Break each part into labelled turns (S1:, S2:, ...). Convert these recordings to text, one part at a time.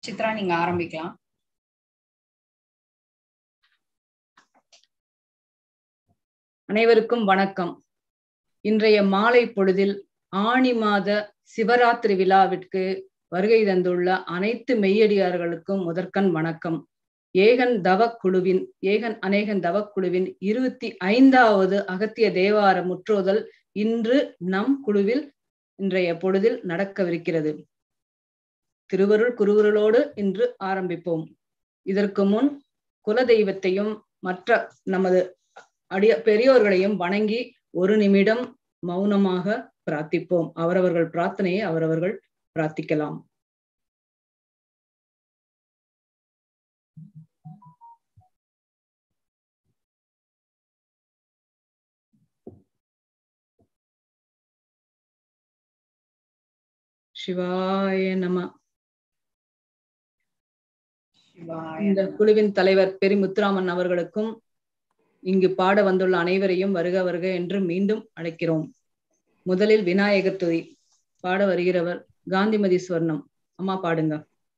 S1: சித்ரா நீங்க ஆரம்பிக்கலாம்
S2: அனைவருக்கும் வணக்கம் இன்றைய மாலை பொழுதில் ஆணி மாத சிவராத்திரி விழாவிற்கு வருகை தந்துள்ள அனைத்து மெய்யடியார்களுக்கும் முதற்கண் வணக்கம் ஏகன் தவக்குழுவின் ஏகன் அநேகன் தவக்குழுவின் இருபத்தி ஐந்தாவது அகத்திய தேவார முற்றோதல் இன்று நம் குழுவில் இன்றைய பொழுதில் நடக்கவிருக்கிறது திருவருள் குருவருளோடு இன்று ஆரம்பிப்போம் இதற்கு முன் குலதெய்வத்தையும் மற்ற நமது அடிய பெரியோர்களையும் வணங்கி ஒரு நிமிடம் மௌனமாக பிரார்த்திப்போம் அவரவர்கள் பிரார்த்தனையை அவரவர்கள் பிரார்த்திக்கலாம் சிவாய நம
S1: சிவாய
S2: இந்த
S1: நம.
S2: குழுவின் தலைவர் பெரி முத்துராமன் அவர்களுக்கும் இங்கு பாட வந்துள்ள அனைவரையும் வருக வருக என்று மீண்டும் அழைக்கிறோம் முதலில் விநாயகர் துதி பாட வருகிறவர் காந்திமதி ஸ்வர்ணம் அம்மா பாடுங்க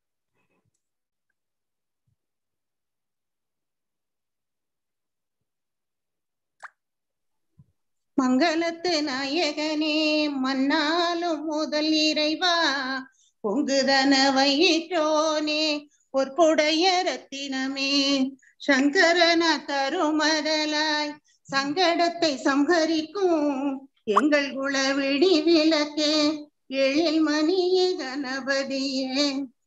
S3: மங்களத்து நாயகனே மன்னாலும் முதல் இறைவா பொங்குதன வயிற்றோனே பொற்புடைய ரத்தினமே சங்கரன தருமரலாய் சங்கடத்தை சம்ஹரிக்கும் எங்கள் குல விடி விளக்கே எழில் மணியே கணபதியே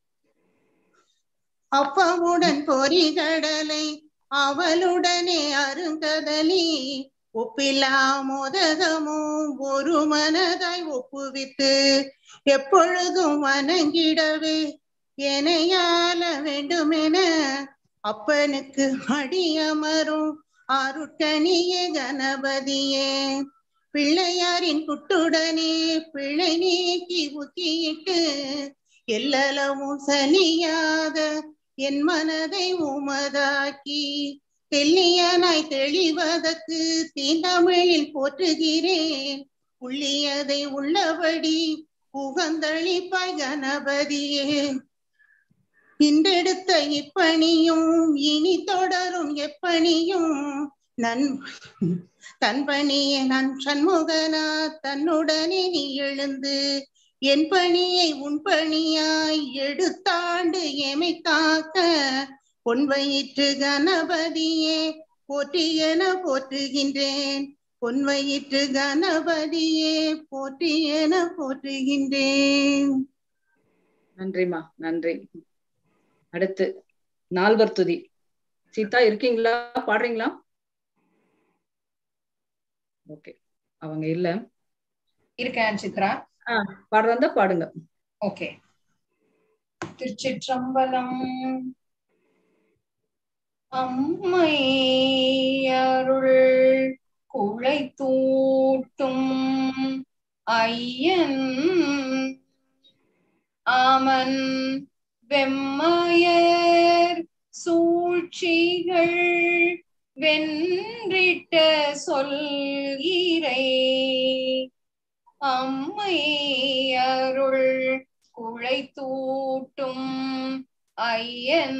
S3: அப்பமுடன் பொறிகடலை அவளுடனே அருங்கதலி ஒப்பில்லா மோதகமும் ஒரு மனதாய் ஒப்புவித்து எப்பொழுதும் வணங்கிடவே எனையால வேண்டுமென அப்பனுக்கு அடியமரும் அருட்கணிய கணபதியே பிள்ளையாரின் குட்டுடனே பிழை நீக்கி புத்தியிட்டு எல்லளவும் சலியாத என் மனதை உமதாக்கி தெல்லியனாய் தெளிவதற்கு தீந்தமிழில் போற்றுகிறேன் உள்ளியதை உள்ளபடி புகந்தளிப்பாய் கணபதியே இன்றெடுத்த இப்பணியும் இனி தொடரும் எப்பணியும் நன் தன் பணியை நான் சண்முகனா தன்னுடனே நீ எழுந்து என் பணியை உன் பணியாய் எடுத்தாண்டு எமை காக்க பொன் வயிற்று கணபதியே போற்றி என போற்றுகின்றேன் பொன் வயிற்று கணபதியே போற்றி என போற்றுகின்றேன்
S2: நன்றிமா நன்றி அடுத்து நால்வர் துதி சீதா இருக்கீங்களா பாடுறீங்களா ஓகே அவங்க இல்ல
S1: இருக்கேன் சித்ரா
S2: பாடுறதா பாடுங்க
S1: ஓகே திருச்சிற்றம்பலம் அம்மை அருள் குழை தூட்டும் ஐயன் ஆமன் வெம்மையர் சூழ்ச்சிகள் வென்றிட்ட சொல்கிறே அம்மை அருள் குழை தூட்டும் ஐயன்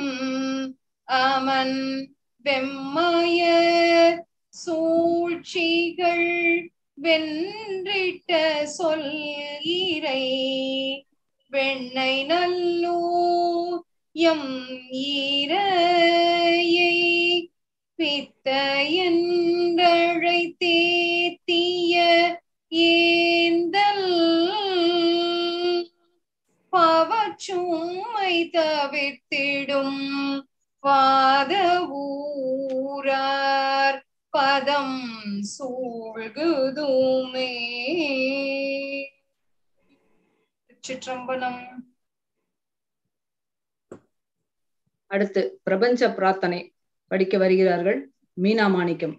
S1: அமன் வெம்மைய சூழ்ச்சிகள் வென்றிட்ட சொல்கிறே வெண்ணை நல்லூ எம் ஈரையை பித்த என்றழை தேத்திய ஏந்தல் பவச்சுமை தவிர்த்திடும் வாத ஊரார் பதம் சூழ்குதுமே சிற்றம்பலம்
S2: அடுத்து பிரபஞ்ச பிரார்த்தனை படிக்க வருகிறார்கள் மீனா மாணிக்கம்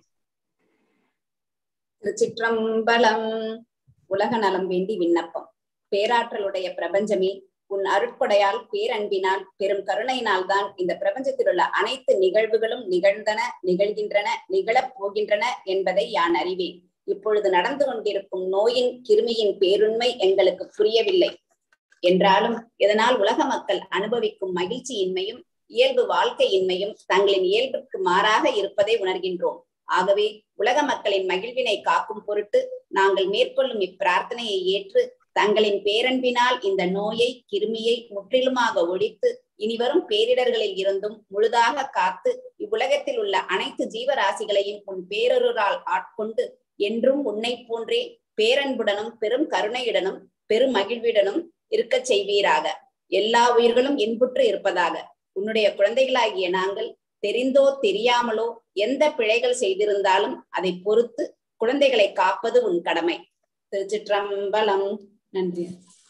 S4: திருச்சிற்றம்பலம் உலக நலம் வேண்டி விண்ணப்பம் பேராற்றலுடைய பிரபஞ்சமே உன் அருட்கொடையால் பேரன்பினால் பெரும் கருணையினால் தான் இந்த பிரபஞ்சத்தில் உள்ள அனைத்து நிகழ்வுகளும் நிகழ்ந்தன நிகழ்கின்றன நிகழப் போகின்றன என்பதை யான் அறிவேன் இப்பொழுது நடந்து கொண்டிருக்கும் நோயின் கிருமியின் பேருண்மை எங்களுக்கு புரியவில்லை என்றாலும் இதனால் உலக மக்கள் அனுபவிக்கும் மகிழ்ச்சியின்மையும் இயல்பு வாழ்க்கையின்மையும் தங்களின் இயல்பிற்கு மாறாக இருப்பதை உணர்கின்றோம் ஆகவே உலக மக்களின் மகிழ்வினை காக்கும் பொருட்டு நாங்கள் மேற்கொள்ளும் இப்பிரார்த்தனையை ஏற்று தங்களின் பேரன்பினால் இந்த நோயை கிருமியை முற்றிலுமாக ஒழித்து இனிவரும் பேரிடர்களில் இருந்தும் முழுதாக காத்து இவ்வுலகத்தில் உள்ள அனைத்து ஜீவராசிகளையும் உன் பேரொருளால் ஆட்கொண்டு என்றும் உன்னை போன்றே பேரன்புடனும் பெரும் கருணையுடனும் பெரும் மகிழ்வுடனும் இருக்கச் செய்வீராக எல்லா உயிர்களும் இன்புற்று இருப்பதாக உன்னுடைய குழந்தைகளாகிய நாங்கள் தெரிந்தோ தெரியாமலோ எந்த பிழைகள் செய்திருந்தாலும் அதை பொறுத்து குழந்தைகளை காப்பது உன் கடமை திருச்சிற்றம்பலம் நன்றி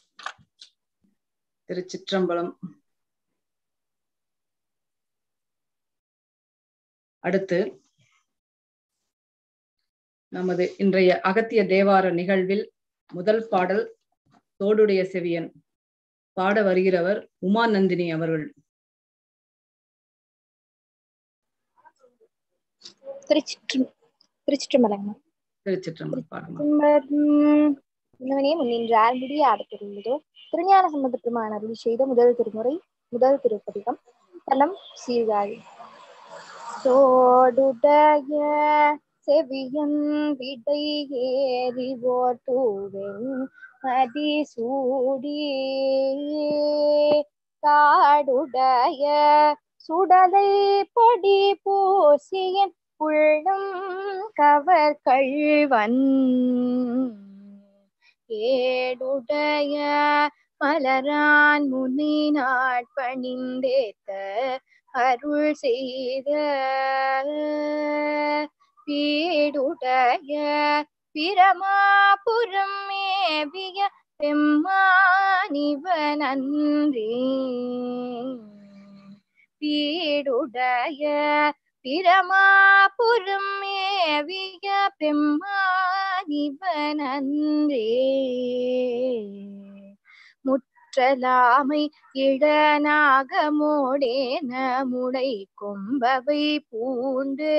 S2: திருச்சிற்றம்பலம் அடுத்து நமது இன்றைய அகத்திய தேவார நிகழ்வில் முதல் பாடல் தோடுடைய செவியன் பாட வருகிறவர் உமாநந்தினி அவர்கள்
S5: திருச்சிற்று திருச்சிற்றம்பலங்கம்மா
S2: திருச்சிற்றம்பலம் பாடுமா
S5: இன்னவனே முன்னின்று ஆர்முடிய ஆடப்பெறுள்ளதோ திருஞான சம்பந்த பெருமான் அருள் செய்த முதல் திருமுறை முதல் திருப்பதிகம் தலம் சீர்காழி தோடுடைய செவியன் விடை ஏறிவோர் தூவென் மதிசூடி காடுடைய சுடலை பொடி பூசியன் உள்ளம் கவர் கள்வன் ஏடுடைய மலரான் முனி நாட்பணிந்தேத்த அருள் செய்த பீடுடைய பிரமாபுரம் மேவிய பெம்மானிவன் அன்றே பீடுடைய பிரமாபுரம் மேவிய பெம்மானிவன் அன்றே முற்றலாமை இடநாகமோடேன முடை கொம்பவை பூண்டு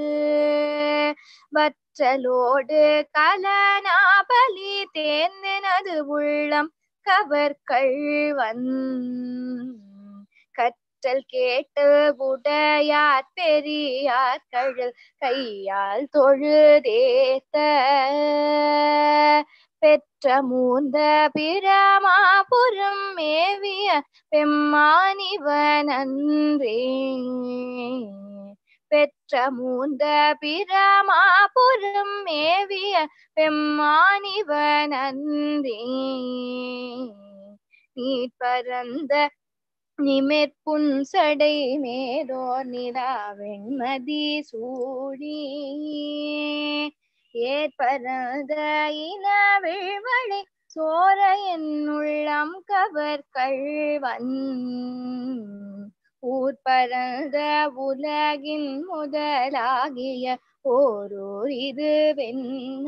S5: வற்றலோடு கலனாபலி தேர்ந்தனது உள்ளம் கவர்கள்வன் கற்றல் கேட்டு உடையார் பெரியார் கழல் கையால் தொழுதேத்த பெற்ற மூந்த பிரமாபுரம் மேவிய பெம்மானிவன் அன்றே பெற்ற மூந்த பிரமாபுரம் மேவிய பெம்மானிவன் அன்றே நீ பரந்த நிமிர்புன்சடை மேதோர் நிலா வெண்மதி சூடி ஏற்பரத இனவிழ்வழி சோர என் உள்ளம் கவர் கள்வன் ஊர் பரந்த உலகின் முதலாகிய ஓரூர் இது வெண்ண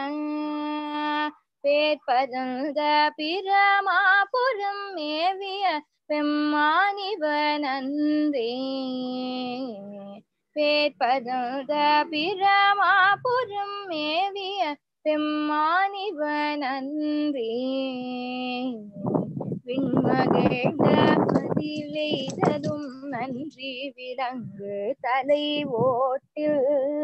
S5: பேர் பரந்த பிரமாபுரம் மேவிய பெம்மானிவன் அன்றே பேர் பரந்த பிரமாபுரம் மேவிய பெம்மானிவன் அன்றே விண்மகிழ்ந்த மதிவெய்ததும் நன்றி விலங்கு தலை ஓட்டில்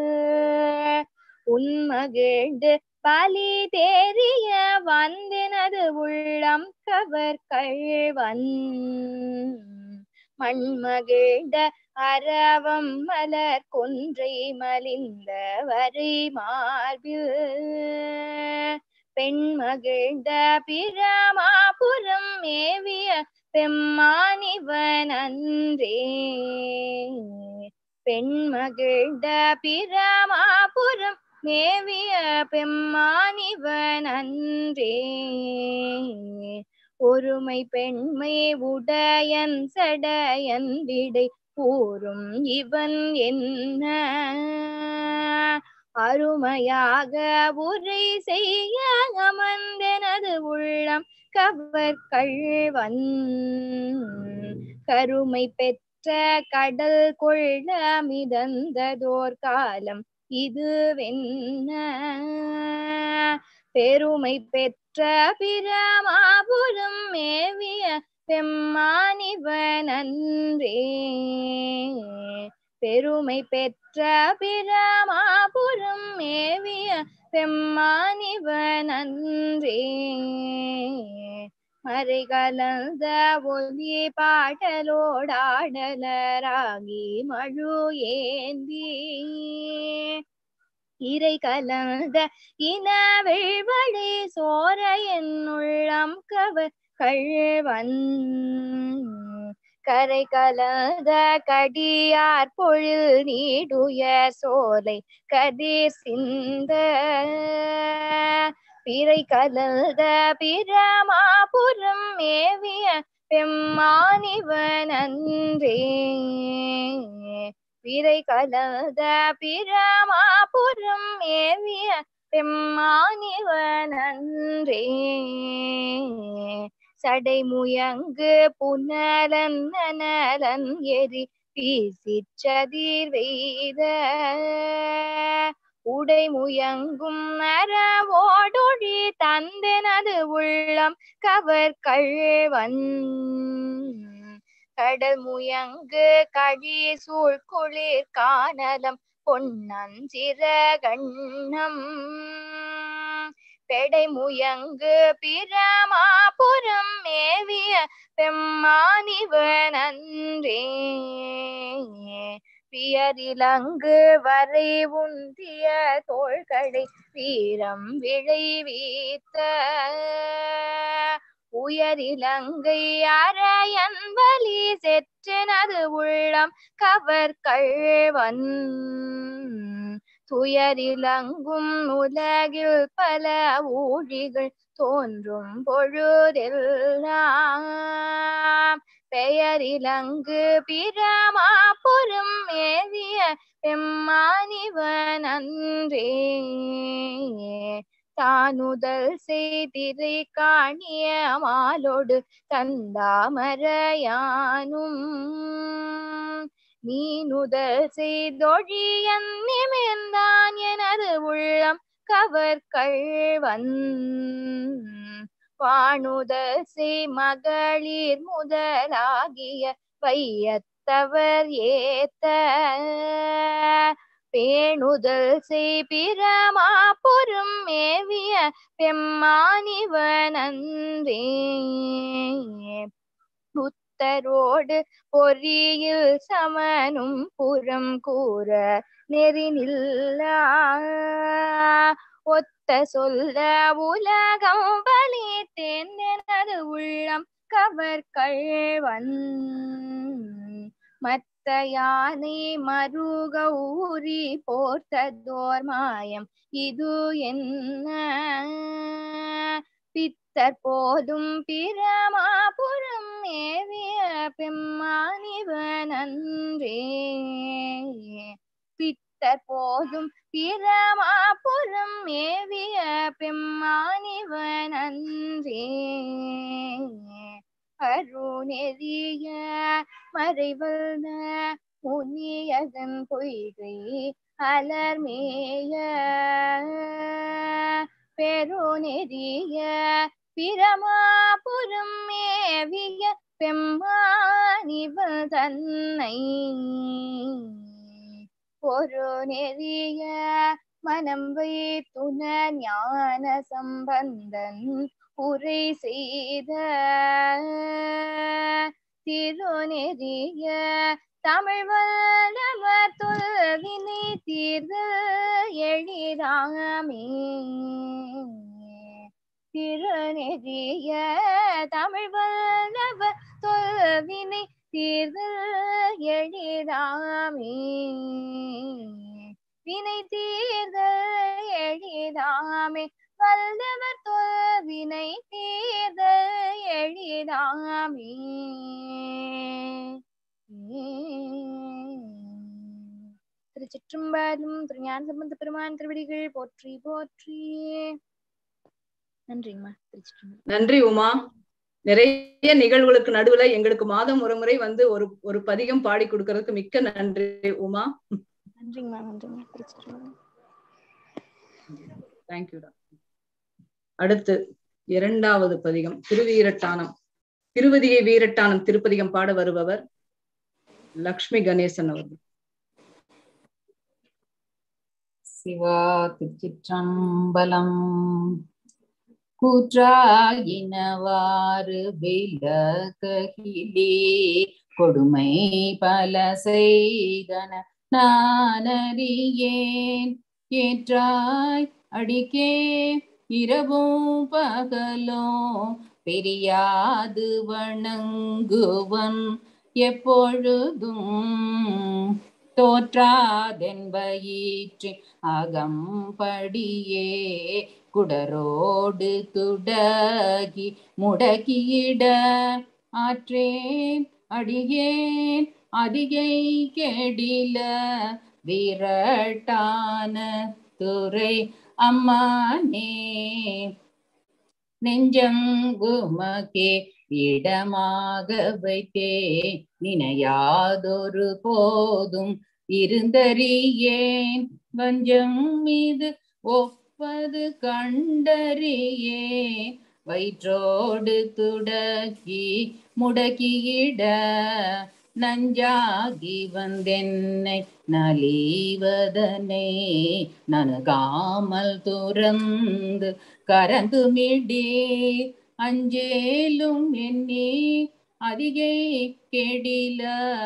S5: உன்மகிழ்ந்து பலி தேறிய வந்தினது உள்ளம் கவர் கள்வன் மண்மகிழ்ந்த அரவம் மலர் கொன்றை மலிந்த வரை மார்பில் பெண் மகிழ்ந்த பிரமாபுரம் மேவிய பெம்மானிவன் அன்றே பெண் மகிழ்ந்த பிரமாபுரம் மேவிய பெம்மானிவன் அன்றே ஒருமை பெண்மை உடையன் சடையன் விடை கூறும் இவன் என்ன அருமையாக உரை செய்ய அமர்ந்தனது உள்ளம் கவர் கள்வன் கருமை பெற்ற கடல் கொள்ள மிதந்ததோர் காலம் இதுவென்ன பெருமை பெற்ற பிரமாபுரம் மேவி பெருமை பெற்ற பிரமாபுரம் மேவிய பெம்மானிவன் அன்றே மறை கலந்த ஒலி பாடலோடாடலராகி மழு ஏந்தி இறை கலந்த இனவெள்வழி சோர என்னுள்ளம் கவர் கழ்வன் கரை கலந்த கடியார் பொழில் நீடுய சோலை கதிர் சிந்த பிறை கலந்த பிரமாபுரம் மேவிய பெம்மானிவன் அன்றே பிறை கலந்த பிரமாபுரம் மேவிய பெம்மானிவன் அன்றே சடை முயங்கு புனலன் நலன் எரி வீசிச்சதிர் வெய்த உடை முயங்கும் நரவோடொழி தந்தனது உள்ளம் கவர் கழ்வன் கடல் முயங்கு கழி சூழ் குளிர் காணலம் பொன்னஞ்சிரகண்ணம் பெடை முயங்கு பிரமாபுரம் மேவிய பெம்மானிவன் அன்றே பியரிலங்கு வரை உந்திய தோள்களை வீரம் விளைவித்த உயரிலங்கை அரையன் வலி செற்றனது உள்ளம் கவர் கழ்வன் துயரிலங்கும் உலகில் பல ஊழிகள் தோன்றும் பொழுதெல்லாம் பெயரிலங்கு பிரமாபுரம் மேவிய பெம்மானிவன் அன்றே தானுதல் செய்திரை காணிய மாலோடு தந்தாமரையானும் நீனுதல் செய்தொழியன் நிமிர்ந்தான் எனது உள்ளம் கவர் கழ்வன் வாணுதல் செய் மகளிர் முதலாகிய வையத்தவர் ஏத்த பேணுதல் செய் பிரமாபுரம் மேவிய பெம்மானிவன் அன்றே புத்தரோடு பொறியில் சமனும் புறம் கூற நெறிநில்லா ஒத்த சொல்ல உலகம் பலி தேர்ந்தனது உள்ளம் கவர் கழ்வன் மத்த யானை மருகௌரி போர்த்ததோர் மாயம் இது என்ன பித்தர் போதும் பிரமாபுரம் ஏவிய பெம்மானிவன் அன்றே பித்தர் போதும் பிரமாபுரம் ஏவிய பெம்மானிவன் அன்றே அருணெறிய மறைவல்ன முனியதன் பொய்கை அலர்மேய பெருநெறிய பிரமாபுரம் மேவிய பெம்மானிவள் தன்னை ஒரு நெறிய மனம் வைத்துன ஞான சம்பந்தன் உரை செய்த திருநெறிய தமிழ் வல்லவர் தொல்வினை தீர்ந்த எழிராமே திருநெறிய தமிழ் வல்லவர் தொல்வினை தீர்ந்த எழிராமே வினை தீர்ந்த எழிராமே வல்லவர் தொல்வினை தீர்ந்த எழிராமே திருச்சிற்றம்பலம் திருஞான சம்பந்த பெருமான் திருவடிகள் போற்றி போற்றி நன்றிங்கம்மா திருச்சிற்றம்பலம்
S2: நன்றி உமா நிறைய நிகழ்வுகளுக்கு நடுவுல எங்களுக்கு மாதம் ஒரு முறை வந்து ஒரு ஒரு பதிகம் பாடி கொடுக்கறதுக்கு மிக்க நன்றி உமா
S5: நன்றிங்கம்மா நன்றிங்கம்மா திருச்சிற்றம்பலம்
S2: தேங்க்யூடா அடுத்து இரண்டாவது பதிகம் திருவீரட்டானம் திருவதிகை வீரட்டானம் திருப்பதிகம் பாட வருபவர் லக்ஷ்மி கணேசன் அவர்கள்
S6: சிவா திருச்சிற்றம்பலம் கூற்றாயினவாறு விலககிலே கொடுமை பல செய்தன நானறியேன் ஏற்றாய் அடிக்கே இரவும் பகலும் பெரியாது வணங்குவன் எப்பொழுதும் தோற்றாதென்பயிற்று அகம்படியே குடரோடு துடகி முடக்கியிட ஆற்றேன் அடியேன் அதிகை கெடில விரட்டான துறை அம்மானே நெஞ்சங்குமக்கே இடமாக வைத்தே நினையாதொரு போதும் இருந்தறியேன் வஞ்சம் மீது ஒப்பது கண்டறியே வயிற்றோடு துடக்கி முடக்கியிட நஞ்சாகி வந்தென்னை நலிவதனை நனுகாமல் துறந்து கரந்துமிடே அஞ்சேலும் எண்ணி அதிகை கெடில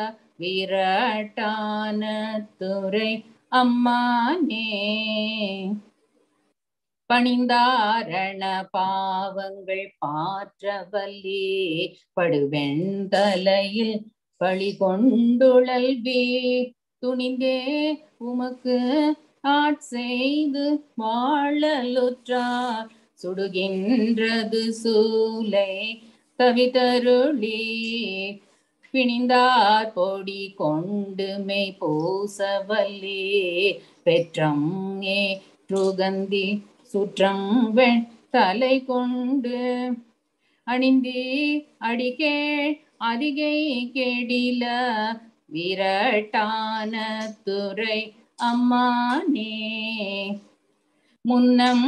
S6: விரட்டான துறை அம்மானே பணிந்தாரண பாவங்கள் பாற்றவல்லே படுவெண்தலையில் பழி கொண்டுழல்வே துணிந்தே உமக்கு ஆட்செய்து வாழலுற்றார் சுடுகின்றது சூலை தவிதருளி பிணிந்தார் பொடி கொண்டு மெய் பூசவல்லே பெற்றம் ஏ ருகந்தி சுற்றம் வெண் தலை கொண்டு அணிந்தி அடிக்கே அதிகை கெடில விரட்டான துறை அம்மானே முன்னம்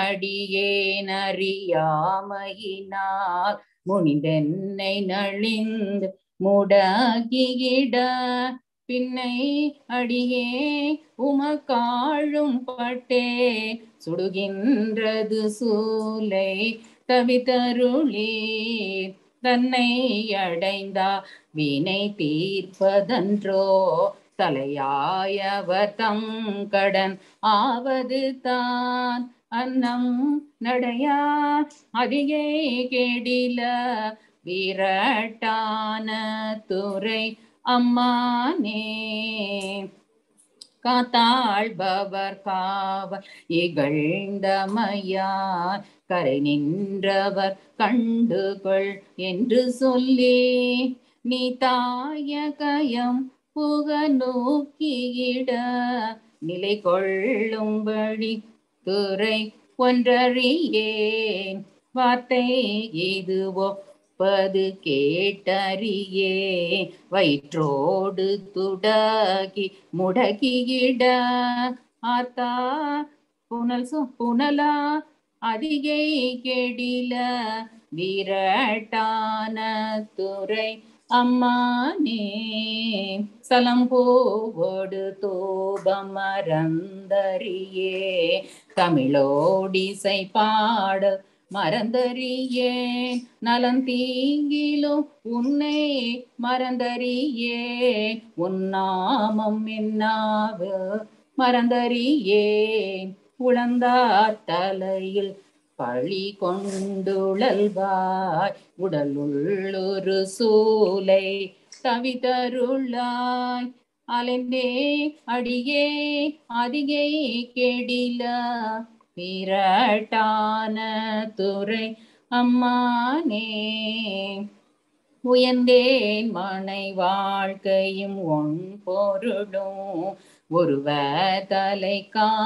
S6: அடியேனறியாமையினால் முனிந்தென்னை நழிந்து முடகிட பின்னை அடியே உமக்காழும் பட்டே சுடுகின்றது சூலை தவிதருளே தன்னை அடைந்தா வினை தீர்ப்பதன்றோ தலையாயவர் தங்கடன் ஆவது தான் அன்னம் நடையா அதிகே கெடில விரட்டான துறை அம்மானே காத்தாழ்பவர் காவர் இகழ்ந்தமையார் கரை நின்றவர் கண்டுகொள் என்று சொல்லி நீ தாய கயம் புக நோக்கியிட நிலை கொள்ளும்படி துறை ஒன்றறியேன் வார்த்தை இதுவோ பது கேட்டறியே வயிற்றோடு துடகி முடக்கியிட ஆத்தா புனல் சு புனலா அதிகை கெடில விரட்டான துறை அம்மானே சலம்போடு தோபமரந்தரியே தமிழோடிசை பாட மறந்தறியேன் நலந்தீங்கிலும் உன்னை மறந்தறியே உன்னாமம் என்னாவு மறந்தறியேன் உழந்தார் தலையில் பழி கொண்டுழல்வாய் உடலுள்ளொரு சூலை தவிதருளாய் அலைந்தே அடியே அதிகை கெடில விரட்டான துறை அம்மானே உயர்ந்தேன் மனை வாழ்க்கையும் ஒன் பொருளும் ஒருவ தலை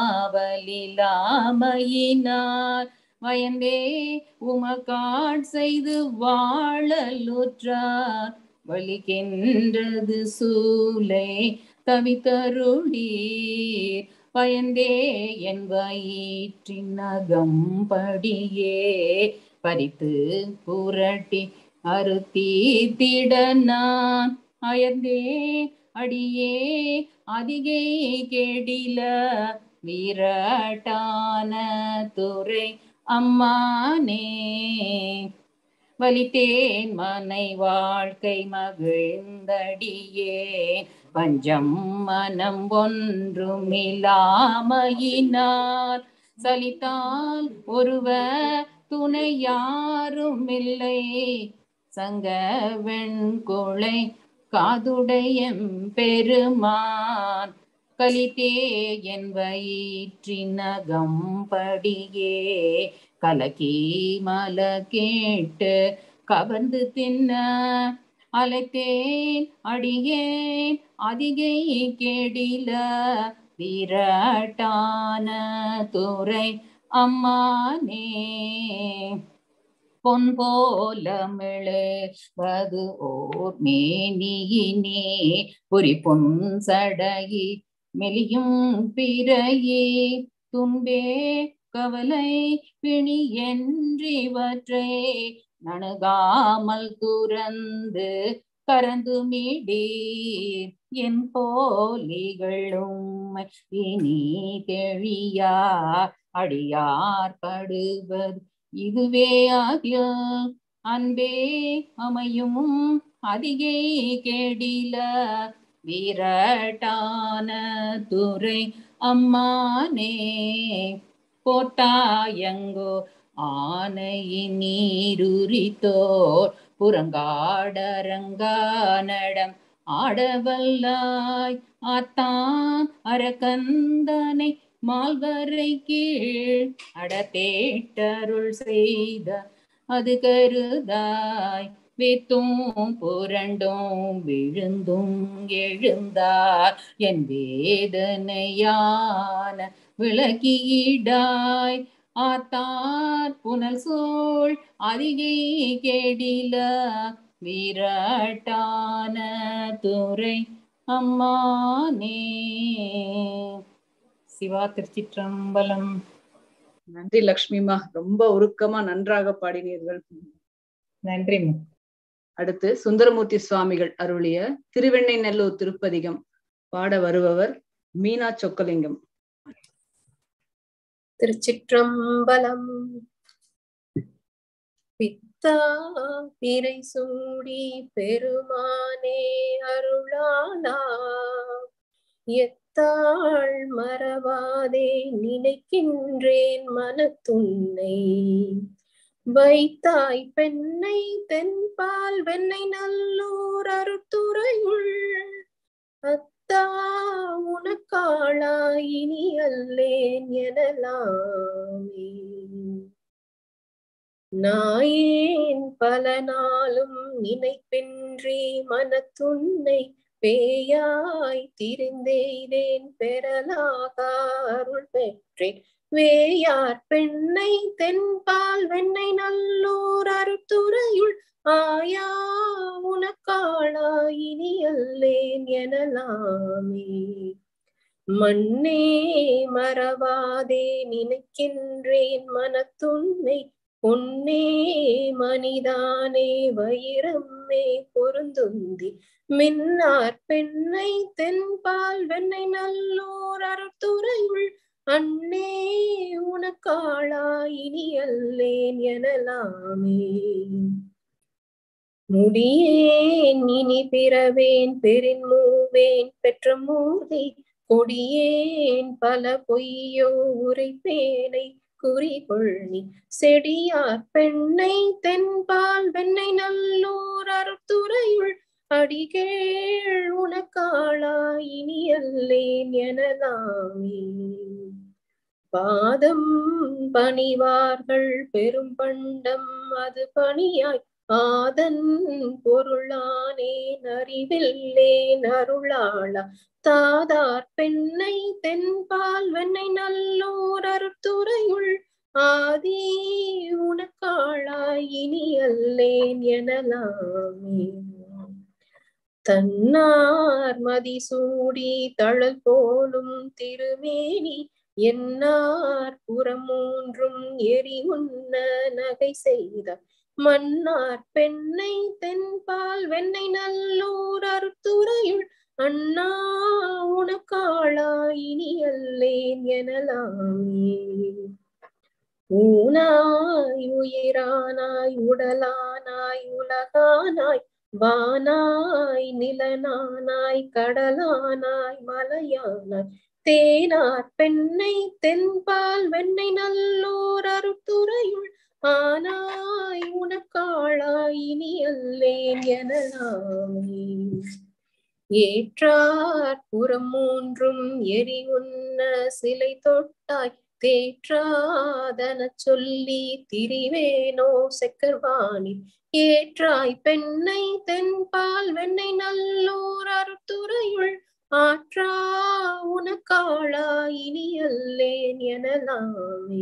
S6: காவலிலாமையினார் வயந்தே உமக்காட் செய்து வாழலுற்றார் வலிக்கின்றது சூலை தவித்தருளீர் பயந்தே என் வயிற்றின் அகம்படியே பறித்து புரட்டி அறுத்தீத்திட நான் அயர்ந்தே அடியே அதிகை கெடில வீரட்டான துறை அம்மானே வலித்தேன் மனை வாழ்க்கை மகிழ்ந்தடியேன் பஞ்சம் மனம் ஒன்றுமில்லாமையினால் சலித்தால் ஒருவர் துணை யாரும் இல்லை சங்க வெண்குளை காதுடையம் பெருமான் கலித்தே என் வயிற்றினகம் படியே கலக்கி மல கேட்டு கவர்ந்து தின்ன அலைத்தேன் அடியேன் அதிகை கேடில விரட்டான துறை அம்மானே பொன் போல மிளவது ஓர் மேனியினே பொறி பொன் சடையி மெலியும் பிறையே துன்பே கவலை பிணி என்றிவற்றை நணுகாமல் துறந்து கரந்து மீடீர் என் போலிகளும் இனி தெழியா அடியார் படுவது இதுவே ஆகிய அன்பே அமையும் அதிகை கேடில வீரட்டான துறை அம்மானே போட்டாயங்கோ ஆனையின் நீருரித்தோர் புறங்காடரங்கானடம் ஆடவல்லாய் ஆத்தான் அரகந்தனை மால்வரை கீழ் அடத்தேட்டருள் செய்த அது கருதாய் வித்தும் புரண்டும் விழுந்தும் எழுந்தார் என் வேதனையான விளக்கியிடாய் ஆத்தார் புனல் சூழ் அதிகை கேடில வீரட்டான துறை அம்மானே சிவா திருச்சிற்றம்பலம்
S2: நன்றி லக்ஷ்மிமா ரொம்ப உருக்கமா நன்றாக பாடினீர்கள்
S6: நன்றி
S2: அடுத்து சுந்தரமூர்த்தி சுவாமிகள் அருளிய திருவெண்ணை நெல்லூர் திருப்பதிகம் பாட வருபவர் மீனா சொக்கலிங்கம்
S7: திருச்சிற்றம்பலம் பித்தா பிறை சூடி பெருமானே அருளானா எத்தாள் மறவாதே நினைக்கின்றேன் மனத்துன்னை வைத்தாய் பெண்ணை தென்பால் வெண்ணை நல்லூர் அருத்துறையுள் அத்தா உனக்காளா இனி அல்லேன் எனலாமே நாயேன் பல நாளும் நினைப்பின்றி மனத்துன்னை பேயாய் திரிந்தேன் பெறலாக அருள் பெற்றேன் வேயார் பெண்ணை தென்பால் வெண்ணை நல்லூர் அருத்துறையுள் ஆயா உனக்காளா இனி அல்லேன் எனலாமே மண்ணே மறவாதே நினைக்கின்றேன் மனத்துன்னை பொன்னே மனிதானே வைரம்மே பொருந்துந்தி மின்னார் பெண்ணை தென்பால் வெண்ணை நல்லோர் அருத்துறையுள் அண்ணே உனக்காளா இனி அல்லேன் எனலாமே முடியேன் இனி பிறவேன் பெரின் மூவேன் பெற்ற மூர்த்தி கொடியேன் பல பொய்யோ உரைப்பேனை குறிகொள்ளி செடியார் பெண்ணை தென்பால் வெண்ணை நல்லூர் அருத்துறையுள் அடிகேள் உனக்காளா இனி அல்லேன் எனலாமே பாதம் பணிவார்கள் பெரும் பண்டம் அது பணியாய் ஆதன் பொருளானேன் அறிவில்லேன் அருளாளா தாதார் பெண்ணை தென்பால் வெண்ணை நல்லோர் அருத்துறையுள் ஆதி உனக்காளாய் இனி அல்லேன் எனலாமே தன்னார் மதிசூடி தழல் போலும் திருமேனி என்னார் புறம் மூன்றும் எரி உண்ண நகை செய்த மன்னார் பெண்ணை தென்பால் வெண்ணை நல்லூர் அருத்துறையுள் அண்ணா உனக்காளா இனி அல்லேன் எனலாமே ஊனாய் உயிரானாய் உடலானாய் உலகானாய் வானாய் நிலனானாய் கடலானாய் மலையானாய் தேனார் பெண்ணை தென்பால் வெண்ணை நல்லோர் அருத்துறையுள் ஆனாய் உனக்காளாய் இனி அல்லேன் எனலாமே ஏற்றார் புறம் மூன்றும் எரி உண்ண சிலை தொட்டாய் தேற்றாதன சொல்லி திரிவேனோ செக்கர்வாணி ஏற்றாய் பெண்ணை தென்பால் வெண்ணை நல்லோர் அருத்துறையுள் ஆற்றா உனக்காளா இனி அல்லேன் எனலாமே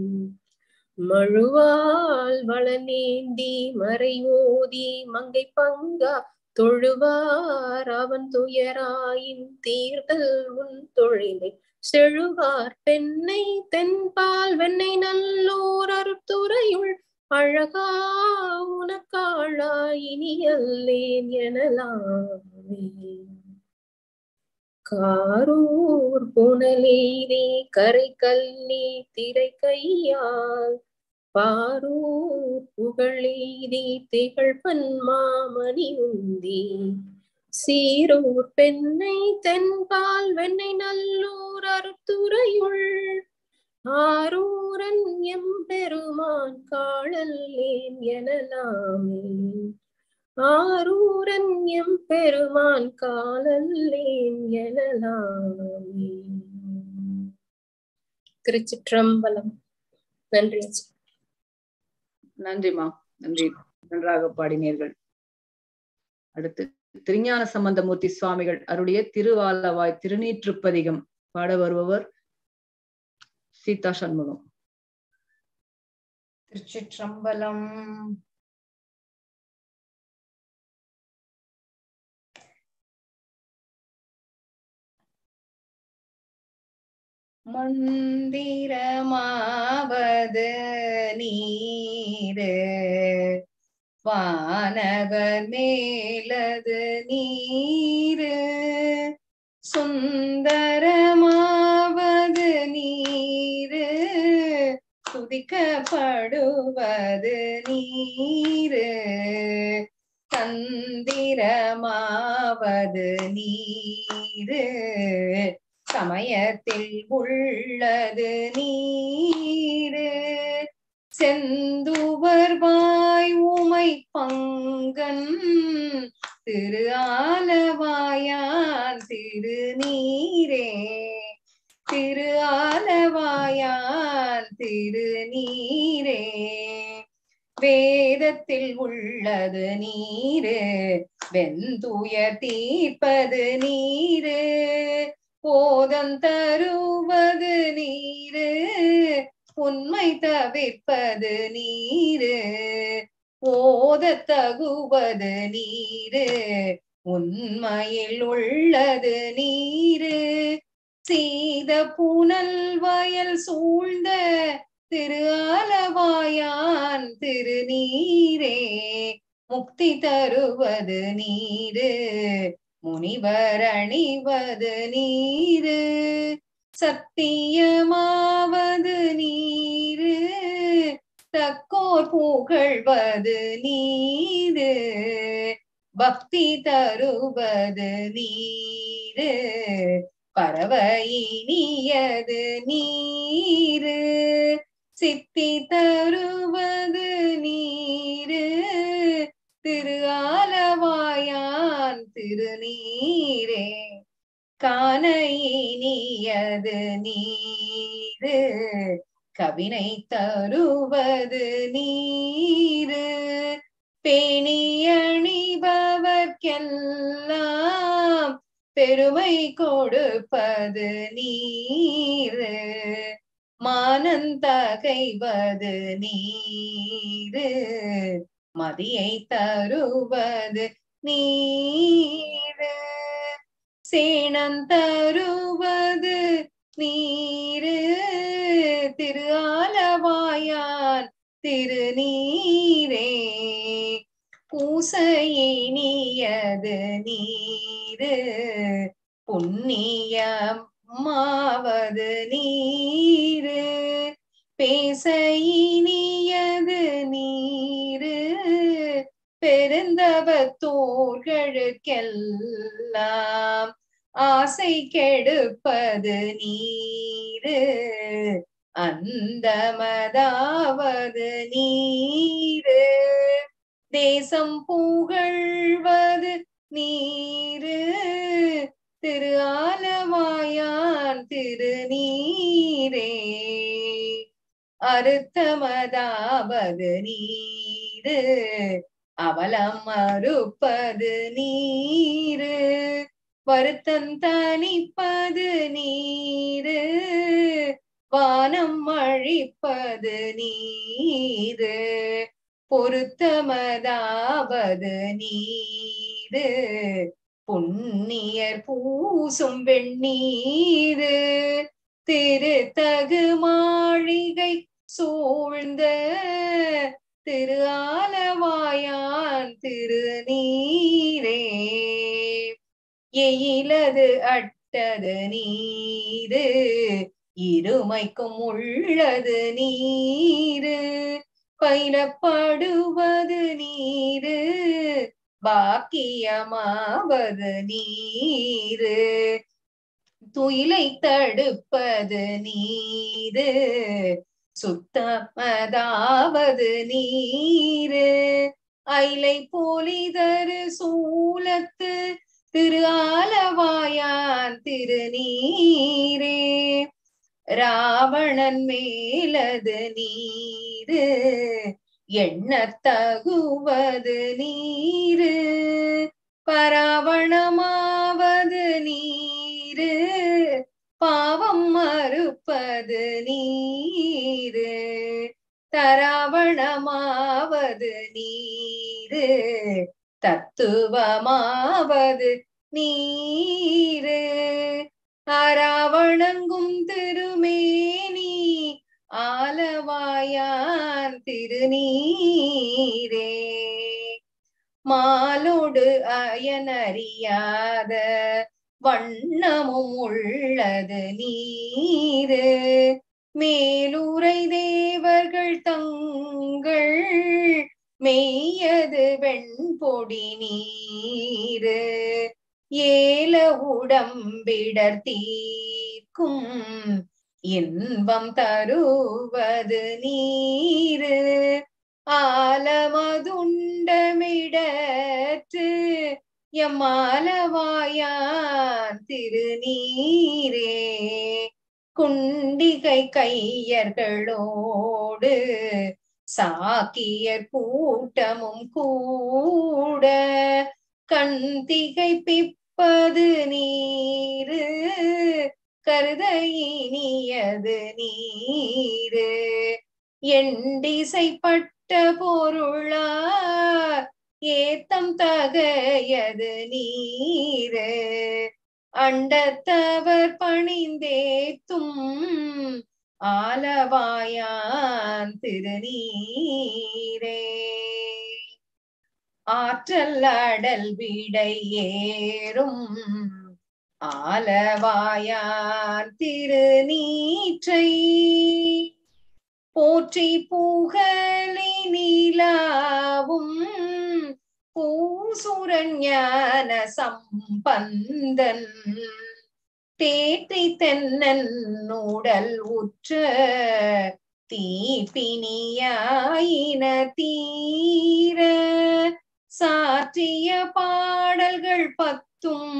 S7: மழுவால் வளநேந்தி மறை ஓதி மங்கை பங்கா தொழுவார் அவன் துயராயின் தீர்தல் உன் தொழிலை செழுவார் பெண்ணை தென்பால் வெண்ணை நல்லோர் அருத்துறையுள் அழகா உனக்காளா இனி அல்லேன் எனலாமே காரூர் புனலேரி கரை கல்லி திரை கையால் பாரூர் புகழெய்தி திகழ் பன்மாமணி உந்தி சீரூர் பெண்ணை தென்பால் வெண்ணை நல்லூர் அருத்துறையுள் ஆரூரன் எம்பெருமான் காழல்லேன் எனலாமே ஆரூரன் எம்பெருமான் காலல்லேன் எனலாமே திருச்சிற்றம்பலம் நன்றி
S2: நன்றிமா நன்றி நன்றாக பாடினீர்கள் அடுத்து திருஞான சம்பந்தமூர்த்தி சுவாமிகள் அருடைய திருவாலவாய் திருநீற்றுப்பதிகம் பாட வருபவர் சீதா சண்முகம்
S1: திருச்சிற்றம்பலம் மந்திரமாவது நீரு வானவர் மேலது நீரு சுந்தரமாவது நீரு துதிக்கப்படுவது நீரு தந்திரமாவது நீரு சமயத்தில் உள்ளது நீரு செந்துவர் வாய் உமை பங்கன் திரு ஆலவாயான் திருநீரே திரு ஆலவாயான் திருநீரே வேதத்தில் உள்ளது நீரு வெந்துயர் தீர்ப்பது நீரு போதம் தருவது நீரு உண்மை தவிர்ப்பது நீரு ஓதத் தகுவது நீரு உண்மையில் உள்ளது நீரு சீத புனல் வயல் சூழ்ந்த திரு ஆலவாயான் திருநீரே முக்தி தருவது நீரு முனிவர் அணிவது நீரு சத்தியமாவது நீரு தக்கோர் புகழ்வது நீரு பக்தி தருவது நீரு பறவையினியது நீரு சித்தி தருவது நீரு திரு ஆலவாயான் திருநீரே காணையினியது நீரு கவினை தருவது நீரு பேணியணிபவர்க்கெல்லாம் பெருமை கொடுப்பது நீரு மானந்தகைவது நீரு மதியை தருவது நீரு சேணந்தருவது நீரு திரு ஆலவாயான் திருநீரே பூசையினியது நீரு புண்ணியமாவது நீரு பேசையினியது நீரு பெருந்தவத்தோர்களுக்கெல்லாம் ஆசை கெடுப்பது நீரு அந்தமதாவது நீரு தேசம் புகழ்வது நீரு திரு ஆலவாயான் திருநீரே அறுத்தமதாவது நீரு அவலம் மறுப்பது நீரு வருத்தம் தணிப்பது நீரு வானம் அழிப்பது நீரு பொருத்தமதாவது நீரு புண்ணியர் பூசும் வெண்ணீரு திருத்தகு மாளிகை சூழ்ந்த திரு ஆலவாயான் திருநீரே எயிலது அட்டது நீரு இருமைக்கும் உள்ளது நீரு பயிலப்படுவது நீரு பாக்கியமாவது நீரு துயிலை தடுப்பது நீரு சுத்தமதாவது நீரு ஐலை போலிதரு சூலத்து திரு ஆலவாயான் திருநீரே ராவணன் மேலது நீரு எண்ணத்தகுவது நீரு பராவணமாவது நீரு பாவம் மறுப்பது நீரு தராவணமாவது நீரு தத்துவமாவது நீரு அராவணங்கும் திருமேனி ஆலவாயான் திருநீரே மாலோடு அயனறியாத வண்ணமும் உள்ளது நீரு மேலூரை தேவர்கள் தங்கள் மெய்யது வெண்பொடி நீரு ஏல உடம்பிடர் தீர்க்கும் இன்பம் தருவது நீரு ஆலமதுண்டமிடற்று எம்மாலவாயான் திருநீரே குண்டிகை கையர்களோடு சாக்கியர் கூட்டமும் கூட கண் திகைப்பிப்பது நீரு கருத இனியது நீரு எண்டிசைப்பட்ட பொருளா ஏத்தம் தகையது நீரு அண்டத்தவர் பணிந்தேத்தும் ஆலவாயான் திருநீரே ஆற்றல் அடல் விடை ஏறும் ஆலவாயான் திருநீற்றை போற்றி புகழி நிலாவும் பூசுரன் ஞான சம்பந்தன் தேற்றி தென்னன் உடல் உற்ற தீப்பினியாயின தீர சாற்றிய பாடல்கள் பத்தும்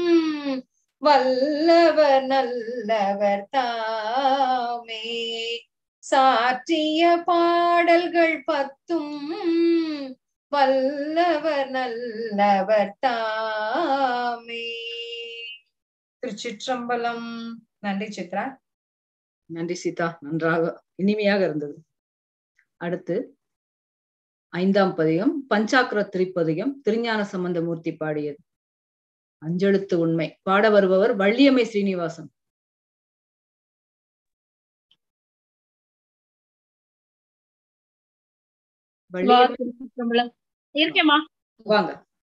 S1: வல்லவர் நல்லவர் தாமே சாற்றிய பாடல்கள் பத்தும் வல்லவர் நல்லவர் தாமே திருச்சிற்றம்பலம் நன்றி சித்ரா
S2: நன்றி சீதா நன்றாக இனிமையாக இருந்தது அடுத்து ஐந்தாம் பதிகம் பஞ்சாக்கர திரிப்பதிகம் திருஞான சம்பந்தமூர்த்தி பாடியது அஞ்செழுத்து உண்மை பாட வருபவர் வள்ளியம்மை ஸ்ரீனிவாசன்
S6: வா
S2: வள்ளியம்மை
S6: திருச்சிற்றம்பலம்
S8: இருக்கேம்மா
S2: வாங்க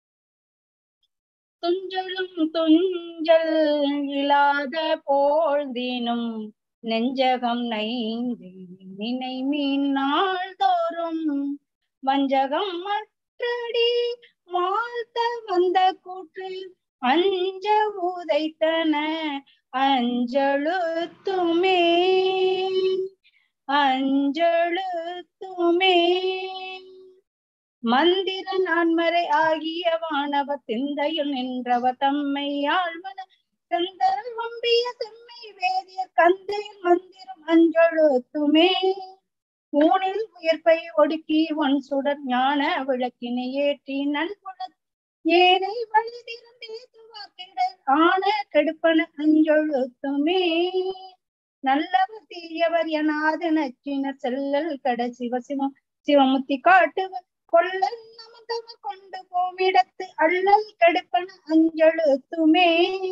S8: துஞ்சலும் துஞ்சல் இல்லாத போழ்தினும் நெஞ்சகம் நைந்து நினை மீன் நாள்தோறும் வஞ்சகம் மற்றடி வாழ்த்த வந்த கூற்று அஞ்ச உதைத்தன அஞ்சலுத்துமே அஞ்சலுத்துமே மந்திர நான்மறை ஆகிய வானவ திந்தையில் நின்றவ தம்மை ஆழ்வன செந்தரல் வம்பிய செம்மை வேதிய கந்தையில் மந்திரம் அஞ்சொழுத்துமே ஊனில் உயிர்ப்பை ஒடுக்கி ஒன் சுடர் ஞான விளக்கினை ஏற்றி நண்புல ஏனை வழி திறந்தே துவாக்கிட ஆன கெடுப்பன அஞ்சொழுத்துமே நல்லவர் தீயவர் எனாது நச்சினர் செல்லல் கட சிவசிவம் சிவமுத்தி காட்டுவர் கொள்ளல் நமதவர் கொண்டு போமிடத்து அள்ளல் கெடுப்பன அஞ்செழுத்துமே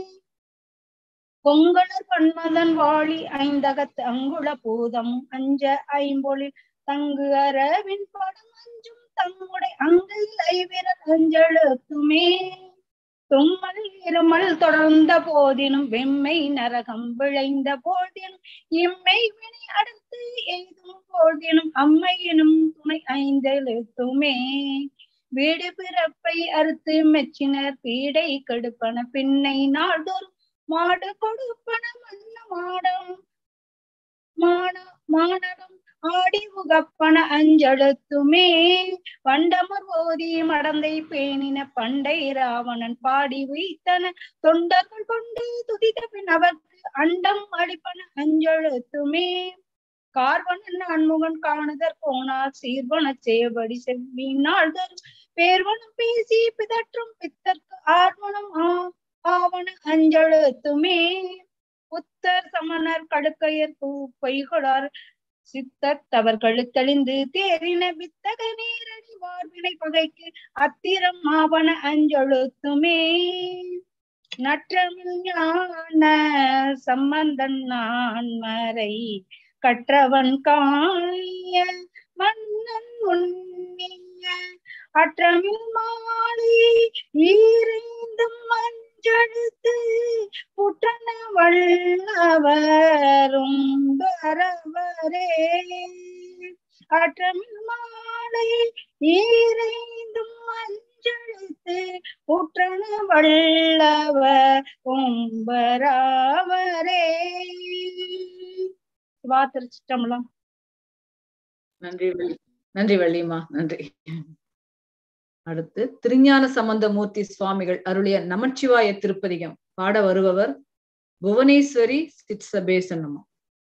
S8: பொங்கலர் பன்மதன் வாழி ஐந்தகத்து அங்குள பூதம் அஞ்ச ஐம்பொழில் தங்கு அரவின் படம் அஞ்சும் தம்முடை அங்கையில் ஐவிரல் அஞ்செழுத்துமே தும்மல் இருமல் தொடர்ந்த போதினும் வெம்மை நரகம் விளைந்த போதினும் இம்மை வினை அடுத்து எய்தும் போதினும் அம்மையினும் துணை ஐந்தெழுத்துமே வீடு பிறப்பை அறுத்து மெச்சினர் பீடை கெடுப்பன பின்னை நாள்தோறும் மாடு கொடுப்பன மன்ன மாடம் மான மானடம் ஆடி உகப்பன அஞ்செழுத்துமே வண்டமர் ஓதி மடந்தை பேணின பண்டை ராவணன் பாடி வைத்தன தொண்டர்கள் கொண்டு துதித்த பின் அவர்க்கு அண்டம் அளிப்பன அஞ்செழுத்துமே கார்வனன் நான்முகன் காணுதற் போனார் சீர்வன சேவடி செவ்வி நாள்தரும் பேர்வனம் பேசி பிதற்றும் பித்தற்கு ஆர்வனம் ஆ ஆவன அஞ்செழுத்துமே புத்தர் சமணர் கடுக்கையர் பூ பொய்கொடார் சித்தர் தவர் கழுத்தழிந்து தேறின வித்தக நேரடி வார்வினை பகைக்கு அத்திரம் ஆவன அஞ்சொழுத்துமே நற்றமிழ் ஞான சம்பந்தன் நான் மறை கற்றவன் காணிய மன்னன் உண்ணிய அற்றமிழ் மாலை ஈரைந்தும் மஞ்சழுத்து புற்றன வல்லவரும் வரவரே அற்றமிழ் மாலை ஈரைந்தும் மஞ்சழுத்து புற்றன வல்லவ உம்பராவரே வா திருச்சிட்டம்பலம்
S2: நன்றி வள்ளி நன்றி வள்ளியம்மா நன்றி அடுத்து திருஞான சம்பந்தமூர்த்தி சுவாமிகள் அருளிய நமச்சிவாய திருப்பதிகம் பாட வருபவர் புவனேஸ்வரி சிட்சபேசன் அம்மா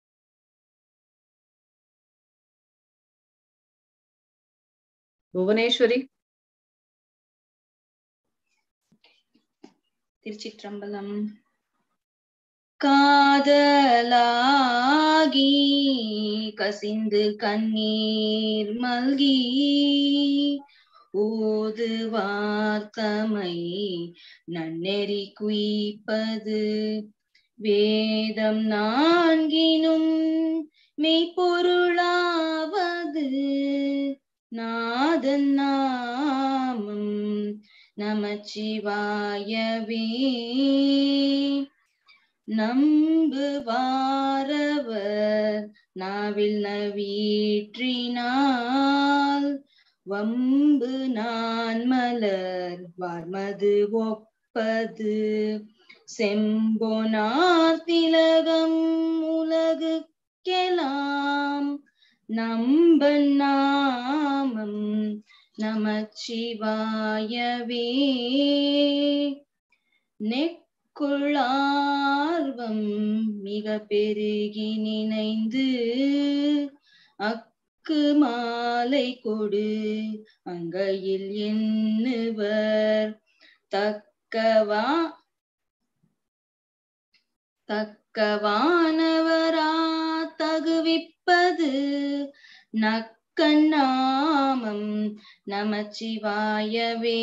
S2: புவனேஸ்வரி
S9: திருச்சிற்றம்பலம் காதலாகி கசிந்து கண்ணீர் மல்கி ஊது வார்த்தமை நன்னெறி குய்ப்பது வேதம் நான்கினும் மெய்ப்பொருளாவது நாதன் நாமம் நமச்சிவாயவே நம்புவாரவர் நாவில் நவீற்றினால் வம்பு நான் மலர் வார்மது ஒப்பது செம்பொனார் திலகம் உலகுக்கெலாம் நம்பன் நாமம் நமச்சிவாயவே நெக்குள்ளார்வம் மிக பெருகி நினைந்து அக்கு மாலை கொடு அங்கையில் எண்ணுவர் தக்கவா தக்கவானவரா தகுவிப்பது நக்கண்ணாமம் நமச்சிவாயவே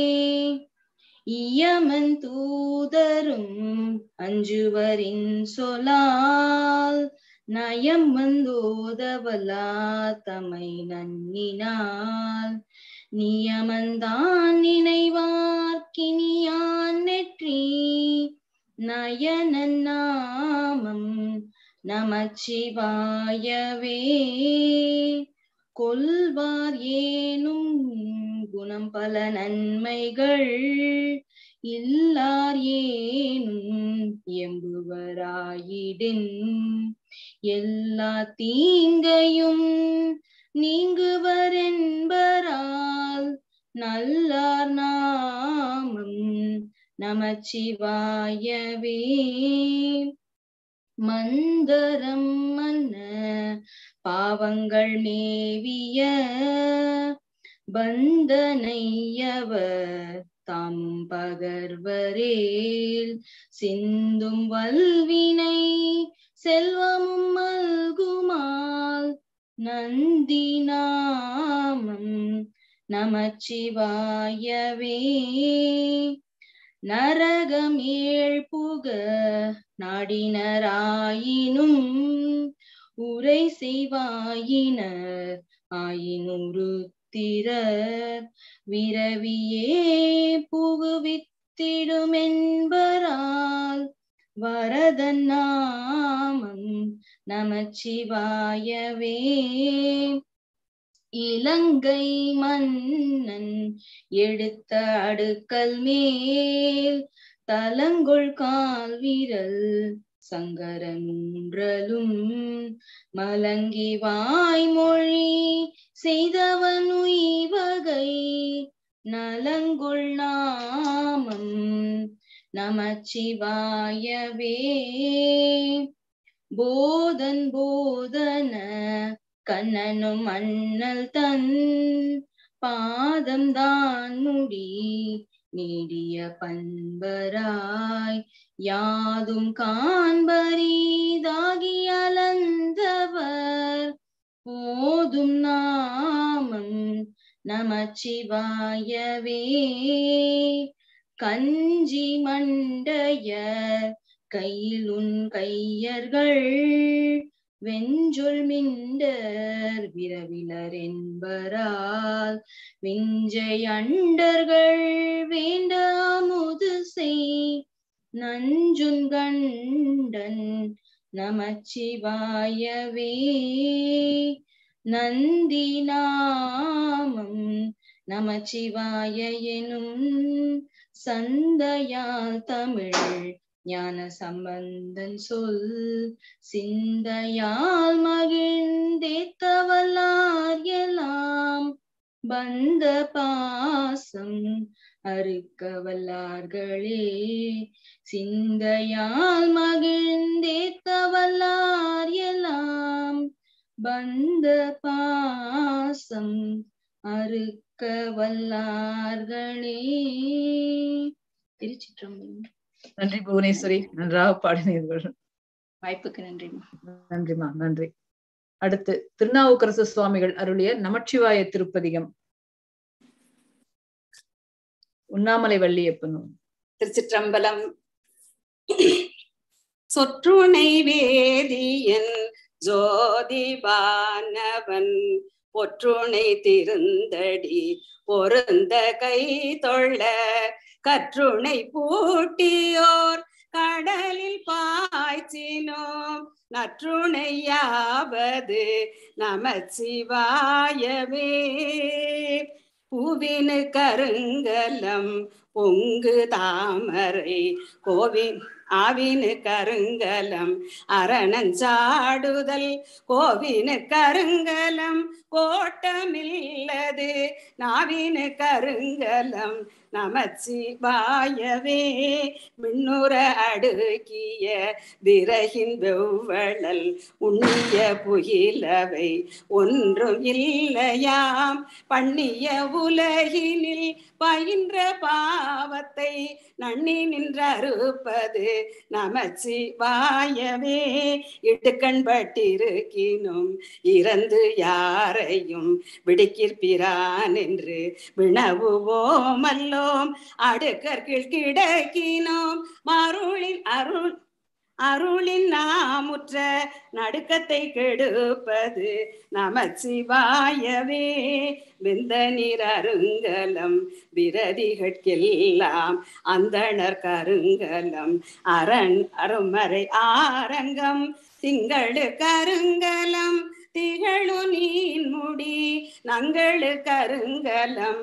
S9: இயமன் தூதரும் அஞ்சுவரின் சொலால் நயம் வந்தோதவலா தமை நன்னினால் நியமந்தான் நினைவார்க்கினியான் நெற்றி நயனன் நாமம் நமச்சிவாயவே கொல்வார் ஏனும் குணம் பல நன்மைகள் இல்லார் ஏனும் எம்புவராயிடின் எல்லா தீங்கையும் நீங்குவர் என்பரால் நல்லார் நாமம் நமச்சிவாயவே மந்தரம் மன்ன பாவங்கள் மேவிய பந்தனையவர் தாம் பகர்வரேல் சிந்தும் வல்வினை செல்வமும் மல்குமால் நந்தி நாமம் நமச்சிவாயவே நரகம் ஏழ் புக நாடினராயினும் உரை செய்வாயினர் ஆயினுரு திறர் விரவியே புகுவித்திடுமென்பரால் வரதன் நாமம் நமச்சிவாயவே இலங்கை மன்னன் எடுத்த அடுக்கல் மேல் தலங்கொள் கால் வீரல் சங்கரன்றலும் மலங்கி வாய்மொழி செய்தவன் உய்வகை நலங்கொள் நாமம் நமச்சிவாயவே போதன் போதன கண்ணனும் அண்ணல் தன் பாதம் தான் முடி நீடிய பண்பராய் யாதும் காண்பரீதாகி அலந்தவர் போதும் நாமம் நமச்சிவாயவே கஞ்சி மண்டையர் கையில் உன் கையர்கள் வெஞ்சொல் மிண்டர் விரவிலர் என்பரால் விஞ்சை அண்டர்கள் வேண்ட அமுது செய் நஞ்சுன் கண்டன் நமச்சிவாயவே நந்தி நாமம் நமச்சிவாய எனும் சந்தையால் தமிழ் ஞான சம்பந்தன் சொல் சிந்தையால் மகிழ்ந்தேத்தவல்லார் எல்லாம் பந்த பாசம் அறுக்க வல்லார்களே சிந்தையால் மகிழ்ந்தேத்தவல்லார் எல்லாம் பந்த பாசம் அறுக்க வல்லார்களே திருச்சிற்றம்பலம்
S2: நன்றி புவனேஸ்வரி நன்றாக பாடினீர்கள்
S9: வாய்ப்புக்கு நன்றிமா
S2: நன்றிமா நன்றி அடுத்து திருநாவுக்கரசு சுவாமிகள் அருளிய நமச்சிவாய திருப்பதிகம் உண்ணாமலை வள்ளியப்பனும்
S4: திருச்சிற்றம்பலம் சொற்றுணை வேதியன் ஜோதிபானவன் பொற்றுணை திருந்தடி பொருந்த கை தொள்ள கற்றுணை பூட்டியோர் கடலில் பாய்ச்சினோம் நற்றுணையாவது நமச்சிவாயவே பூவினு கருங்கலம் பொங்கு தாமரை கோவின் ஆவினு கருங்கலம் அரணஞ்சாடுதல் கோவினு கருங்கலம் கோட்டமில்லது நாவினு கருங்கலம் நமச்சிவாயவே மின்னுற அடுக்கிய விறகின் வெவ்வழல் உண்ணிய புகிலவை ஒன்றும் இல்லையாம் பண்ணிய உலகினில் பயின்ற பாவத்தை நன்னி நின்றறுப்பது நமச்சிவாயவே இடுக்கண் பட்டிருக்கினும் இறந்து யாரையும் விடுக்கிற்பிரான் என்று வினவுவோமல்லோம் அடுக்கற்கில் கிடக்கினோம் மருளின் அருள்
S10: அருளின் நாமுற்ற நடுக்கத்தை கெடுப்பது நமச்சிவாயவே விந்த நீர் அருங்கலம் விரதிகட்கெல்லாம் அந்தணர் கருங்கலம் அரண் அருமறை ஆரங்கம் திங்களு கருங்கலம் திகழு நீன் முடி நங்களு கருங்கலம்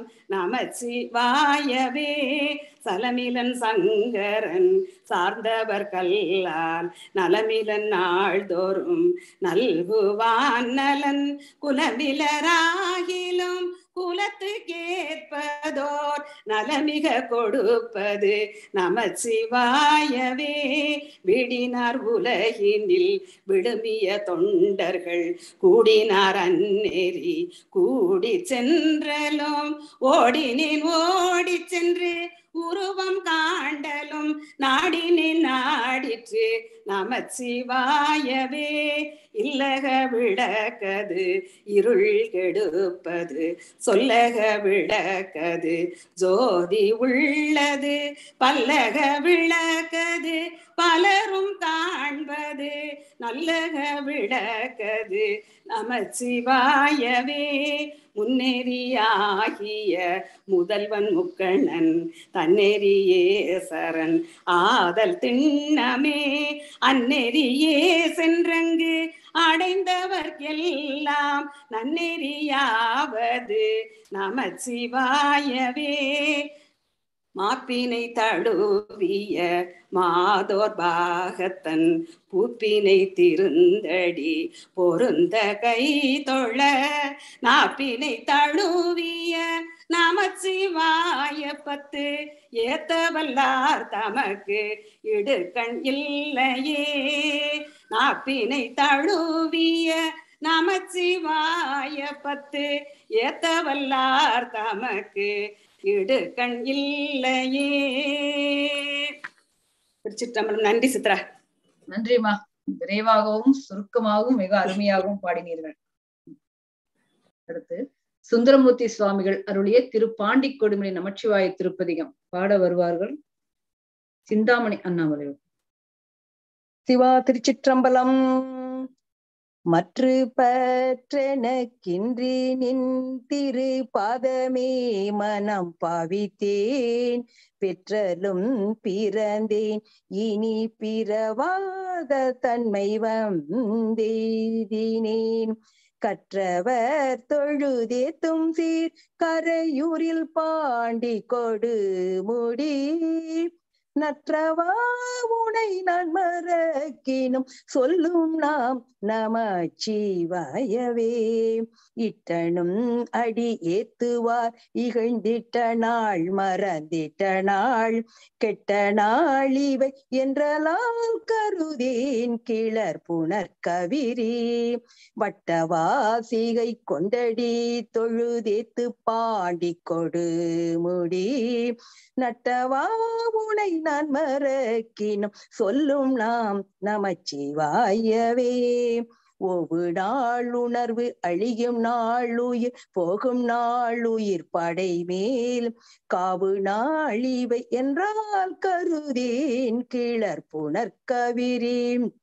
S10: நமச்சிவாயவே சலமிலன் சங்கரன் சார்ந்தவர் கல்லால் நலமிலன் நாள்தோறும் நல்குவான் நலன் குலமிலராகிலும் குலத்துக்கேற்பதோர் நலமிக கொடுப்பது நமச்சிவாயவே விடினார் உலகினில் விடுமிய தொண்டர்கள் கூடினார் அந்நெறி கூடி சென்றலும் ஓடினேன் ஓடி சென்று உருவம் காண்டலும் நாடினேன் நாடிற்று நமச்சிவாயவே இல்லக விளக்கது இருள் கெடுப்பது சொல்லக விளக்கது ஜோதி உள்ளது பல்லக விளக்கது பலரும் காண்பது நல்லக விளக்கது நமச்சிவாயவே முன்னேறியாகிய முதல்வன் முக்கண்ணன் தன்னெறியே சரண் ஆதல் திண்ணமே அந்நெறியே சென்றங்கு அடைந்தவர்க்கெல்லாம் நன்னெறியாவது நமச்சிவாயவே மாப்பினை தழுவிய மாதோர் பாகத்தன் பூப்பினை திருந்தடி பொருந்த கை தொழ நாப்பினை தழுவிய நமச்சிவாய பத்து ஏத்தவல்லார் தமக்கு இடுக்கண் இல்லையே நாப்பினை தழுவிய நமச்சிவாய பத்து ஏத்தவல்லார் தமக்கு இடுக்கண் இல்லையே திருச்சிற்றம்பலம் நன்றி சித்ரா
S2: நன்றிமா விரைவாகவும் சுருக்கமாகவும் மிக அருமையாகவும் பாடினீர்கள் அடுத்து சுந்தரமூர்த்தி சுவாமிகள் அருளிய திரு பாண்டி கொடுமணி நமச்சிவாய திருப்பதிகம் பாட வருவார்கள் சிந்தாமணி அண்ணாமலை
S11: சிவா திருச்சிற்றம்பலம் மற்று பற்றெனக்கின்றி நின் திரு பாதமே மனம் பாவித்தேன் பெற்றலும் பிறந்தேன் இனி பிறவாத தன்மை வந்தேதினேன் கற்றவர் தொழுதேத்தும் சீர் கரையூரில் பாண்டி கொடு முடி நற்றவா உனை நான் மறக்கினும் சொல்லும் நாம் நமச்சிவாயவே இட்டனும் அடி ஏத்துவார் இகழ்ந்திட்ட நாள் மறந்திட்ட நாள் கெட்ட நாள் இவை என்றலால் கருதேன் கிளர் புனர்கவிரி வட்டவாசிகை கொண்டடி தொழுதேத்து பாண்டி கொடு முடி நட்டவா உனை நான் மறக்கினும் சொல்லும் நாம் நமச்சிவாயவே ஒவ்வொரு நாள் உணர்வு அழியும் நாள் உயிர் போகும் நாள் உயிர் படை மேல் காவு நாள் இவை என்றால் கருதேன் கிளர் புனர்கவிரி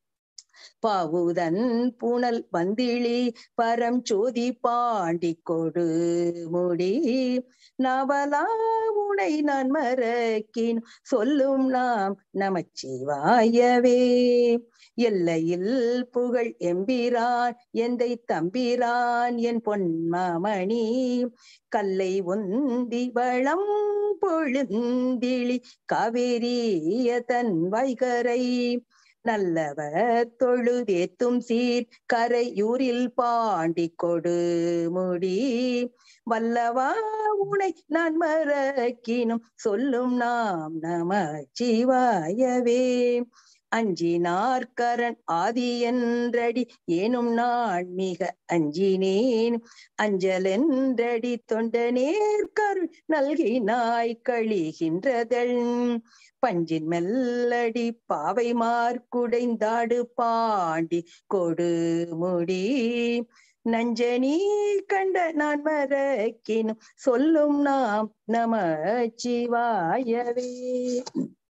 S11: பாவுதன் புனல் வந்திளி பரம் சோதி பாண்டி கொடு முடி நவலா உனை நான் மறக்கின் சொல்லும் நாம் நமச்சிவாயவே எல்லையில் புகழ் எம்பிரான் எந்தை தம்பிரான் என் பொன்மாமணி கல்லை உந்தி வளம் பொழுந்திளி காவேரிய தன் வைகரை நல்லவர் தொழுதேத்தும் சீர் கரையூரில் பாண்டி கொடு முடி வல்லவா உனை நான் மறக்கினும் சொல்லும் நாம் நம சிவாயவே அஞ்சினார்கரன் ஆதி என்றடி ஏனும் நான் மிக அஞ்சினேன் அஞ்சலென்றடி தொண்டனேர் கருள் நல்கினாய் கழிகின்றதள் பஞ்சின் மெல்லடி பாவை மார்க்குடைந்தாடு பாண்டி கொடு முடி நஞ்சனி கண்ட நான் மறக்கினும் சொல்லும் நாம் நம சிவாயவே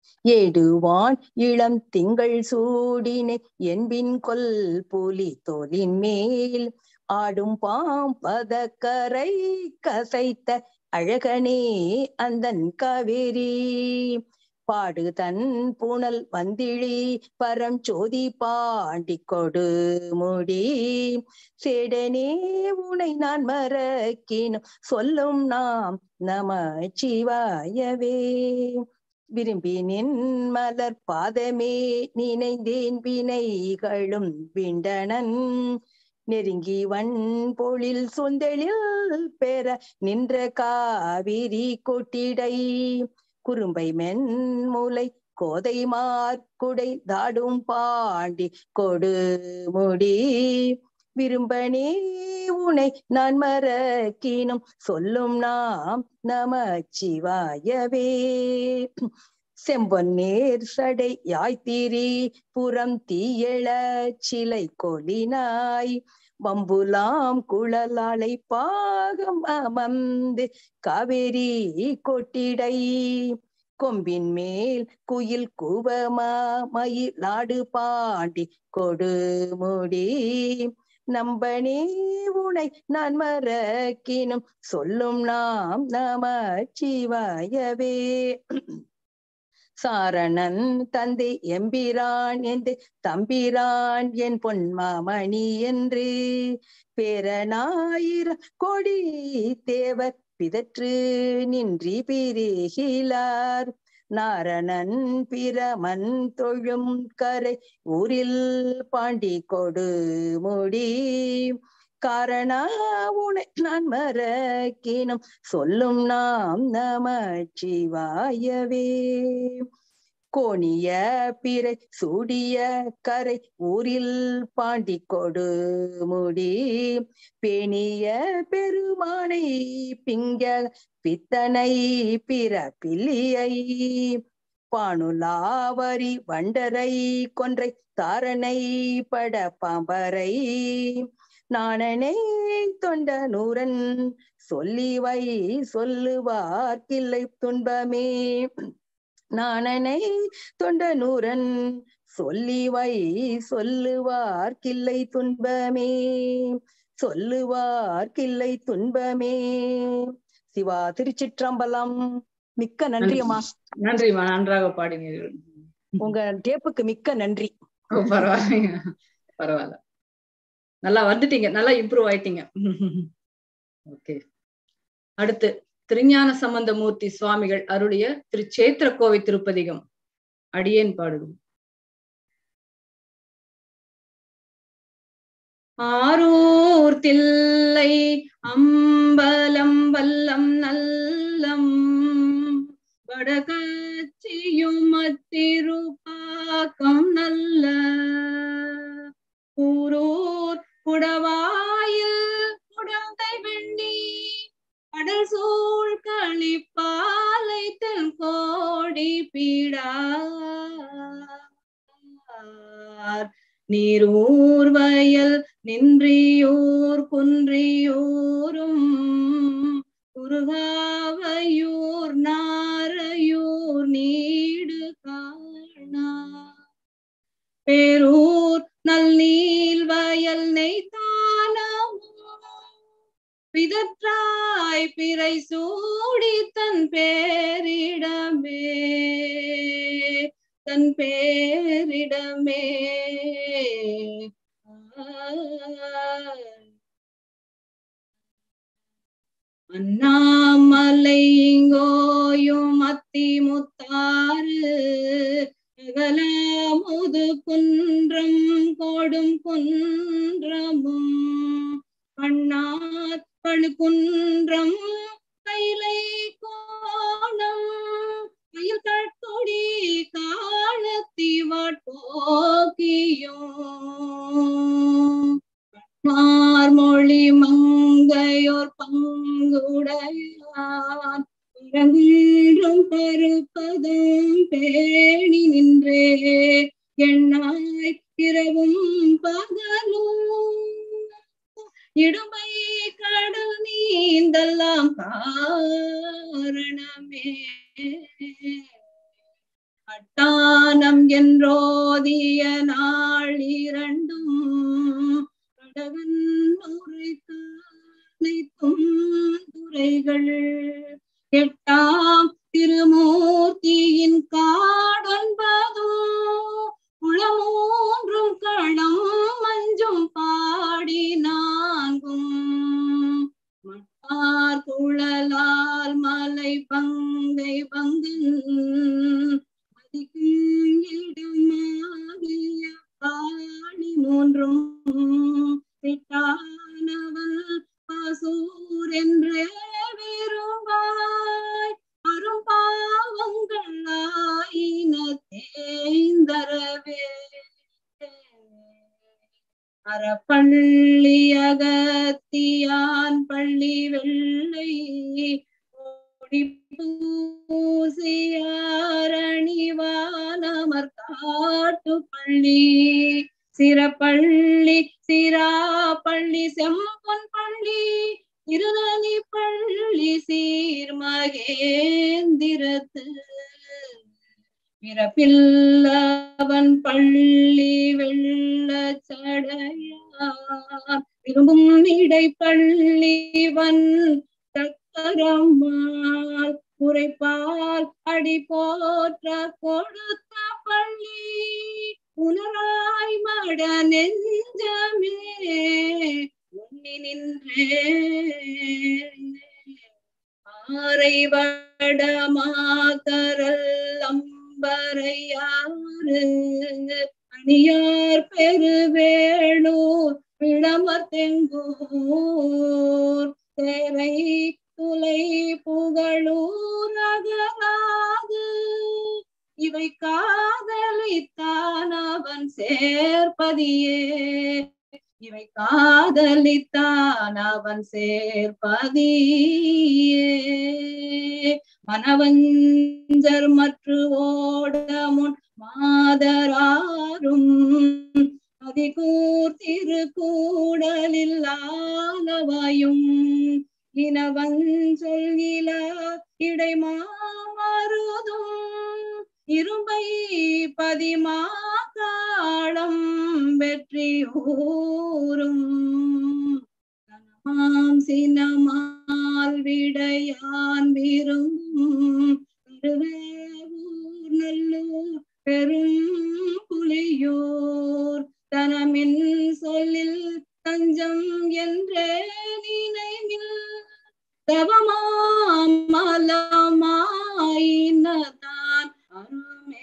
S11: ஏடுவான் இளம் திங்கள் சூடினை என்பின் கொல் புலி தோலின் மேல் ஆடும் பாம்பதக்கரை கசைத்த அழகனே அந்தன் காவேரி பாடு தன் புனல் வந்திழி பரம் ஜோதி பாண்டி கொடு முடி சேடனே உனை நான் மறக்கினும் சொல்லும் நாம் நம சிவாயவே விரும்பி நின் மலர் பாதமே நினைந்தேன் வினைகளும் விண்டனன் நெருங்கி வன் பொழில் சுந்தெழில் பெற நின்ற காவிரி கொட்டிடை குறும்பை மென்முலை கோதை மார்க்குடை தாடும் பாண்டி கொடு முடி விரும்பனே உனை நான் மறக்கினும் சொல்லும் நாம் நம சிவாயவே செம்பொன்னேர் சடை யாய்த்திரி புறம் தீயள சிலை கொலினாய் வம்புலாம் குழலாளை பாகம் அமர்ந்து காவேரி கொட்டிடை கொம்பின் மேல் குயில் கூவமா மயிலாடு பாண்டி கொடுமுடி நம்பனே உனை நான் மறக்கினும் சொல்லும் நாம் நம சிவாயவே சாரணன் தந்தை எம்பிரான் என்று தம்பிரான் என் பொன்மாமணி என்று பேரனாயிர கொடி தேவர் பிதற்று நின்றி பிரிகிலார் நாரணன் பிரமன் தொழும் கரை ஊரில் பாண்டி கொடு முடி காரண உனை நான் மறக்கினும் சொல்லும் நாம் நம சிவாயவே கோணிய பிறை சூடிய கரை ஊரில் பாண்டி கொடு முடி பேணிய பெருமானை பிங்க பித்தனை பிற பிள்ளியை பானுலாவரி வண்டரை கொன்றை தாரணை பட பாம்பரை நாணனை தொண்ட நூரன் சொல்லி வை சொல்லுவார் கிள்ளை துன்பமே நாணனை தொண்ட நூரன் சொல்லி வை சொல்லுவார் கிள்ளை துன்பமே சொல்லுவார் கிள்ளை துன்பமே சிவா திருச்சிற்றம்பலம் மிக்க நன்றி அம்மா
S2: நன்றிம்மா நன்றாக பாடினீர்கள்
S11: உங்க டேப்புக்கு மிக்க நன்றி
S2: ஓ, பரவாயில்லைங்க பரவாயில்ல நல்லா வந்துட்டீங்க நல்லா இம்ப்ரூவ் ஆயிட்டீங்க ஓகே அடுத்து திருஞான சம்பந்தமூர்த்தி சுவாமிகள் அருளிய திருச்சேத்திர கோவை திருப்பதிகம் அடியேன் பாடுவோம் ஆரூர் தில்லை அம்பலம் வல்லம் நல்லம் வடகச்சியும் அத்திருப்பாக்கம் நல்ல ஊரூர் குடவாயில் குடந்தை வெண்ணி கடல் சூழ் களிப்பாலை தென் கோடி பீடார் நீரூர் வயல் நின்றியூர் குன்றியூரும் குருகாவையூர் நாரையூர் நீடு காணா பேரூர் நல் நீல் வயல் நெய்தானமோ பிதற்றாய் பிறை சூடி தன் பேரிடமே தன் பேரிடமே அண்ணாமலை இங்கோயும் அத்தி முத்தாறு அகலாமுது குன்றம் கோடும் குன்றமும் கண்ணாத் பழுகுன்றம் கைலை கோணம் மயில் தட்டொடி காலத்தி வாட்போக்கியும் மார்மொழி மங்கையோர் பங்குடையான் பரங்குன்றும் பருப்பதும் பேணி நின்றே எண்ணாய் இரவும் பகலும் இடுமை கடல் நீந்தல்லாம் காரணமே
S9: அட்டானம் என்றோதிய நாள் இரண்டும் கடகன் உரைத்து அனைத்தும் துறைகள் எட்டாம் திருமூர்த்தியின் காடொன்பதும் குளமூன்றும் களம் மஞ்சும் பாடி நான்கும் மட்டார் குழலால் மலை பங்கை பங்கன் இடமாகிய பாணி மூன்றும் விட்டானவன் பசூர் என்றே விரும்பாய் அரும்பாவங்கள் ஆயின தேய்ந்தரவே அறப்பள்ளி அகத்தியான் பள்ளி வெள்ளை ஓடி பூசியாரணிவானமர் காட்டு பள்ளி சிறப்பள்ளி சிராப்பள்ளி செம்பொன் பள்ளி திருநனி பள்ளி சீர்மகேந்திரத்து பிறப்பில்லவன் பள்ளி வெள்ள சடையார் விரும்பும் இடை பள்ளிவன் தக்கரம்மாள் உரைப்பால் அடி போற்ற கொடுத்த பள்ளி உணராய் மட நெஞ்சமே உண்ணி நின்றே ஆரை வடமாதரல் அம்பரையாறு அணியார் பெருவேளூர் விளமத்தெங்கூர் தேரை துளை புகழூர் அகராது இவை காதலித்தான் அவன் சேர்ப்பதியே இவை காதலித்தான் அவன் சேர்ப்பதியே மனவஞ்சர் மற்று ஓட முன் மாதராரும் அதிகூர் திருக்கூடலில் ஆலவாயும் இனவஞ்சொல் இல இடை மாமருதும் இரும்பை பதிமா காலம் வெற்றி ஊரும் கனமாம் சினமால் விடையான் விரும்பும் திருவேவூர் நல்லூர் பெரும் புலியோர் தனமின் சொல்லில் தஞ்சம் என்றே நினைவில் தவமாம் மலமாயினதான் அருமே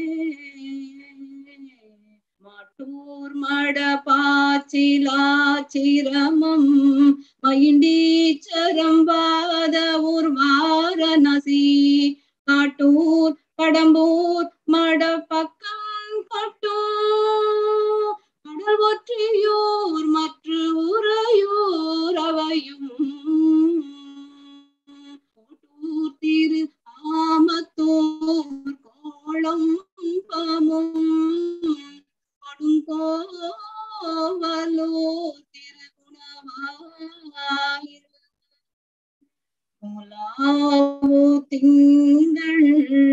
S9: மாட்டூர் மட பாச்சிலாச்சிரமம் மயிண்டீச்சரம் வாத ஊர் வாரணசி காட்டூர் கடம்பூர் மட பக்கம் கட்டும் கடல் ஒற்றியூர் மற்ற உறையூர் அவையும் கோட்டூர் திரு ஆமத்தூர் கோளம் பமும் கொடுங்கோவலோ திருகுணவாயிரு முலாவு திங்கள்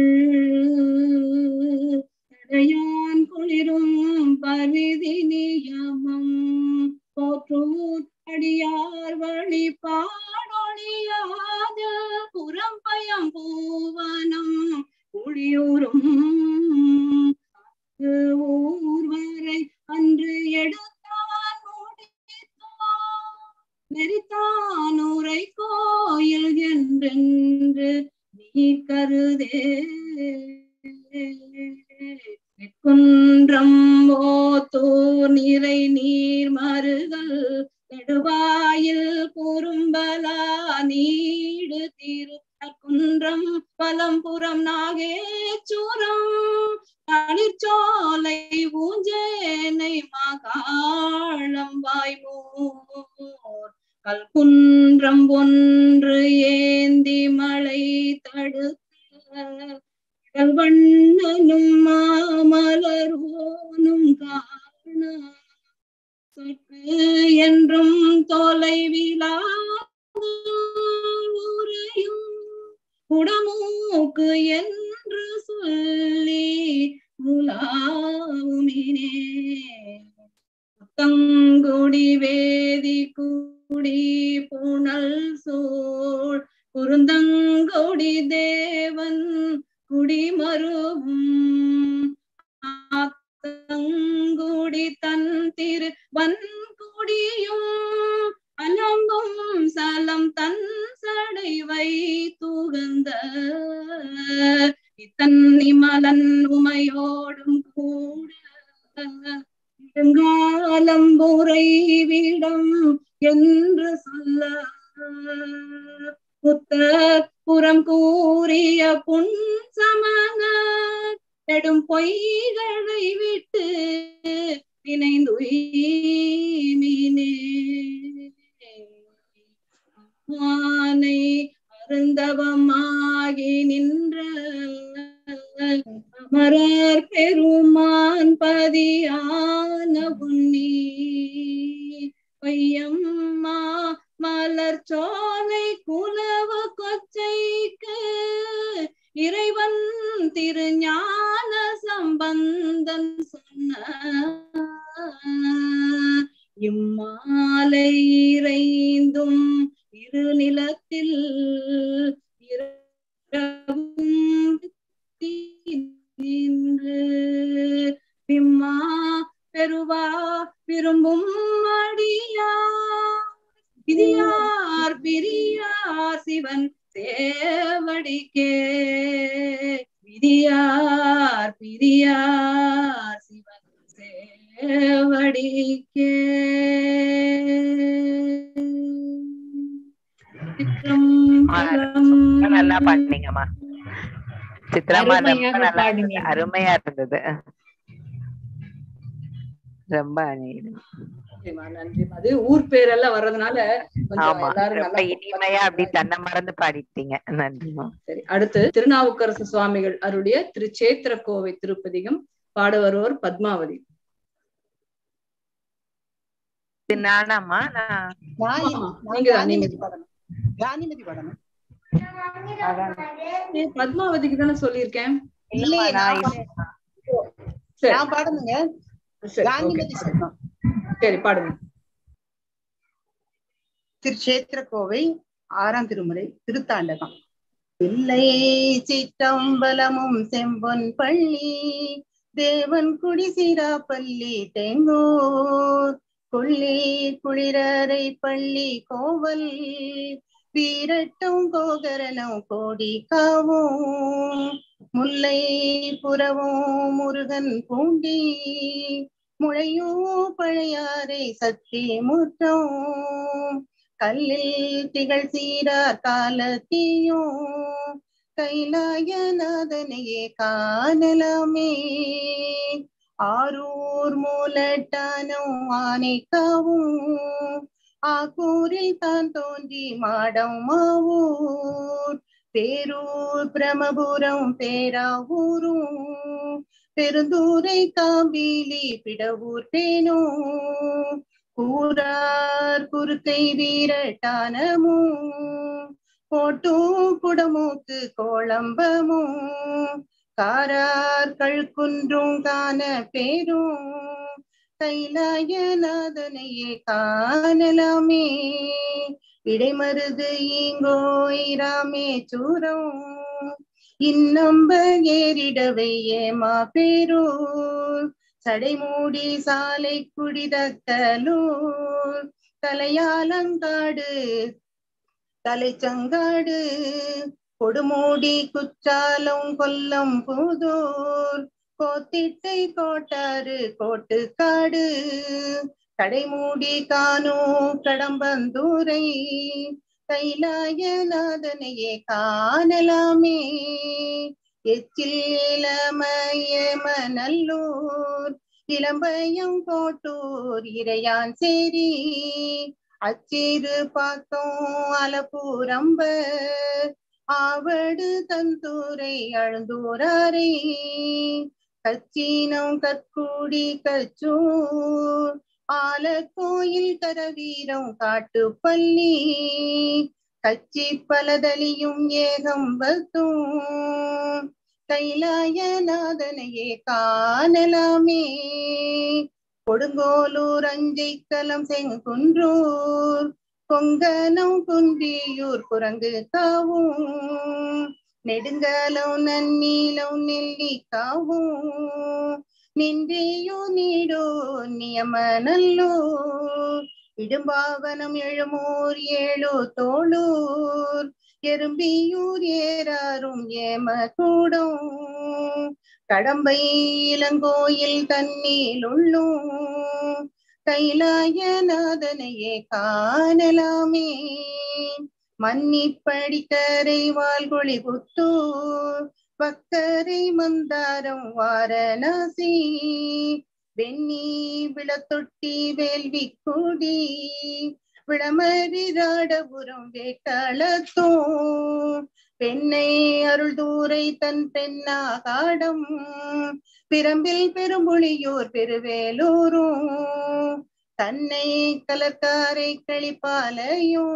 S9: தடையான் குளிரும் பரிதி நியமம் போற்றூர் அடியார் வழி பாடொழியாத புறம்பயம் பூவனம் குழியூரும் ஊர் வரை அன்று எடுத்தான் முடித்தான் நெறித்தான் உரை கோயில் என்றென்று நீ கருதே குன்றம் ஓத்தூர் நிறை நீர் மருகல் நெடுவாயில் குறும்பலா நீடு திரு குன்றம் பலம்புறம் நாகேச்சுரம் தளிர்ச்சோலை ஊஞ்சேனை மகாளம் வாய்மூர் கல்குன்றம் ஒன்று ஏந்தி மழை தடுத்த வண்ணனும் மாமலரோனும் காண சொற்கு என்றும் தொலைவிலா உறையும் குடமூக்கு என்று சொல் சொல்லி உலாவுமினே தங்குடி வேதி கூடி புனல் சோழ் குறுந்தங்கொடி தேவன் குடிமருவும் ஆத்தங்குடி தன் திரு வன்குடியும் அலங்கும் சலம் தன் சடை வைத்துகந்த இத்தன்னிமலன் உமையோடும் கூட நெடுங்காலம்புரை விடம் என்று சொல்ல புத்த புறம் கூறிய புன் சமண நெடும் பொய்களை விட்டு இணைந்துயிமினே மானை அருந்தவமாகி நின்ற அமரர் பெருமான் பதியான உன்னி பையம்மா மலர் சோலை குலவ கொச்சைக்கு இறைவன் திருஞான சம்பந்தன் சொன்ன இம்மாலை இறைந்தும் இரு நிலத்தில் இரவும் நின்று பிம்மா பெருவா விரும்பும் அடியா பிரியார் பிரியார் சிவன் சேவடிக்கே விதியார் பிரியார் சிவன் சேவடிக்கே
S12: ரொம்ப நல்லா பாடுனீங்கம்மா சித்ராமா ரொம்ப
S6: அருமையாக
S12: நல்லா
S6: பாடுனீங்க.
S12: இருந்தது. அருமையா இருந்தது ரொம்ப அநீதம்.
S2: நன்றிம்மா, நன்றிம்மா. அது ஊர் பேரெல்லாம் வர்றதுனால கொஞ்சம்
S12: ஆமா
S2: எல்லாரும்
S12: ரொம்ப
S2: நல்லா
S12: இனிமையா அப்படி தன்னை மறந்து பாடிட்டீங்க நன்றிமா
S2: சரி அடுத்து திருநாவுக்கரசு சுவாமிகள் அருடைய திருச்சேத்திர கோவை திருப்பதிகம் பாட வருவோர் பத்மாவதி
S12: இது நானாம்மா நான்
S3: நான்
S2: ஆமா,
S3: நான்
S2: நீங்கதான்,
S3: காந்திமதி
S2: நீங்க.
S3: படணும் காந்திமதி படணும்
S2: ஏய், பத்மாவதிக்கு தானே சொல்லியிருக்கேன்
S12: இல்லம்மா
S3: இல்லையே
S12: நான்
S3: நான்
S12: இது-
S2: சரி
S3: நான் பாடணுங்க
S2: சரி,
S3: காந்திமதி
S2: okay.
S3: சொல்லணும்
S2: சரி பாடுங்க
S3: திருச்சேத்திர கோவை ஆறாம் திருமுறை திருத்தாண்டகம் பிள்ளை சிற்றம்பலமும் செம்பொன் பள்ளி தேவன் குடி சிராப்பள்ளி தேங்கூர் கொள்ளி குளிரறை பள்ளி கோவல் வீரட்டும் கோகரணம் கோடி காவும் முல்லை புறவும் முருகன் பூண்டி முளையோ பழையாறை சக்தி முற்றம் கல்லில் திகழ் சீரார் காலத்தீயும் கைலாயநாதனையே காணலாமே ஆரூர் மூலட்டானும் ஆனைக்காவும் ஆக்கூரில் தான் தோன்றி மாடம் மாவூர் பேரூர் பிரமபுரம் பேராவூரும் பெருந்தூரை காம்பிலி பிடவூர் தேனும் கூறார் குறுக்கை வீரட்டானமும் கோட்டும் குடமூக்கு கோளம்பமும் காரார் கழுக்குன்றும் காண பேரும் கைலாயநாதனையே காணலாமே இடைமருது ஈங்கோ இராமே சூரம் இன்னம்ப ஏறிடவை ஏமா பேரூர் சடைமூடி சாலை குடிதக்கலூர் தலையாலங்காடு தலைச்சங்காடு கொடுமூடி குற்றாலம் கொல்லம் புதூர் கோத்திட்டை கோட்டாறு கோட்டுக்காடு கடைமூடி கானோ கடம்பந்தூரை கைலாயநாதனையே காணலாமே எச்சிலமயமநல்லூர் இளம்பயம் கோட்டூர் இறையான் சேரி அச்சிறு பாக்கம் அலப்பூரம்ப ஆவடு தந்தூரை அழுந்தூராரை கச்சீனம் கற்கூடி கச்சூர் ஆலக்கோயில் கரவீரம் காட்டுப்பள்ளி கச்சி பலதலியும் ஏகம் வத்தும் கைலாயநாதனையே காணலாமே கொடுங்கோலூர் அஞ்சைக்கலம் செங்குன்றூர் கொங்கனம் குன்றியூர் குரங்கு காவும் நெடுங்கலம் நன்னீலம் நெல்லிக்காவும் நின்றியோ நீடோ நியம நல்லூர் இடும்பாவனம் எழுமூர் ஏழு தோளூர் எறும்பியூர் ஏறாரும் ஏம கூடம் கடம்பை இளங்கோயில் தண்ணீர் உள்ளும் கைலாயநாதனையே காணலாமே மன்னிப்படிக்கரை வாழ்கொழி புத்தூர் பக்கரை மந்தாரம் வாரணாசி வெண்ணி விளத்தொட்டி வேள்வி கூடி விளமரிராடபுரம் வேட்டாளத்தோம் பெண்ணை அருள் தூரை தன் பெண்ணாகாடம் பிரம்பில் பெரும்புளியூர் பெருவேலூரும் தன்னை கலக்காரை கழிப்பாலையும்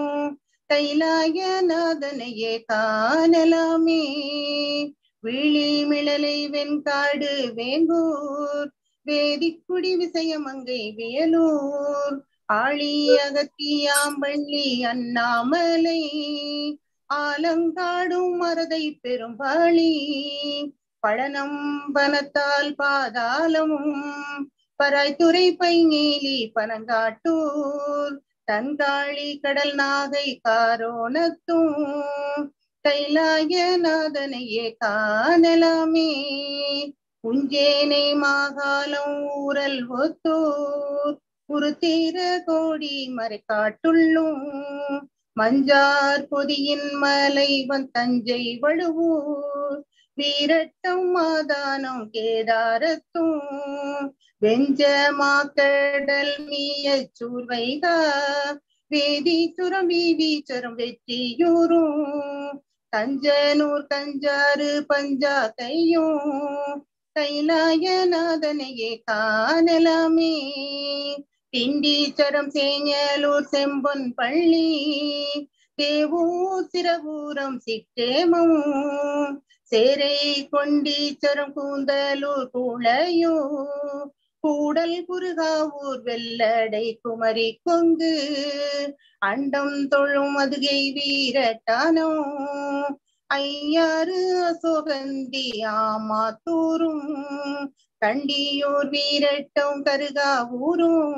S3: கைலாயநாதனையே காணலாமே விழி மிளலை வெண்காடு வேங்கூர் வேதிக்குடி விசயமங்கை வியலூர் ஆழி அகத்தியாம்பள்ளி அண்ணாமலை ஆலங்காடும் மரதை பெரும்பாளி பழனம் பனத்தால் பாதாளமும் பராய்த்துறை பைநீலி பனங்காட்டூர் தன்காளி கடல் நாகை காரோணத்தும் கைலாயநாதனையே காணலாமே உஞ்சேனை மாகாலம் ஊரல் ஒத்தூர் உருத்தீர கோடி மறைக்காட்டுள்ளும் மஞ்சார் பொதியின் மலை வன் தஞ்சை வழுவூர் வீரட்டம் மாதானம் கேதாரத்தும் வெஞ்ச மாக்கடல் மீய சூர்வைகா வேதீச்சுரம் வீவீச்சரம் வெற்றியூரும் தஞ்சனூர் கஞ்சாறு பஞ்சா கையும் கைலாயநாதனையே காணலாமே திண்டீச்சரம் சேங்கலூர் செம்பொன் பள்ளி தேவூர் சிறபூரம் சிற்றேமம் சேரை கொண்டீச்சரம் கூந்தலூர் கூளையோ கூடல் குருகாவூர் வெள்ளடை குமரி கொங்கு அண்டம் தொழும் அதுகை வீரட்டானோ ஐயாறு அசோகந்தி ஆமாத்தூரும் கண்டியூர் வீரட்டம் கருகாவூரும்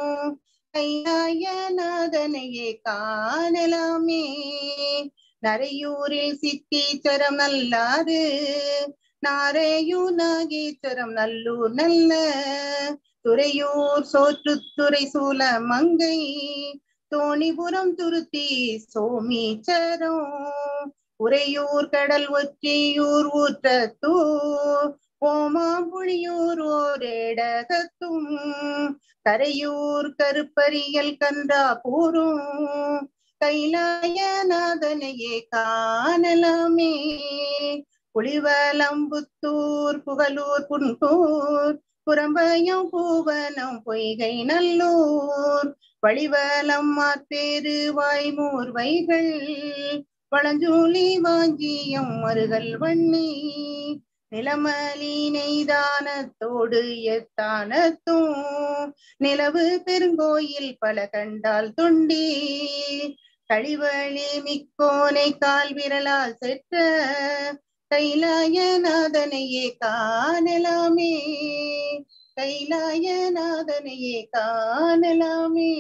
S3: கையாயநாதனையே காணலாமே நரையூரில் சித்தீச்சரம் நல்லாறு நாரையூர் நாகேஸ்வரம் நல்லூர் நல்ல துறையூர் சோற்றுத்துறை சூல மங்கை தோணிபுரம் துருத்தி சோமீச்சரம் உறையூர் கடல் ஒற்றியூர் ஊற்றத்தூர் ஓமாம்புழியூர் ஓரேடகத்தும் கரையூர் கருப்பரியல் கன்றா கூறும் கைலாயநாதனையே காணலாமே புலிவலம்புத்தூர் புகலூர் புன்கூர் புறம்பயம் பூவனம் பொய்கை நல்லூர் வழிவலம் மாப்பேரு வாய்மூர் வைகள் பழஞ்சூலி வாஞ்சியம் மருகல் வண்ணி நிலமலி நெய்தானத்தோடு எத்தானத்தும் நிலவு பெருங்கோயில் பல கண்டால் தொண்டி கழிவழி மிக்கோனை கால் விரலால் செற்ற கைலாயநாதனையே காணலாமே கைலாயநாதனையே காணலாமே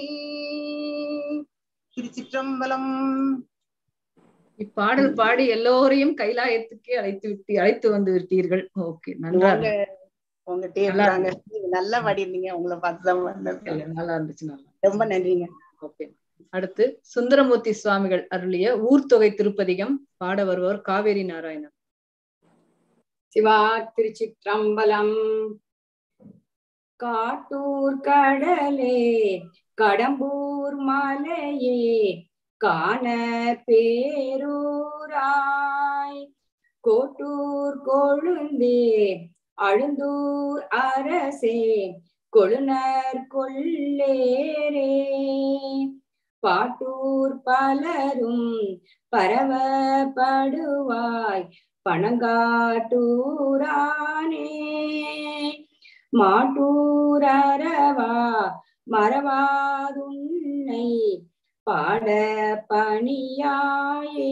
S3: திருச்சிற்றம்பலம்
S2: இப்பாடல் பாடி எல்லோரையும் கைலாயத்துக்கே அழைத்து விட்டு அழைத்து வந்து விட்டீர்கள் ஓகே நன்றா
S3: உங்க உங்க டேப் தாங்க நீங்க நல்லா பாடிருந்தீங்க உங்களை பார்த்துதான் வந்தேன்
S2: நல்லா இருந்துச்சு நல்லா
S3: ரொம்ப நன்றிங்க
S2: ஓகே அடுத்து சுந்தரமூர்த்தி சுவாமிகள் அருளிய ஊர்த்தொகை திருப்பதிகம் பாட வருபவர் காவேரி நாராயணன்
S13: சிவா திருச்சிற்றம்பலம் காட்டூர் கடலே கடம்பூர் மலையே காண பேரூராய் கோட்டூர் கொழுந்தே அழுந்தூர் அரசே கொழுனர் கொள்ளேரே பாட்டூர் பலரும் பரவப்படுவாய் பணங்காட்டூரானே மாட்டூரவா மறவாதுன்னை பாட பணியாயே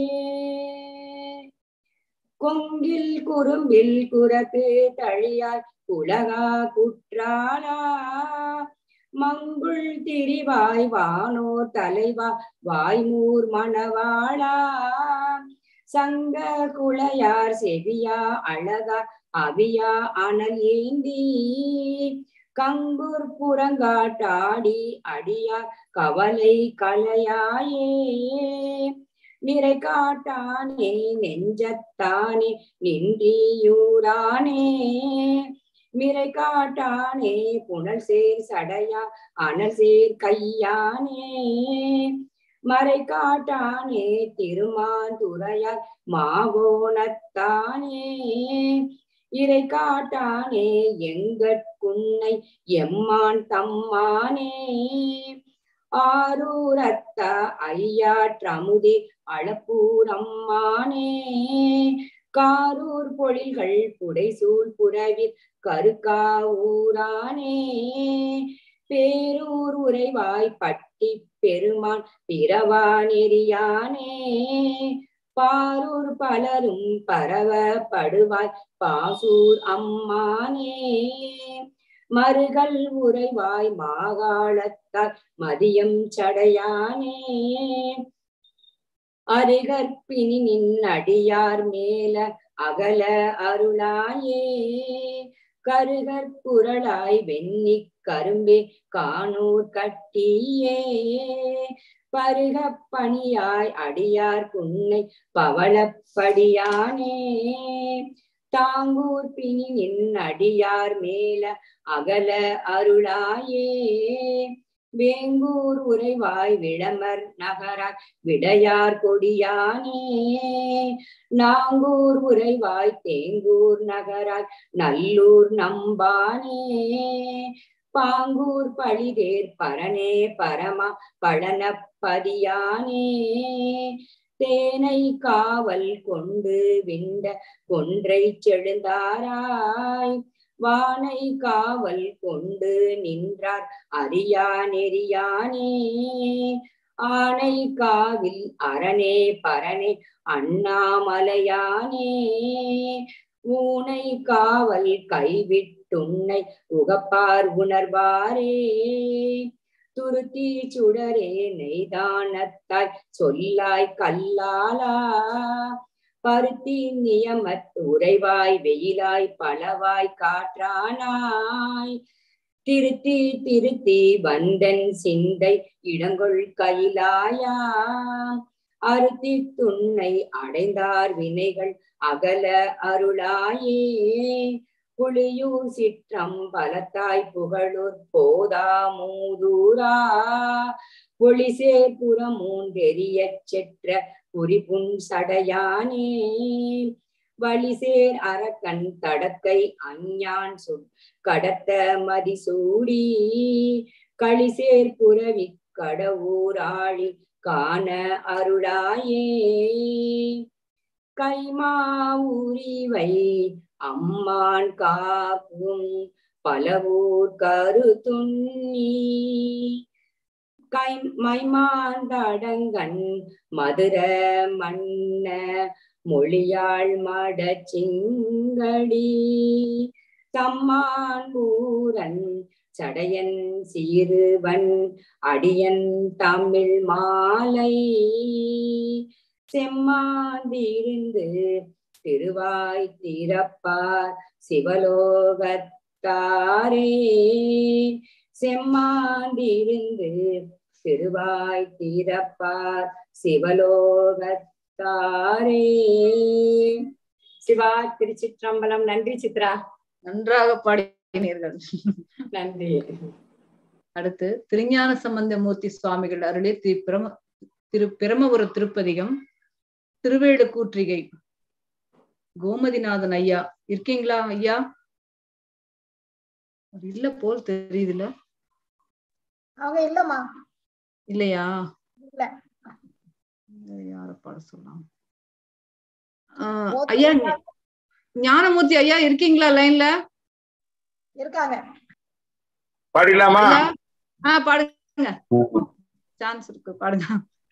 S13: கொங்கில் குறும்பில் குரத்து தழியாய் உலகா குற்றாலா மங்குள் திரிவாய் வானோ தலைவா வாய்மூர் மணவாளா சங்க குளையார் செவியா அழகா அவியா அனல் ஏந்தி கங்குர் புறங்காட்டாடி அடியார் கவலை கலையாயே நிறை காட்டானே நெஞ்சத்தானே நின்றியூரானே மிரை காட்டானே புனல் சேர் சடையா அனல் சேர் கையானே மறை காட்டானே திருமாந்துறையாய் மாவோனத்தானே இறை காட்டானே எங்கட்குன்னை எம்மான் தம்மானே ஆரூரத்த ஐயாற்றமுதே அளப்பூரம்மானே காரூர் பொழில்கள் புடைசூழ் புறவிற் கருக்கா ஊரானே பேரூர் உறைவாய் பட்டி பெருமான் பிறவா நெறியானே பாரூர் பலரும் பரவ படுவாய் பாசூர் அம்மானே மறுகள் உறைவாய் மாகாளத்தால் மதியம் சடையானே அருகற்பினி நின் அடியார் மேல அகல அருளாயே கருகற்புரளாய் வெண்ணி கரும்பே காணூர் கட்டியே பருக பணியாய் அடியார் புன்னை பவளப்படியானே தாங்கூர் பிணி நின் அடியார் மேல அகல அருளாயே வேங்கூர் உறைவாய் விளமர் நகராய் விடையார் கொடியானே நாங்கூர் உறைவாய் தேங்கூர் நகராய் நல்லூர் நம்பானே பாங்கூர் பழிதேர் பரணே பரமா பழனப்பதியானே தேனை காவல் கொண்டு விண்ட கொன்றை செழுந்தாராய் வானை காவல் கொண்டு நின்றார் அரியா நெறியானே ஆனை காவில் அரணே பரணே அண்ணாமலையானே ஊனை காவல் கைவிட்டுன்னை உகப்பார் உணர்வாரே துருத்தி சுடரே நெய்தானத்தாய் சொல்லாய் கல்லாலா பருத்தி நியமத் உறைவாய் வெயிலாய் பலவாய் காற்றானாய் திருத்தி திருத்தி வந்தன் சிந்தை இடங்கொள் கையிலாயா அருத்தி துன்னை அடைந்தார் வினைகள் அகல அருளாயே புளியூர் சிற்றம் பலத்தாய் புகழூர் போதா மூதூரா பொலிசே புறமூன்றெறியச் செற்ற புரிபுன் சடையானே வழிசேர் அரக்கன் தடக்கை அஞ்ஞான் சொல் கடத்த மதிசூடி களிசேர் புறவி கடவுராளி காண அருளாயே கைமாவுரிவை அம்மான் காக்கும் பலவூர் கருத்துண்ணி கை மைமாந்தடங்கன் மதுர மன்ன மொழியாள் மடச்சிங்கடி தம்மான் பூரன் சடையன் சீருவன் அடியன் தமிழ் மாலை செம்மாந்திருந்து திருவாய் திறப்பார் சிவலோகத்தாரே செம்மாந்திருந்து திருவாய் திறப்பார் சிவலோகத்தாரே சிவா திருச்சிற்றம்பலம் நன்றி சித்ரா
S2: நன்றாக பாடினீர்கள்
S13: நன்றி
S2: அடுத்து திருஞான சம்பந்தமூர்த்தி சுவாமிகள் அருளே திரு பிரம திரு பிரமபுர திருப்பதிகம் திருவேடு கூற்றிகை கோமதிநாதன் ஐயா இருக்கீங்களா ஐயா அவர் இல்ல போல் தெரியுதுல
S8: அவங்க இல்லம்மா
S2: இல்லையா
S8: இல்ல
S2: யார பாட சொல்லலாம் ஆஹ் ஐயா ஞானமூர்த்தி ஐயா இருக்கீங்களா லைன்ல
S8: இருக்காங்க
S14: பாடிடலாமா
S2: ஐயா ஆ பாடுங்க சான்ஸ் இருக்கு பாடுங்க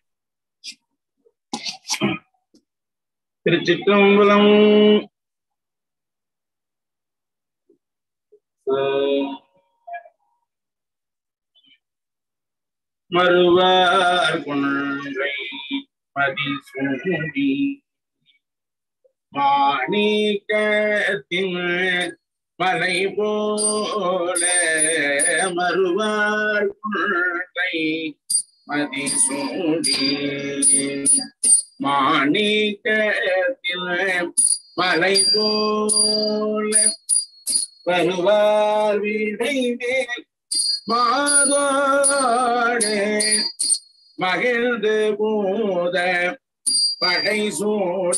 S14: திருச்சிற்றம்பலம் மறுவார் கொன்றை மதிசூடி மாணிக்கத்தின் மலை போல மறுவார் கொன்றை மதிசூடி மாணிக்கத்தின் மலை போல வருவார் வீடை மேல் மாதோடு மகிழ்ந்து பூத படை சூட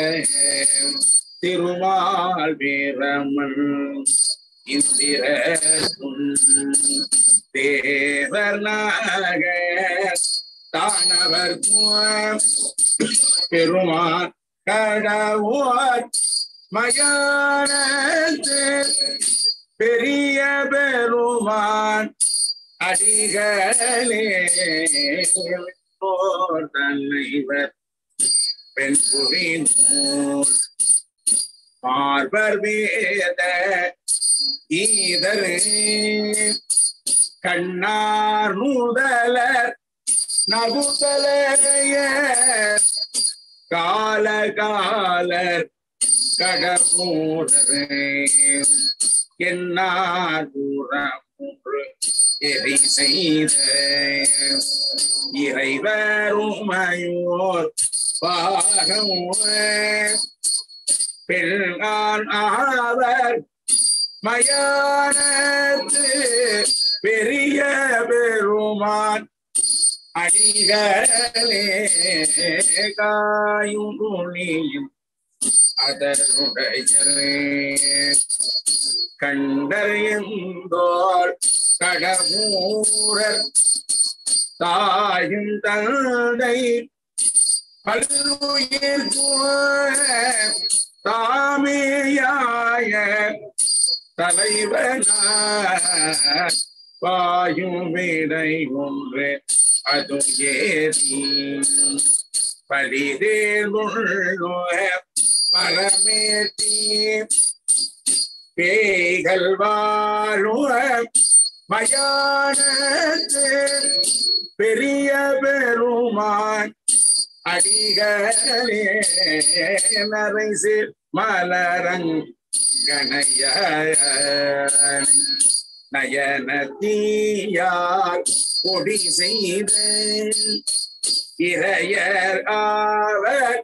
S14: திருமால் வீரமன் இந்திர தேவர் நாக தானவர் பெருமான் கடவுள் மயானத்து பெரிய பெருமான் அடிகளே போர் தன்னைவர் பெண் புரிந்தோர் பார்வர் வேத ஈதரு கண்ணார் நூதலர் நகுதலைய கால காலர் கடமூரரே என்னார் மூன்று எரி செய்த இறைவருமையோர் பாகம் பெண்கான் ஆவர் மயானத்து பெரிய பெருமான் அடிகளே காயும் துணியும் அதனுடைய கண்டறியந்தோர் கடமூரர் தாயும் தந்தை பல்லுயிர் தாமேயாய தலைவன பாயும் விடை ஒன்று அது ஏறி பலிதேர்ந்துள்ள பரமேட்டி பேய்கள் வாழுவ மயானத்து பெரிய பெருமான் அடிகளே நரைசு மலரங் கணைய நயனத்தீயார் கொடி செய்த இறையர் ஆவர்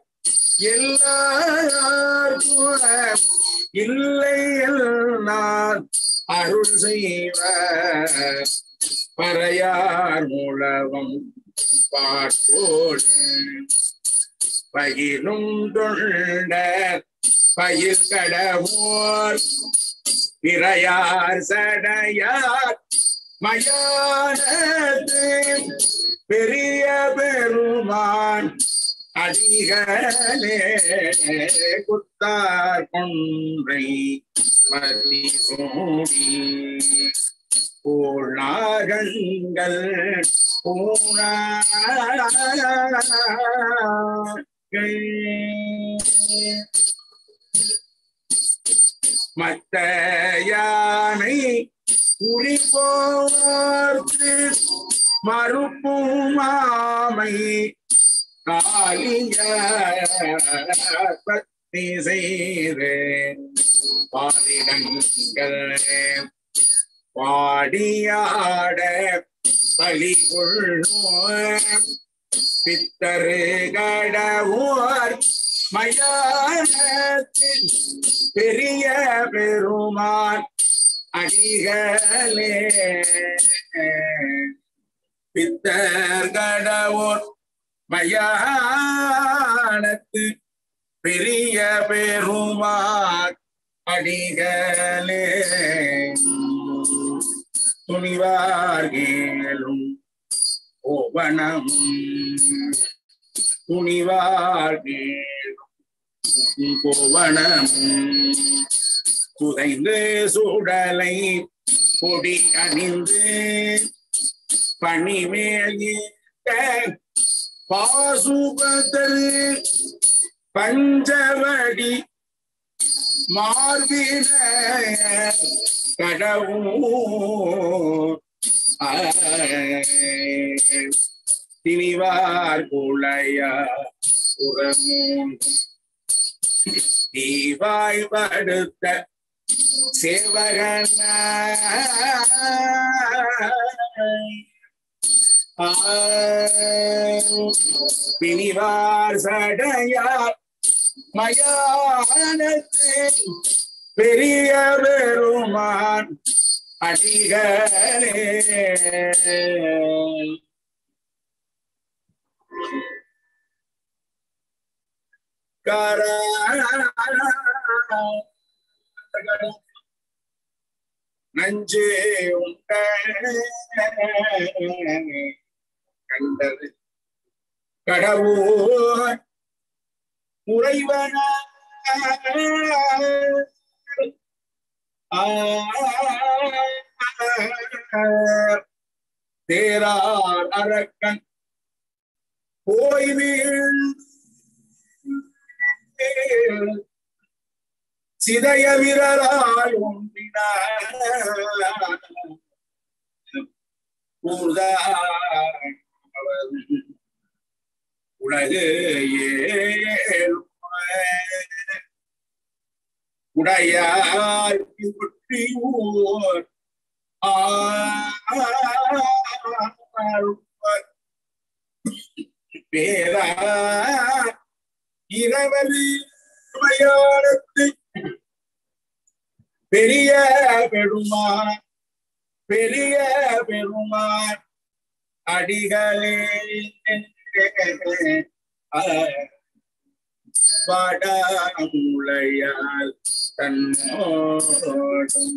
S14: எல்லாருக்கும் இல்லை நான் அருள் செய்வ பறையார் மூலவம் பாட்டோடு பயிலும் தொண்டர் பயில் கடவோர் பிறையார் சடையார் மயானத்து பெரிய பெருமான் அடிகளே குத்தார் கொன்றை மதி சூடி பூணாகங்கள் பூணா மத்த யானை புலி போர்த்து மறுப்பும் மாமை காலிய பக்தி செய்து பாரிடங்கள் பாடியாட பலி கொள்ளும் பித்தரு கடவுர் மயானத்தில் பெரிய பெருமான் அடிகளே பித்தர் கடவுர் மயானத்து பெரிய பெருமான் அடிகளே துணிவார்கேளும் ஓவனமும் துணிவார்கேளும் கோவணமும் புதைந்து சுடலை பொடி அணிந்து பணிமேல் ஈட்ட பாசுபதர் பஞ்சவடி மார்பின கடவும் திணிவார் குளையா உறமும் தீவாய் படுத்த சேவகன பிணிவார் சடையார் மயானத்து பெரிய பெருமான் அடிகளே நஞ்சே உண்ட கண்டது கடவுள் உறைவன தேரார் அரக்கன் போய் சிதைய விரலால் ஒன்றினார் உலகு உடையார் ஒற்றி ஊர் பேரா இரவலி மயானத்து பெரிய பெருமான் பெரிய பெருமான் அடிகளே படமுளையால் தன்னோடும்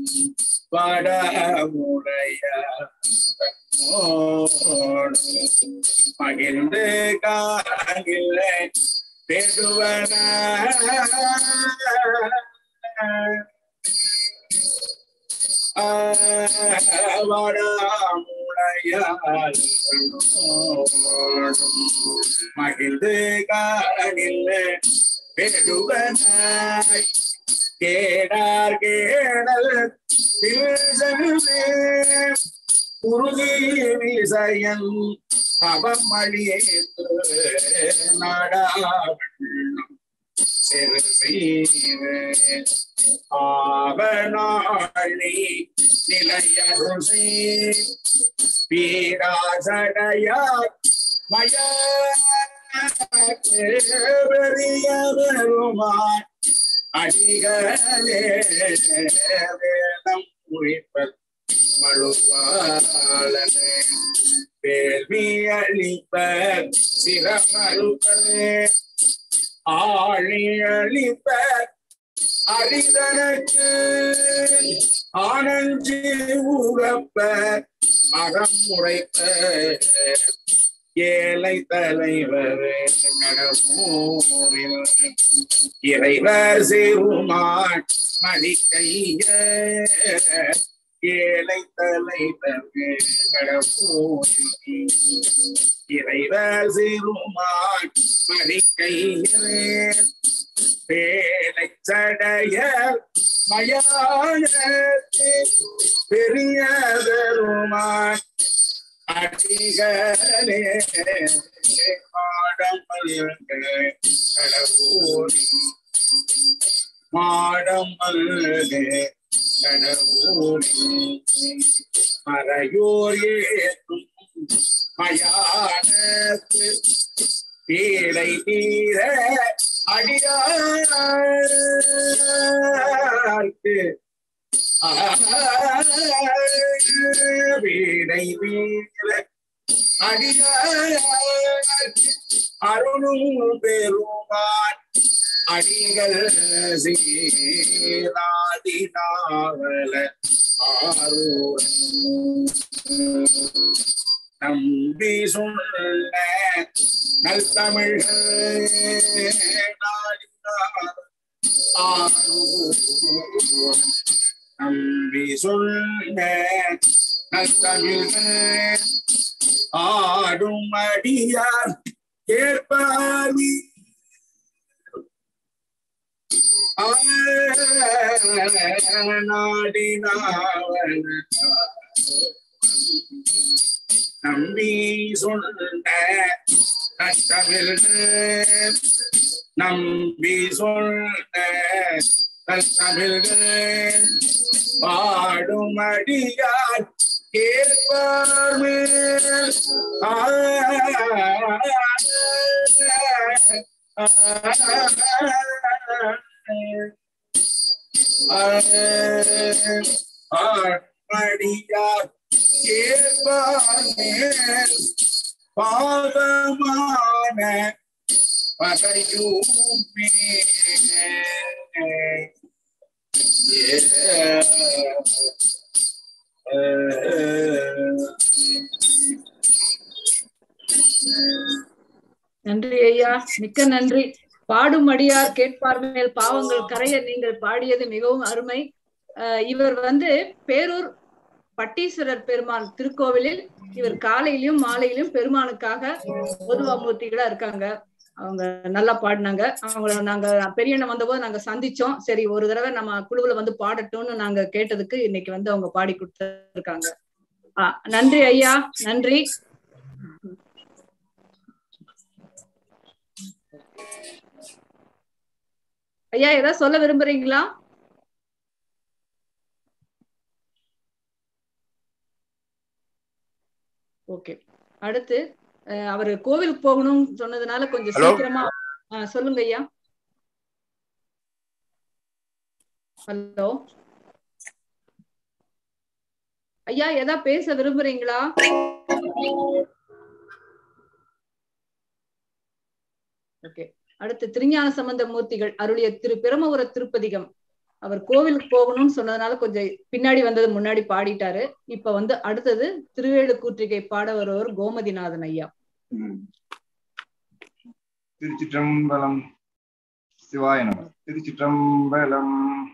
S14: படமுளையால் தன்னோடும் மகிழ்ந்து காணில்ல பெருவன வடமுளையால் மகிழ்ந்து காணில்ல பெருவனாய் கேடார் கேடல் திருசனே குருதி விசயன் அவமளியேத்து நாடாவண்ணம் சிறு செய்வே ஆவணாளி நிலையருசி பீராசடையார் மயா பெரியவருமான் அடிகளே வேதம் குறிப்பது மழுவாளனே வேள்வி அளிப்ப சிரமறுப்பதே ஆழி அளிப்ப அரிதனுக்கு ஆனஞ்சி உறப்ப அறம் உரைப்ப ஏழை தலைவர் கடமூரில் இறைவர் சிறுமான் மணிக்கைய ஏழை தலைவர் கடமூரில் இறைவர் சிறுமான் மணிக்கையரே பேலை சடைய மயானத்து பெரிய பெருமான் அடிகளே மாடம் கடவுளி மாடம் கடவுளி மறையோர் ஏற்றும் மயானத்து பீடை தீர அடியார்க்கு வீடை வீர அடியார்க்கு அருணும் பெருமான் அடிகள் சீராதி நாவல ஆரூர் நம்பி சொன்ன நல் தமிழ்கள் நாடி நம்பி சொன்ன நல்தமிழ்கள் ஆடும் அடியார் கேட்பாவி நாடினாவன நம்பி சொன்ன கஷ்டமில்கள் நம்பி சொன்ன கஷ்டமில்கள் பாடும் அடியார் கேட்பார் மேல் அடியார் கேட்பார் மேல் பாவமான பகையுமே
S2: நன்றி ஐயா மிக்க நன்றி பாடும் அடியார் கேட்பார் மேல் பாவங்கள் கரைய நீங்கள் பாடியது மிகவும் அருமை அஹ் இவர் வந்து பேரூர் பட்டீஸ்வரர் பெருமான் திருக்கோவிலில் இவர் காலையிலயும் மாலையிலயும் பெருமானுக்காக பொதுவாமூர்த்திகளா இருக்காங்க அவங்க நல்லா பாடினாங்க அவங்கள நாங்க பெரியண்ணன் வந்தபோது நாங்க சந்திச்சோம் சரி ஒரு தடவை நம்ம குழுவுல வந்து பாடட்டும்னு நாங்க கேட்டதுக்கு இன்னைக்கு வந்து அவங்க பாடி கொடுத்துருக்காங்க ஆஹ் நன்றி ஐயா நன்றி ஐயா ஏதாவது சொல்ல விரும்புறீங்களா ஓகே அடுத்து அஹ் அவரு கோவிலுக்கு போகணும்னு சொன்னதுனால கொஞ்சம்
S14: Hello?
S2: சீக்கிரமா அஹ் சொல்லுங்க ஐயா ஹலோ ஐயா ஏதா பேச விரும்புறீங்களா ஓகே அடுத்து திருஞான சம்பந்த மூர்த்திகள் அருளிய திரு பிரமபுர திருப்பதிகம் அவர் கோவிலுக்கு போகணும்னு சொன்னதுனால கொஞ்சம் பின்னாடி வந்தது முன்னாடி பாடிட்டாரு இப்ப வந்து அடுத்தது திருவேடு கூற்றிகை பாட வருவர் கோமதிநாதன் ஐயா
S15: திருச்சிற்றம்பலம் சிவாய நம திருச்சிற்றம்பலம்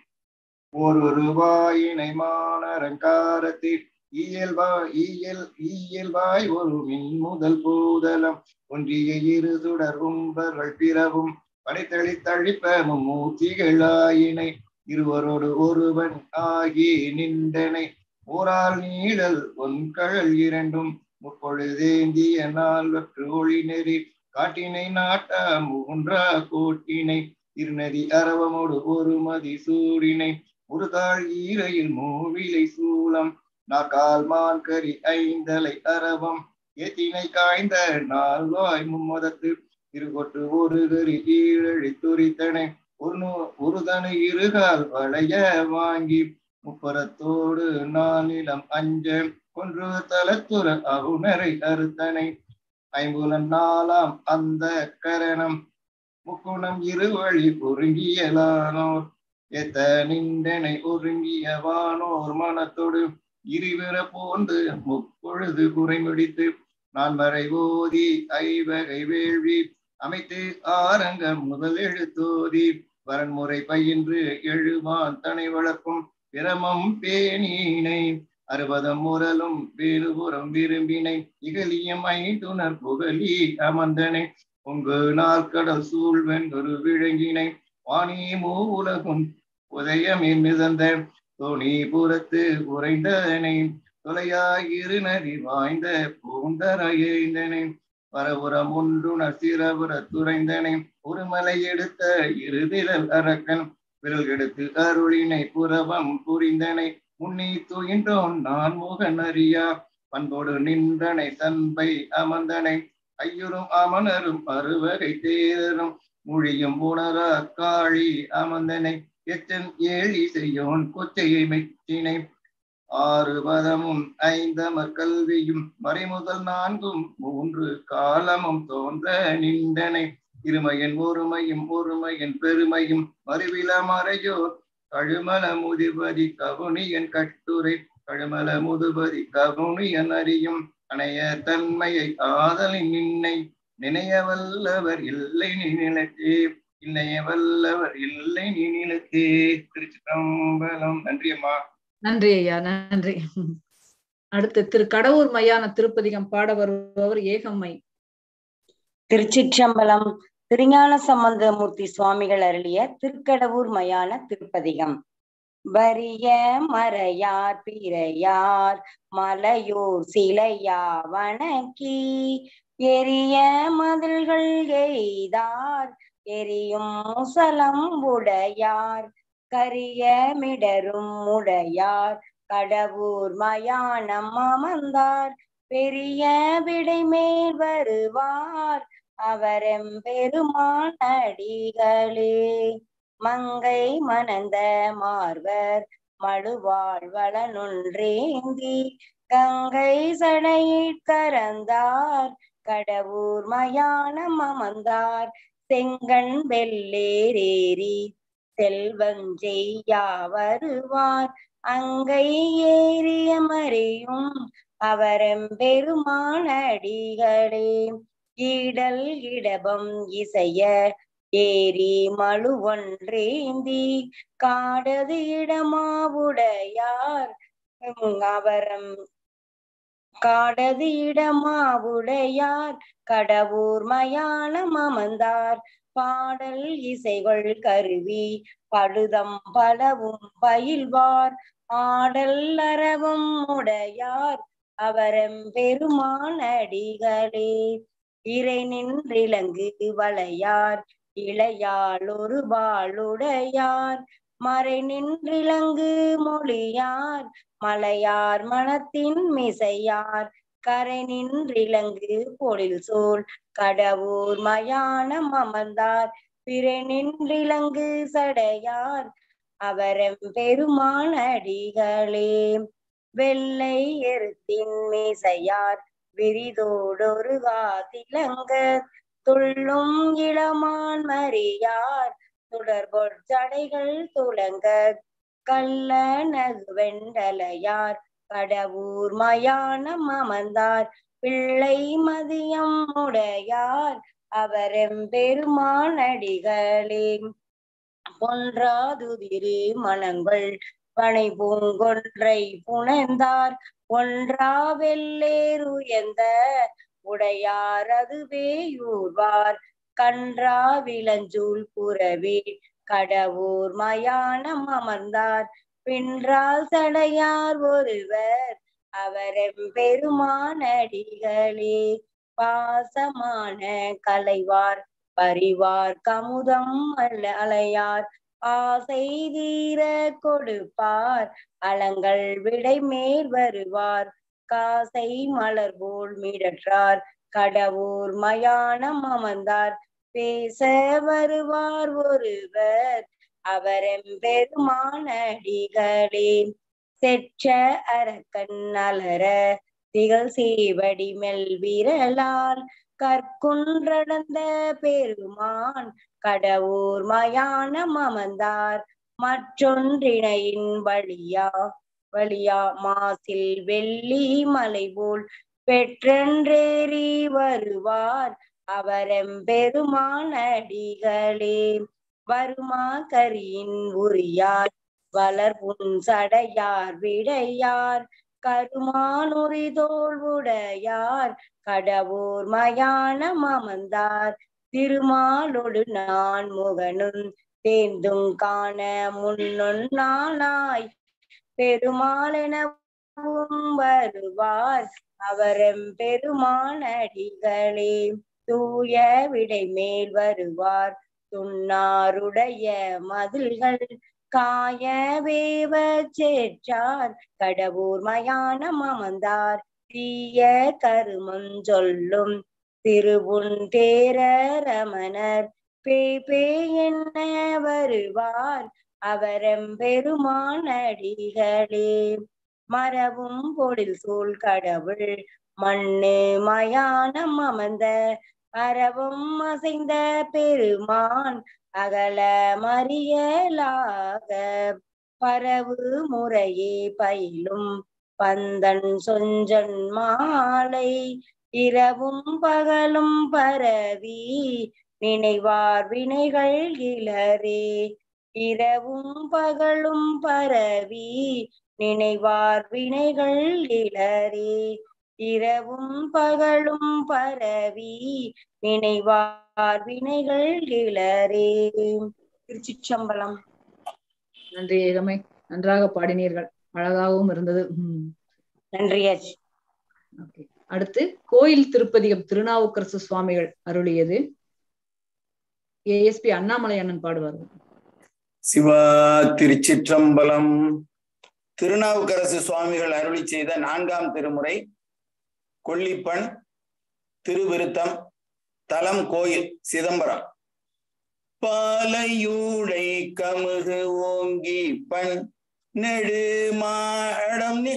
S15: ஒரு ரூபாயினை மானரங்காரத்தில் இயல்பா இயல் இயல்பாய் ஒரு மின் முதல் பூதலம் ஒன்றிய இரு சுடர் உம்பர்கள் பிறவும் படைத்தளி தழிப்பமும் மூர்த்திகளாயினை இருவரோடு ஒருவன் ஆகி நின்றனை ஓரால் நீழல் ஒன்கழல் இரண்டும் முப்பொழுதேந்திய நால்வற்று ஒளி நெறி காட்டினை நாட்டா மூன்றா கோட்டினை இருநதி அரவமோடு ஒரு மதி சூடினை ஒரு தாழ் ஈரையில் மூவிலை சூலம் நாக்கால் மான் கரி ஐந்தலை அரவம் ஏத்தினை காய்ந்த நால்வாய் மும்மதத்து இருகொட்டு ஒரு கரி ஈழழி துரித்தனை ஒரு நூ- ஒரு தனு இருகால் வளைய வாங்கி முப்பரத்தோடு நானிலம் அஞ்ச கொன்று தலத்துற அவுணரை அறுத்தனை ஐம்புலன் நாலாம் அந்த கரணம் முக்குணம் இருவழி பொருங்கியலானோர் எத்த நின்றனை ஒருங்கிய வானோர் மனத்தோடு இருவிர போந்து முப்பொழுது குறைமுடித்து நான் வரை ஓதி ஐவகை வேள்வி அமைத்து ஆரங்க முதல் எழுத்தோதி வரன்முறை பயின்று எழுவான் தனை வளர்க்கும் பிரமம் பேணினை அறுபதம் முரலும் வேறுபுறம் விரும்பினை இகலியம் ஐந்துணர் புகழி அமர்ந்தனை உங்கு நாற்கடல் சூழ்வென்றொரு விழுங்கினை வாணி மூவுலகும் உதயமே மிதந்த தோணி புறத்து உறைந்தனை தொலையாயிரு நதி வாய்ந்த பூந்தரையைந்தனை பரபுறம் ஒன்றுணர் சிறபுற துறைந்தனை ஒரு மலை எடுத்த இருதிரல் அரக்கன் விரல் எடுத்து அருளினை புறவம் புரிந்தனை முன்னி துயின்றோன் நான் முகன் அறியா பண்போடு நின்றனை சன்பை அமர்ந்தனை ஐயுறும் அமனரும் அறுவகை தேரரும் மொழியும் உணரா காளி அமர்ந்தனை எச்சன் ஏழி செய்யோன் கொச்சையை மெச்சினை ஆறு பதமும் ஐந்தமர் கல்வியும் மறைமுதல் நான்கும் மூன்று காலமும் தோன்ற நின்றனை இருமையின் ஒருமையும் ஒருமையின் பெருமையும் மறுவில மறையோர் கழுமல முதுபதி கவுனியன் கட்டுரை கழுமல முதுபதி கவுனியன் அறியும் அணைய தன்மையை ஆதலின் நின்னை நினைய வல்லவர் இல்லை நினைத்தே இல்லையே வல்லவர் இல்லை நீனிலுக்கு திருச்சிற்றம்பலம் நன்றி அம்மா
S2: நன்றி ஐயா நன்றி அடுத்து திரு கடவுர் மையான திருப்பதிகம் பாட வருபவர் ஏகம்மை
S16: திருச்சிற்றம்பலம் திருஞான சம்பந்தமூர்த்தி சுவாமிகள் அருளிய திருக்கடவூர் மயான திருப்பதிகம் வரிய மறையார் பிறையார் மலையூர் சிலையா வணக்கி எரிய மதில்கள் எய்தார் எரியும் முசலம் உடையார் கரிய மிடரும் உடையார் கடவுர் மயானம் அமர்ந்தார் பெரிய விடை மேல் வருவார் அவரெம் பெருமான் அடிகளே மங்கை மணந்த மார்வர் மழுவாழ் வளனொன்றேந்தி கங்கை சடையிற் கரந்தார் கடவுர் மயானம் அமர்ந்தார் செங்கண் வெள்ளேரேறி செல்வஞ்செய்யா வருவார் அங்கை ஏறிய மறையும் அவரம் பெருமானடிகளே ஈடல் இடபம் இசைய ஏரி மழு ஒன்றேந்தி காடது இடமாவுடையார் அவரம் காடது இடமாவுடையார் கடவுர் மயானம் அமர்ந்தார் பாடல் இசைகள் கருவி படுதம் பலவும் பயில்வார் ஆடல் அறவும் உடையார் அவரம் பெருமானடிகளே இறை நின்றிலங்கு வளையார் இளையாள் ஒரு வாளுடையார் மறை நின்றிலங்கு மொழியார் மலையார் மனத்தின் மிசையார் கரை நின்றிலங்கு பொழில் சோல் கடவுர் மயானம் அமர்ந்தார் பிறை நின்றிலங்கு சடையார் அவரம் பெருமானடிகளே வெள்ளை எருத்தின் மீசையார் விரிதோடொரு காதிலங்க துள்ளும் இளமான் மறியார் தொடர்பொற் சடைகள் துளங்க கள்ள நகுவெண்டலையார் கடவுர் மயானம் அமர்ந்தார் பிள்ளை மதியம் உடையார் அவரெம் பெருமானடிகளே பொன்றாதுதிரு மணங்கள் பனை பூங்கொன்றை புனைந்தார் ஒன்றா வெள்ளேர் உயர்ந்த உடையார் அதுவே யூர்வார் கன்றா விளஞ்சூல் புறவே கடவுர் மயானம் அமர்ந்தார் பின்றால் சடையார் ஒருவர் அவரெம் பெருமானடிகளே பாசமான கலைவார் பரிவார் கமுதம் அல்ல அலையார் ஆசை தீர கொடுப்பார் அலங்கள் விடை மேல் வருவார் காசை மலர் போல் மிடற்றார் கடவுர் மயானம் அமர்ந்தார் பேச வருவார் ஒருவர் அவரெம் பெருமானடிகளே செற்ற அரக்கன் அலர திகழ் சேவடி மெல் விரலால் கற்குன்றடந்த பெருமான் கடவுர் மயானம் அமர்ந்தார் மற்றொன்றினையின் வழியா வழியா மாசில் வெள்ளி மலை போல் பெற்றென்றேறி வருவார் அவரெம் பெருமானடிகளே வருமா கரியின் உரியார் வளர்புன் சடையார் விடையார் கருமானுரி தோல்வுடையார் கடவுர் மயானம் அமர்ந்தார் திருமாலொடு நான் முகனும் தேர்ந்தும் காண முன்னொன்னானாய் பெருமாளெனவும் வருவார் அவரம் பெருமானடிகளே தூய விடை மேல் வருவார் துன்னாருடைய மதில்கள் காய வேவ சேற்றார் கடவுர் மயானம் அமர்ந்தார் தீய கருமம் சொல்லும் திருவுன் தேரமணர் பே பே என்ன வருவார் அவரம் பெருமானடிகளே மரவும் பொழில் சூழ் கடவுள் மண்ணு மயானம் அமர்ந்த அறவும் அசைந்த பெருமான் அகல மறியலாக பரவு முறையே பயிலும் பந்தன் சொஞ்சன் மாலை இரவும் பகலும் பரவி நினைவார் வினைகள் இளரே இரவும் பகலும் பரவி நினைவார் வினைகள் இளரே இரவும் பகலும் பரவி நினைவார் வினைகள் இளரே திருச்சிற்றம்பலம்
S2: நன்றி ஏகமை நன்றாக பாடினீர்கள் அழகாகவும் இருந்தது உம்
S16: நன்றி ஆச்சி
S2: Okay. அடுத்து கோயில் திருப்பதிகம் திருநாவுக்கரசு சுவாமிகள் அருளியது ஏஎஸ்பி அண்ணாமலை அண்ணன் பாடுவார்கள்
S15: சிவா திருச்சிற்றம்பலம் திருநாவுக்கரசு சுவாமிகள் அருளி செய்த நான்காம் திருமுறை கொல்லிப்பண் திருவிருத்தம் தலம் கோயில் சிதம்பரம் பாலையூடை கமுகு ஓங்கி பண் நெடுமாடம் நி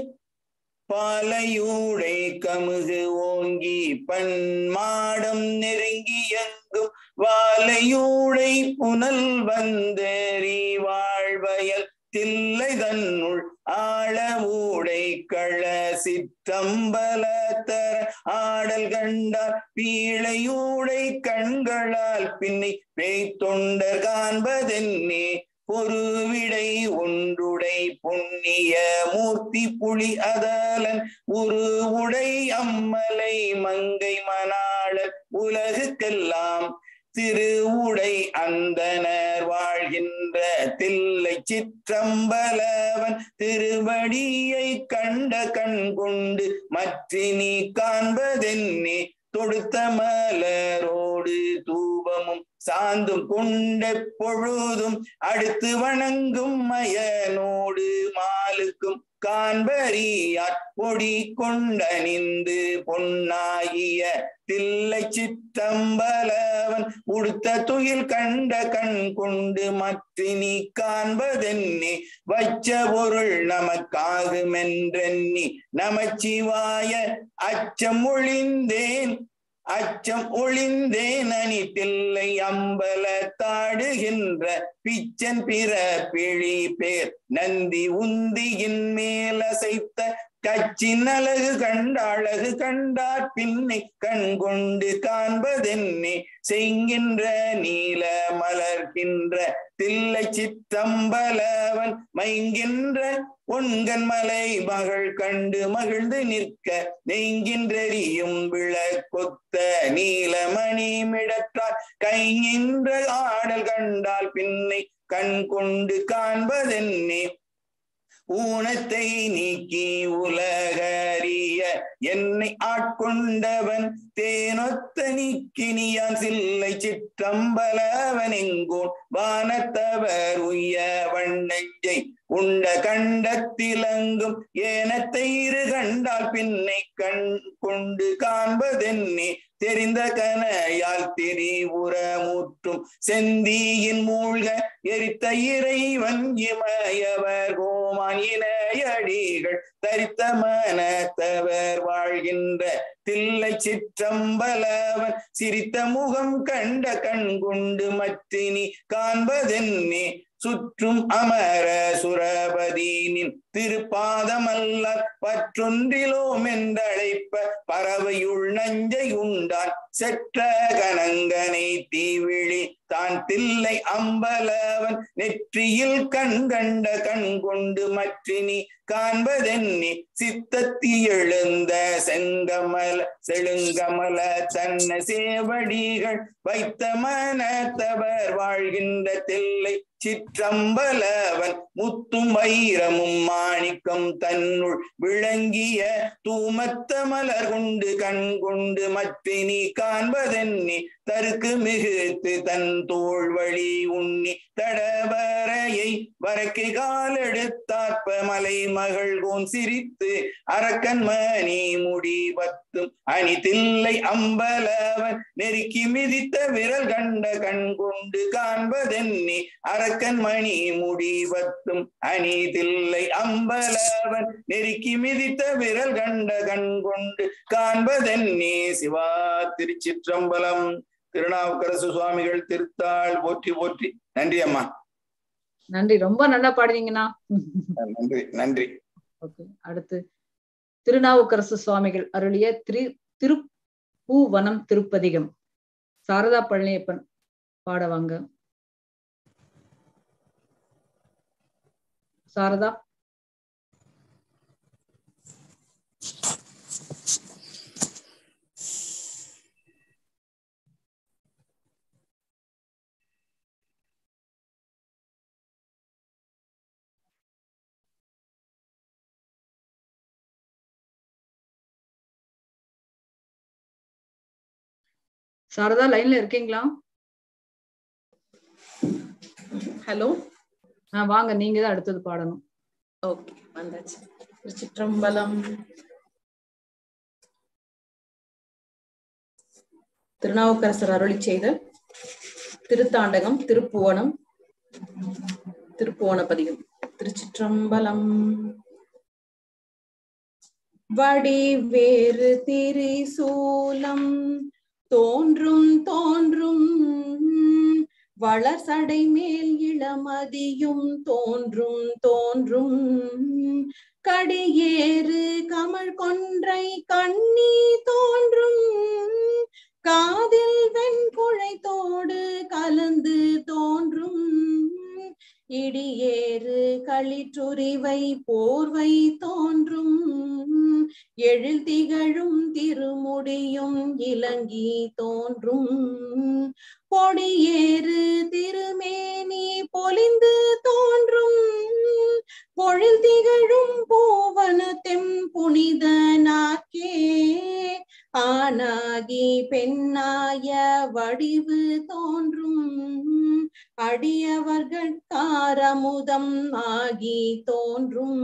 S15: பாலையூடை கமுகு ஓங்கி பண் மாடம் நெருங்கி எங்கும் வாலையூடை புனல் வந்தேறி வாழ்வயல் தில்லை தன்னுள் ஆழமூடை கள சிற்றம்பலத்தர ஆடல் கண்டார் பீழையூடை கண்களால் பின்னி பேய்த்தொண்டர் காண்பதென்னே பொருவிடை ஒன்றுடை புண்ணிய மூர்த்தி புலி அதலன் உருவுடை அம்மலை மங்கை மணாளர் உலகுக்கெல்லாம் திருவுடை அந்தனர் வாழ்கின்ற தில்லை சிற்றம்பலவன் திருவடியை கண்ட கண் கொண்டு மற்றினி காண்பதென்னே தொடுத்த மலரோடு தூபமும் சாந்தும் கொண்ட பொழுதும் அடுத்து வணங்கும் மயனோடு மாலுக்கும் காண்பறியார் பொடி கொண்டணிந்து பொன்னாகிய தில்லை சிற்றம்பலவன் உடுத்த துயில் கண்ட கண் கொண்டு மற்றினி காண்பதென்னே வச்ச பொருள் நமக்காகுமென்றெண்ணி நமச்சிவாய அச்சம் ஒளிந்தேன் அச்சம் ஒளிந்தேன் அணி தில்லை அம்பல தாடுகின்ற பிச்சன் பிற பிழி பேர் நந்தி உந்தியின் மேலசைத்த கச்சின் அழகு கண்ட அழகு கண்டார் பின்னை கண் கொண்டு காண்பதென்னே செய்கின்ற நீல மலர்கின்ற தில்லை சித்தம்பலவன் மைங்கின்ற ஒன்கண் மலை மகள் கண்டு மகிழ்ந்து நிற்க நெய்கின்றெறியும் விளக்கொத்த நீலமணி மிடற்றார் கைங்கின்ற ஆடல் கண்டால் பின்னை கண் கொண்டு காண்பதென்னே ஊனத்தை நீக்கி உலகறிய என்னை ஆட்கொண்டவன் தேனொத்த நீக்கினியான் சில்லை சிற்றம்பலவன் எங்கோன் வானத்தவர் உய்ய வண்ணஞ்சை உண்ட கண்டத்திலங்கும் ஏனத்தை இரு கண்டால் பின்னை கண் கொண்டு காண்பதென்னே தெரிந்த கனையால் திரிபுறமுற்றும் செந்தியின் மூழ்க எரித்த இறைவன் இமயவர் கோமான் இணையடிகள் தரித்த மனத்தவர் வாழ்கின்ற தில்லை சிற்றம்பலவன் சிரித்த முகம் கண்ட கண் கொண்டு மற்றினி காண்பதென்னே சுற்றும் அமர சுரபதீனின் திருப்பாதமல்லார் பற்றொன்றிலோம் என்றழைப்ப பறவையுள் நஞ்சை உண்டான் செற்ற கணங்கனை தீவிழி தான் தில்லை அம்பலவன் நெற்றியில் கண் கண்ட கண் கொண்டு மற்றினி காண்பதென்னி சித்தத்தி எழுந்த செங்கமல செழுங்கமல தன்ன சேவடிகள் வைத்த மனத்தவர் வாழ்கின்ற தில்லை சிற்றம்பலவன் முத்தும் வைரமும் மாணிக்கம் தன்னுள் விளங்கிய தூமத்த மலர் கொண்டு கண் கொண்டு மற்றினி காண்பதென்னி தருக்கு மிகுத்து தன் தோள் வழி உண்ணி தடவரையை வரக்கை காலெடுத்தாற்ப மலை மகள் கோன் சிரித்து அரக்கன் மணி முடி பத்தும் அணி தில்லை அம்பலவன் நெருக்கி மிதித்த விரல் கண்ட கண் கொண்டு காண்பதென்னி அரக்கன் மணி முடி பத்தும் அணி தில்லை அம்பலவன் நெருக்கி மிதித்த விரல் கண்ட கண் கொண்டு காண்பதென்னே சிவா திருச்சிற்றம்பலம் திருநாவுக்கரசு சுவாமிகள் திருத்தாள் போற்றி போற்றி நன்றி அம்மா
S2: நன்றி ரொம்ப நல்லா பாடுறீங்கண்ணா
S15: நன்றி நன்றி
S2: ஓகே அடுத்து திருநாவுக்கரசு சுவாமிகள் அருளிய திரு திருப்பூவனம் திருப்பதிகம் சாரதா பழனியப்பன் பாட வாங்க சாரதா சாரதா லைன்ல இருக்கீங்களா
S7: ஹலோ
S2: ஆ வாங்க நீங்க தான் அடுத்தது பாடணும்
S7: ஓகே வந்தாச்சு திருச்சிற்றம்பலம் திருநாவுக்கரசர் அருளி செய்த திருத்தாண்டகம் திருப்புவனம் திருப்புவனப்பதிகம் திருச்சிற்றம்பலம் வடிவேறு திரிசூலம் தோன்றும் தோன்றும் வளர்சடை மேல் இளமதியும் தோன்றும் தோன்றும் கடியேறு கமழ் கொன்றை கண்ணி தோன்றும் காதில் வெண்குழை தோடு கலந்து தோன்றும் இடியேறு களிற்றுரிவை போர்வை தோன்றும் எழில் திகழும் திருமுடியும் இலங்கி தோன்றும் பொடியேறு திருமேனி பொலிந்து தோன்றும் பொழில் திகழும் பூவன தெம் புனித நாக்கே ஆனாகி பெண்ணாய வடிவு தோன்றும் அடியவர்கட்காரமுதம் ஆகி தோன்றும்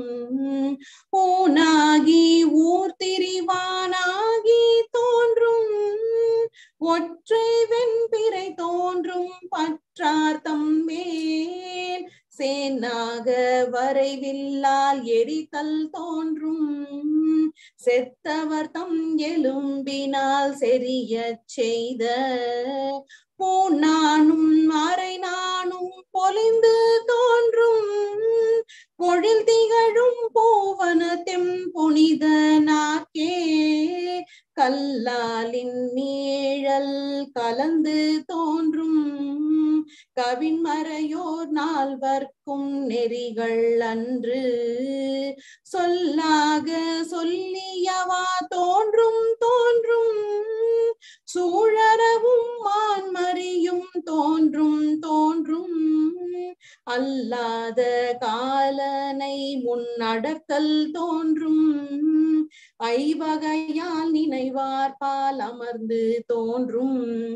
S7: ஊனாகி ஊர் திரிவானாகி தோன்றும் ஒற்றை வெண்பிறை தோன்றும் பற்றார்த்தம் மேல் சேனாக வரைவில்லால் எரித்தல் தோன்றும் செத்தவர் தம் எலும்பினால் செறியச் செய்த பூநானும் அரை நானும் பொலிந்து தோன்றும் பொழில் திகழும் பூவன தெம் புனித நாக்கே கல்லாலின் நீழல் கலந்து தோன்றும் கவின்மறையோர் நால்வர்க்கும் நெறிகள் அன்று சொல்லாக சொல்லியவா தோன்றும் தோன்றும் சூழறவும் மான்மறியும் தோன்றும் தோன்றும் அல்லாத காலனை முன்னடக்கல் தோன்றும் ஐவகையால் நினைவார் பால் அமர்ந்து தோன்றும்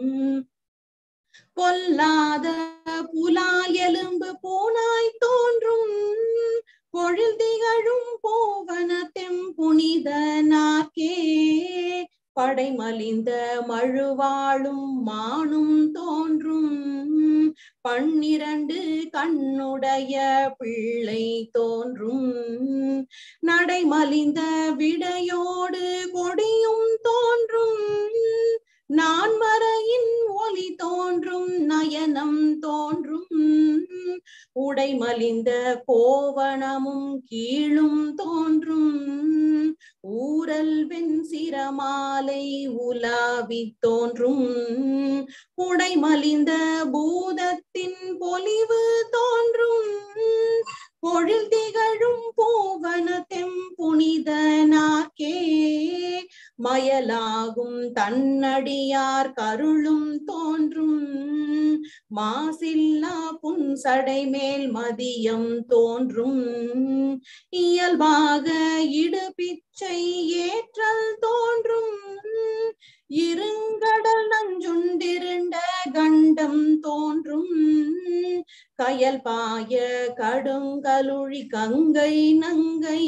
S7: பொல்லாத புலால் எலும்பு பூனாய் தோன்றும் பொழில் திகழும் போவன தெம் புனித நாக்கே படைமலிந்த மழுவாளும் மானும் தோன்றும் பன்னிரண்டு கண்ணுடைய பிள்ளை தோன்றும் நடைமலிந்த விடையோடு கொடியும் தோன்றும் நான்மறையின் ஒளி தோன்றும் நயனம் தோன்றும் உடைமலிந்த கோவணமும் கீழும் தோன்றும் ஊரல் வெண் சிரமாலை உலாவி தோன்றும் உடைமலிந்த பூதத்தின் பொலிவு தோன்றும் பொழில் திகழும் பூவன தெம் புனித நாக்கே மயலாகும் தன்னடியார் கருளும் தோன்றும் மாசில்லா புன்சடை மேல் மதியம் தோன்றும் இயல்பாக இடுபிச்சை ஏற்றல் தோன்றும் இருங்கடல் நஞ்சுண்டிருண்ட கண்டம் தோன்றும் கயல் பாய கடுங்கலுழி கங்கை நங்கை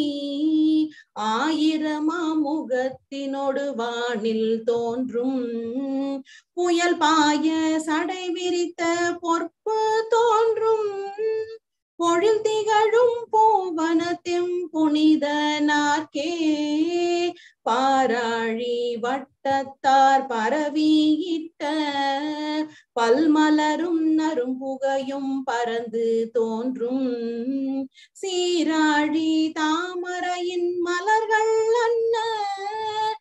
S7: ஆயிரமா முகத்தினொடு வானில் தோன்றும் புயல் பாய சடை விரித்த பொற்பு தோன்றும் பொழில் திகழும் பூவனத்தெம் புனித நாக்கே பாராழி வட்டத்தார் பரவியிட்ட பல்மலரும் நரும்புகையும் பறந்து தோன்றும் சீராழி தாமரையின் மலர்கள் அன்ன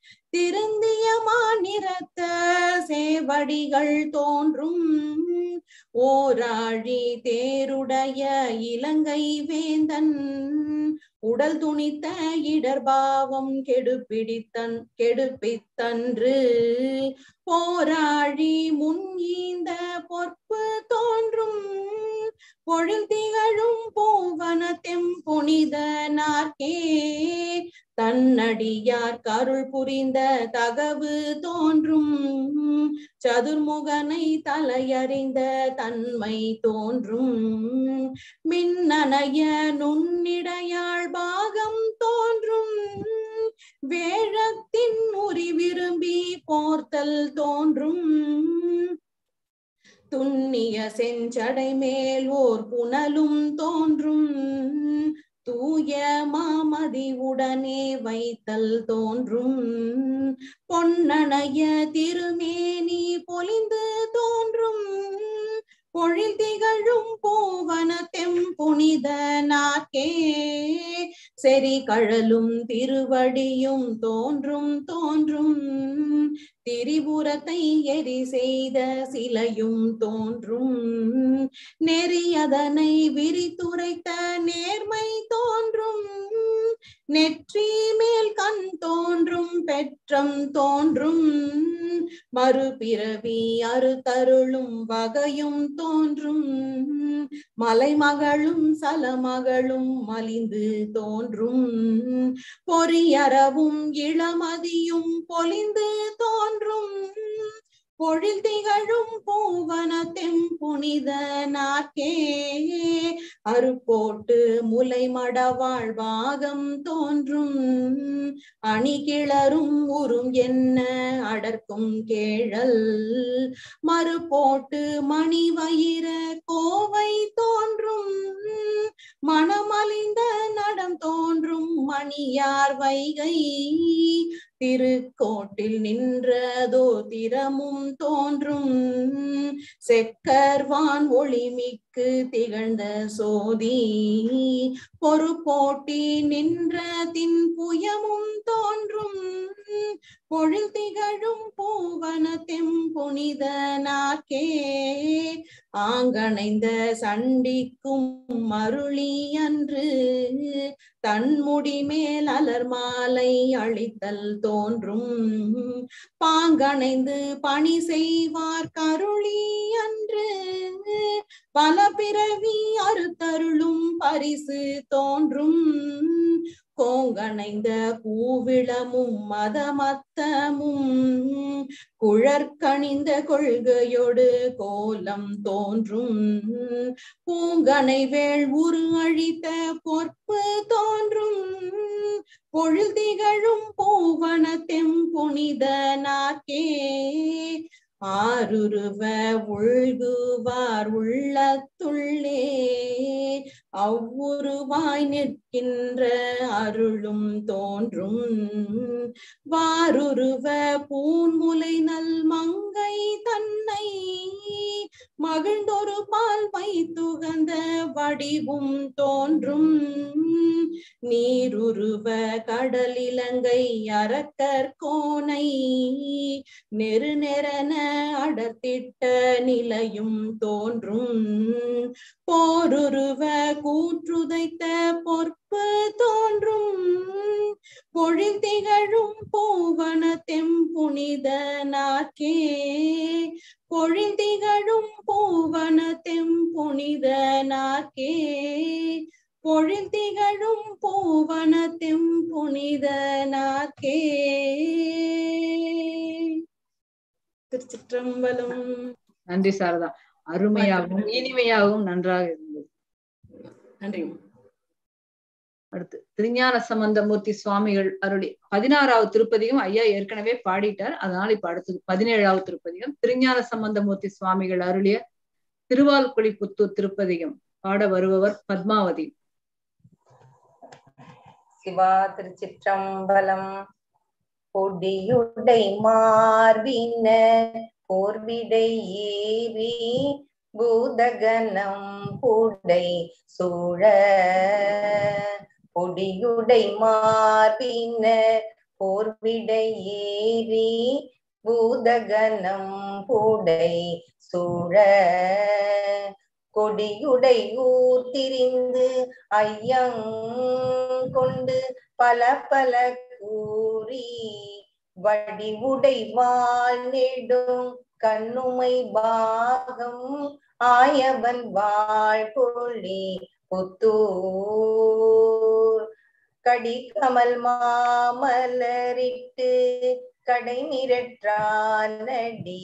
S7: திருந்திய மாநிறத்த சேவடிகள் தோன்றும் ஓராழி தேருடைய இலங்கை வேந்தன் உடல் துணித்த இடர்பாவம் கெடுபிடித்தன் கெடுப்பித்தன்று போராழி முன் ஈந்த பொற்பு தோன்றும் பொழில் திகழும் பூவன தெம்புனித நார்க்கே தன்னடியார் கருள் புரிந்த தகவு தோன்றும் சதுர்முகனை தலையறிந்த தன்மை தோன்றும் மின்னணைய நுண்ணிடையாள் பாகம் தோன்றும் வேழத்தின் உரி விரும்பி போர்த்தல் தோன்றும் துண்ணிய செஞ்சடை மேல் ஓர் புனலும் தோன்றும் தூய மாமதி உடனே வைத்தல் தோன்றும் பொன்னணைய திருமேனி பொலிந்து தோன்றும் பொழில் திகழும் பூவன தெம்புனித நாக்கே செறி கழலும் திருவடியும் தோன்றும் தோன்றும் திரிபுரத்தை எரி செய்த சிலையும் தோன்றும் நெறியதனை விரித்துரைத்த நேர்மை தோன்றும் நெற்றி மேல் கண் தோன்றும் பெற்றம் தோன்றும் மறுபிறவி அறுத்தருளும் வகையும் தோன்றும் மலைமகளும் சலமகளும் மலிந்து தோன்றும் பொறியறவும் இளமதியும் பொலிந்து தோன்றும் பொழில் திகழும் பூவன தெம்புனித நாக்கே அருப்போட்டு முலை மடவாழ் பாகம் தோன்றும் அணி கிளரும் உறும் என்ன அடர்க்கும் கேழல் மறுபோட்டு மணி வயிற கோவை தோன்றும் மணமலிந்த நடம் தோன்றும் மணியார் வைகை திருக்கோட்டில் நின்றதோ திறமும் தோன்றும் செக்கர்வான் ஒளிமிக்கு திகழ்ந்த சோதி பொறுப்போட்டி நின்ற தின் புயமும் தோன்றும் பொழில் திகழும் பூவன தெம்புனித நாக்கே ஆங்கணைந்த சண்டிக்கும் மருளி அன்று தன்முடி மேல் அலர் மாலை அழித்தல் தோன்றும் பாங்கணைந்து பணி செய்வார் கருளி அன்று பல பிறவி அறுத்தருளும் பரிசு தோன்றும் கோங்கணைந்த பூவிளமும் மதமத்தமும் குழற்கணிந்த கொள்கையோடு கோலம் தோன்றும் பூங்கனை வேள் உரு அழித்த பொற்பு தோன்றும் பொழில் திகழும் பூவன தெம்புனித நாக்கே ஆருருவ உள்குவார் உள்ளத்துள்ளே அவ்வுருவாய் நிற்கின்ற அருளும் தோன்றும் வாருருவ பூன்முலை நல் மங்கை தன்னை மகிழ்ந்தொரு பால் வைத்துகந்த வடிவும் தோன்றும் நீருருவ கடலிலங்கை அரக்கர் கோனை நெரு நெறன அடர்த்திட்ட நிலையும் தோன்றும் போருருவ கூற்றுதைத்த பொற்பு தோன்றும் பொழில் திகழும் பூவன தெம்புனித நாக்கே பொழில் திகழும் பூவன தெம்புனித நாக்கே பொழில் திகழும் பூவன தெம்புனித நாக்கே திருச்சிற்றம்பலம்
S2: நன்றி சாரதா அருமையாகவும் இனிமையாகவும் நன்றாக இருந்தது
S7: நன்றி
S2: அடுத்து திருஞான சம்பந்தமூர்த்தி சுவாமிகள் அருளி பதினாறாவது திருப்பதியும் ஐயா ஏற்கனவே பாடிட்டார் அதனால இப்ப அடுத்தது பதினேழாவது திருப்பதியும் திருஞான சம்பந்தமூர்த்தி சுவாமிகள் அருளிய திருவால்குழி புத்தூர் திருப்பதிகம் பாட வருபவர் பத்மாவதி
S16: சிவா திருச்சிற்றம்பலம் பொடியுடை மார்பின போர்விடை ஏவி பூதகனம் புடை சூழ பொடியுடை மார்பின போர்விடை ஏறி பூதகனம் பூடை சூழ கொடியுடை ஊர் திரிந்து ஐயங் கொண்டு பல பல கூறி வடிவுடை வாழ் நெடும் கண்ணுமை பாகம் ஆயவன் வாழ்பொழி புத்தூர் கடிகமல் மாமலரிட்டு கடை மிரற்றானடி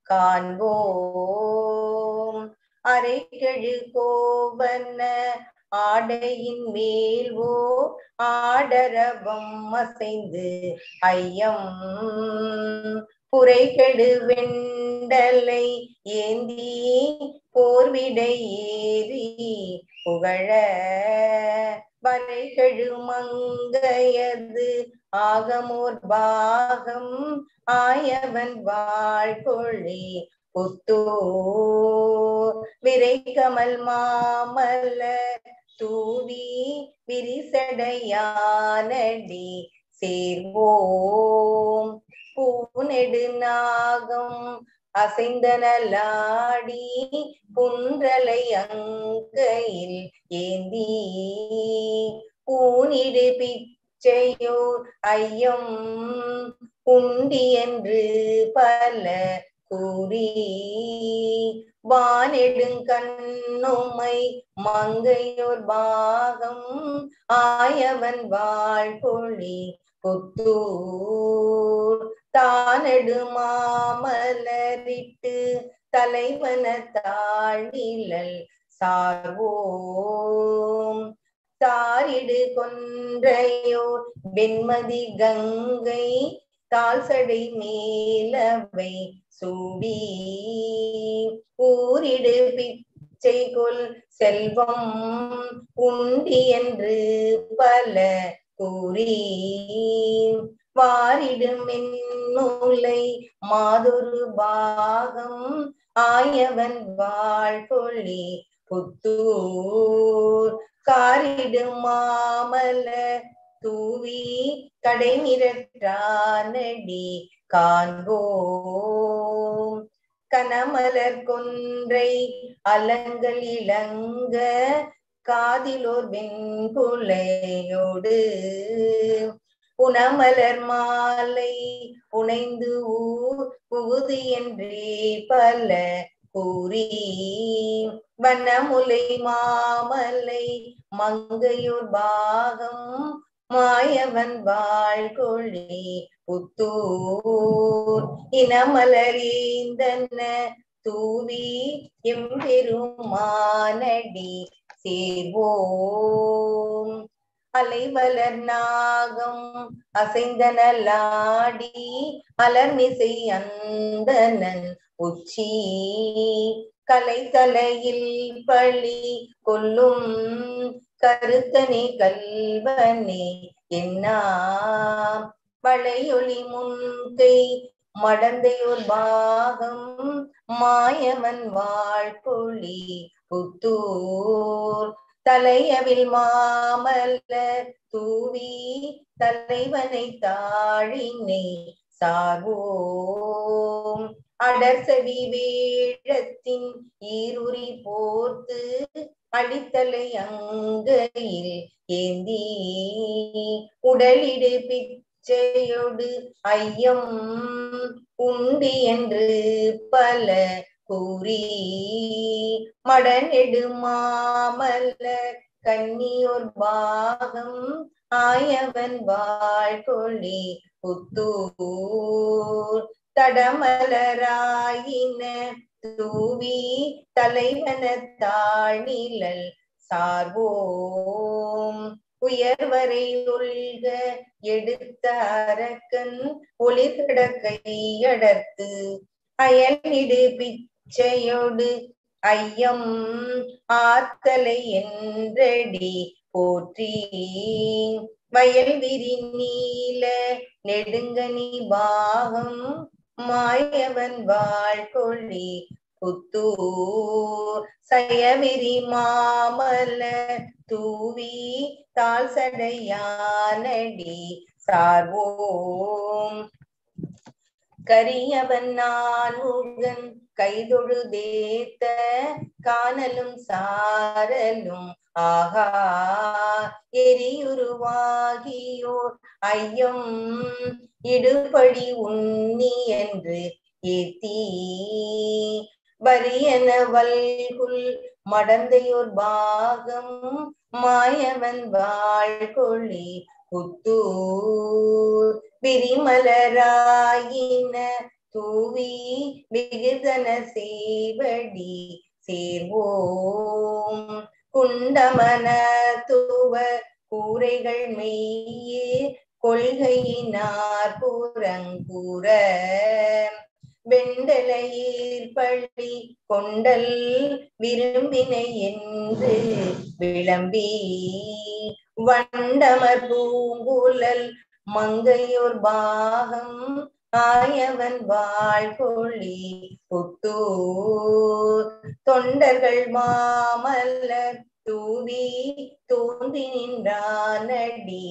S16: காண்போம் அரைக்கெழு கோவன ஆடையின் மேல்வோ ஆடரவம் அசைந்து ஐயம் புரைகெடு வெண்டலை ஏந்தி போர்விடை ஏறி புகழ வரைகெழு மங்கையது ஆகமோர் பாகம் ஆயவன் வாழ்கொழி புத்தூர் விரைகமல் மாமல்ல தூவி விரிசடையானடி சேர்வோம் பூநெடு நாகம் அசைந்தனலாடி புன்றலை அங்கையில் ஏந்தி பூனிடு பிச்சையோர் ஐயம் உண்டி என்று பல கூறி வானெடுங்கண்ணுமை மங்கையோர் பாகம் ஆயவன் வாழ்பொழி புத்தூர் தானெடு மாமலரிட்டு தலைவன தாழ்நிழல் சார்வோம் தாரிடு கொன்றையோர் வெண்மதி கங்கை தாழ்சடை மேலவை சூடி ஊரிடு பிச்சை கொல் செல்வம் உண்டி என்று பல கூறி வாரிடும் நூலை மாதொரு பாகம் ஆயவன் வாழ்கொழி புத்தூர் காரிடு மாமல தூவி கடைமிரற்றானடி காண்போம் கனமலர் கொன்றை அலங்கள் இளங்க காதிலோர் வெண்புலையோடு புனமலர் மாலை புனைந்து ஊர் புகுது என்றே பல கூறி வனமுலை மாமலை மங்கையோர் பாகம் மாயவன் வாழ்கொழி புத்தூர் இனமலரேந்தன தூவி எம்பெருமானடி சேர்வோம் அலைவலர் நாகம் அசைந்தனலாடி அலர்மிசை அந்தனன் உச்சி கலை தலையில் பழி கொல்லும் கருத்தனே கல்வனே என்னா வளையொளி முன்கை மடந்தையோர் பாகம் மாயவன் வாழ்பொழி புத்தூர் தலையவில் மாமல்லர் தூவி தலைவனை தாழினை சார்வோம் அடர்சவி வேழத்தின் ஈருரி போர்த்து அடித்தலை அங்கையில் ஏந்தி உடலிடு பிச்சையோடு ஐயம் உண்டி என்று பல கூறி மடநெடு மாமல்ல கன்னியோர் பாகம் ஆயவன் வாழ்கொழி புத்தூர் தடமலராயின தூவி தலைவன தாழ்நிழல் சார்வோம் உயர்வரை ஒல்க எடுத்த அரக்கன் ஒளிர்கட கையடர்த்து அயலிடு பிச்சையோடு ஐயம் ஆத்தலை என்றடி போற்றி வயல் விரி நீல நெடுங்கனி பாகம் மாயவன் வாழ்கொழி புத்தூர் சயவிரி மாமல தூவி தாழ் சடையானடி சார்வோம் கரியவன் நான் முகன் கைதொழுதேத்த காணலும் சாரலும் ஆகா எரியுருவாகியோர் ஐயம் இடுபடி உண்ணி என்று ஏத்தி வரியன வல்குல் மடந்தையோர் பாகம் மாயவன் வாழ்கொழி புத்தூர் விரிமலராயின தூவி விகிதன சேவடி சேர்வோம் குண்டமன துவ கூரைகள் மெய்யே கொள்கையினார் புறங்கூற வெண்டலையீர் பள்ளி கொண்டல் விரும்பினை என்று விளம்பி வண்டமர் பூங்குழல் மங்கையோர் பாகம் ஆயவன் வாழ்கொழி புத்தூர் தொண்டர்கள் மாமல்லர் தூவி தோன்றி நின்றானடி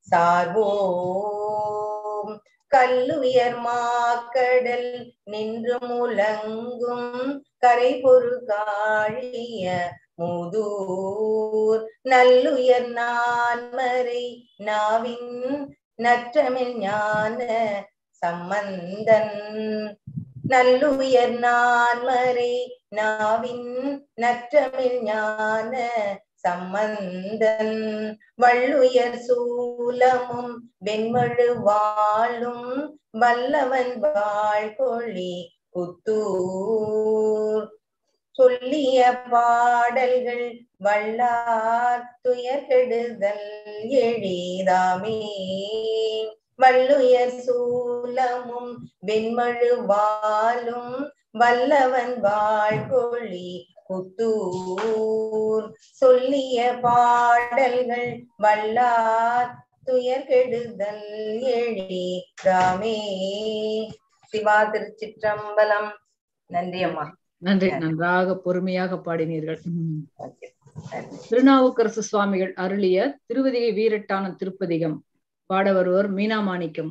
S16: சார்வோம் கல்லுயர் மாக்கடல் நின்று முழங்கும் கரை பொரு காழிய மூதூர் நல்லுயர் நான்மறை நாவின் நற்றமிழ் ஞான சம்பந்தன் நல்லுயர் நான்மறை நாவின் நற்றமிழ் ஞான சம்பந்தன் வள்ளுயர் சூலமும் வெண்மழு வாழும் வல்லவன் வாழ்கொழி புத்தூர் சொல்லிய பாடல்கள் வல்லார் துயர்கெடுதல் எளிதாமே வள்ளுயர் சூலமும் வெண்மழு வாழும் வல்லவன் வாழ்கொழி புத்தூர் சொல்லிய பாடல்கள் வல்லார் துயர்கெடுதல் எளிதாமே சிவா திருச்சிற்றம்பலம் நன்றி அம்மா
S2: நன்றி நன்றாக பொறுமையாக பாடினீர்கள் உம். திருநாவுக்கரசு சுவாமிகள் அருளிய திருவதிகை வீரட்டான திருப்பதிகம் பாட வருவர் மீனா மாணிக்கம்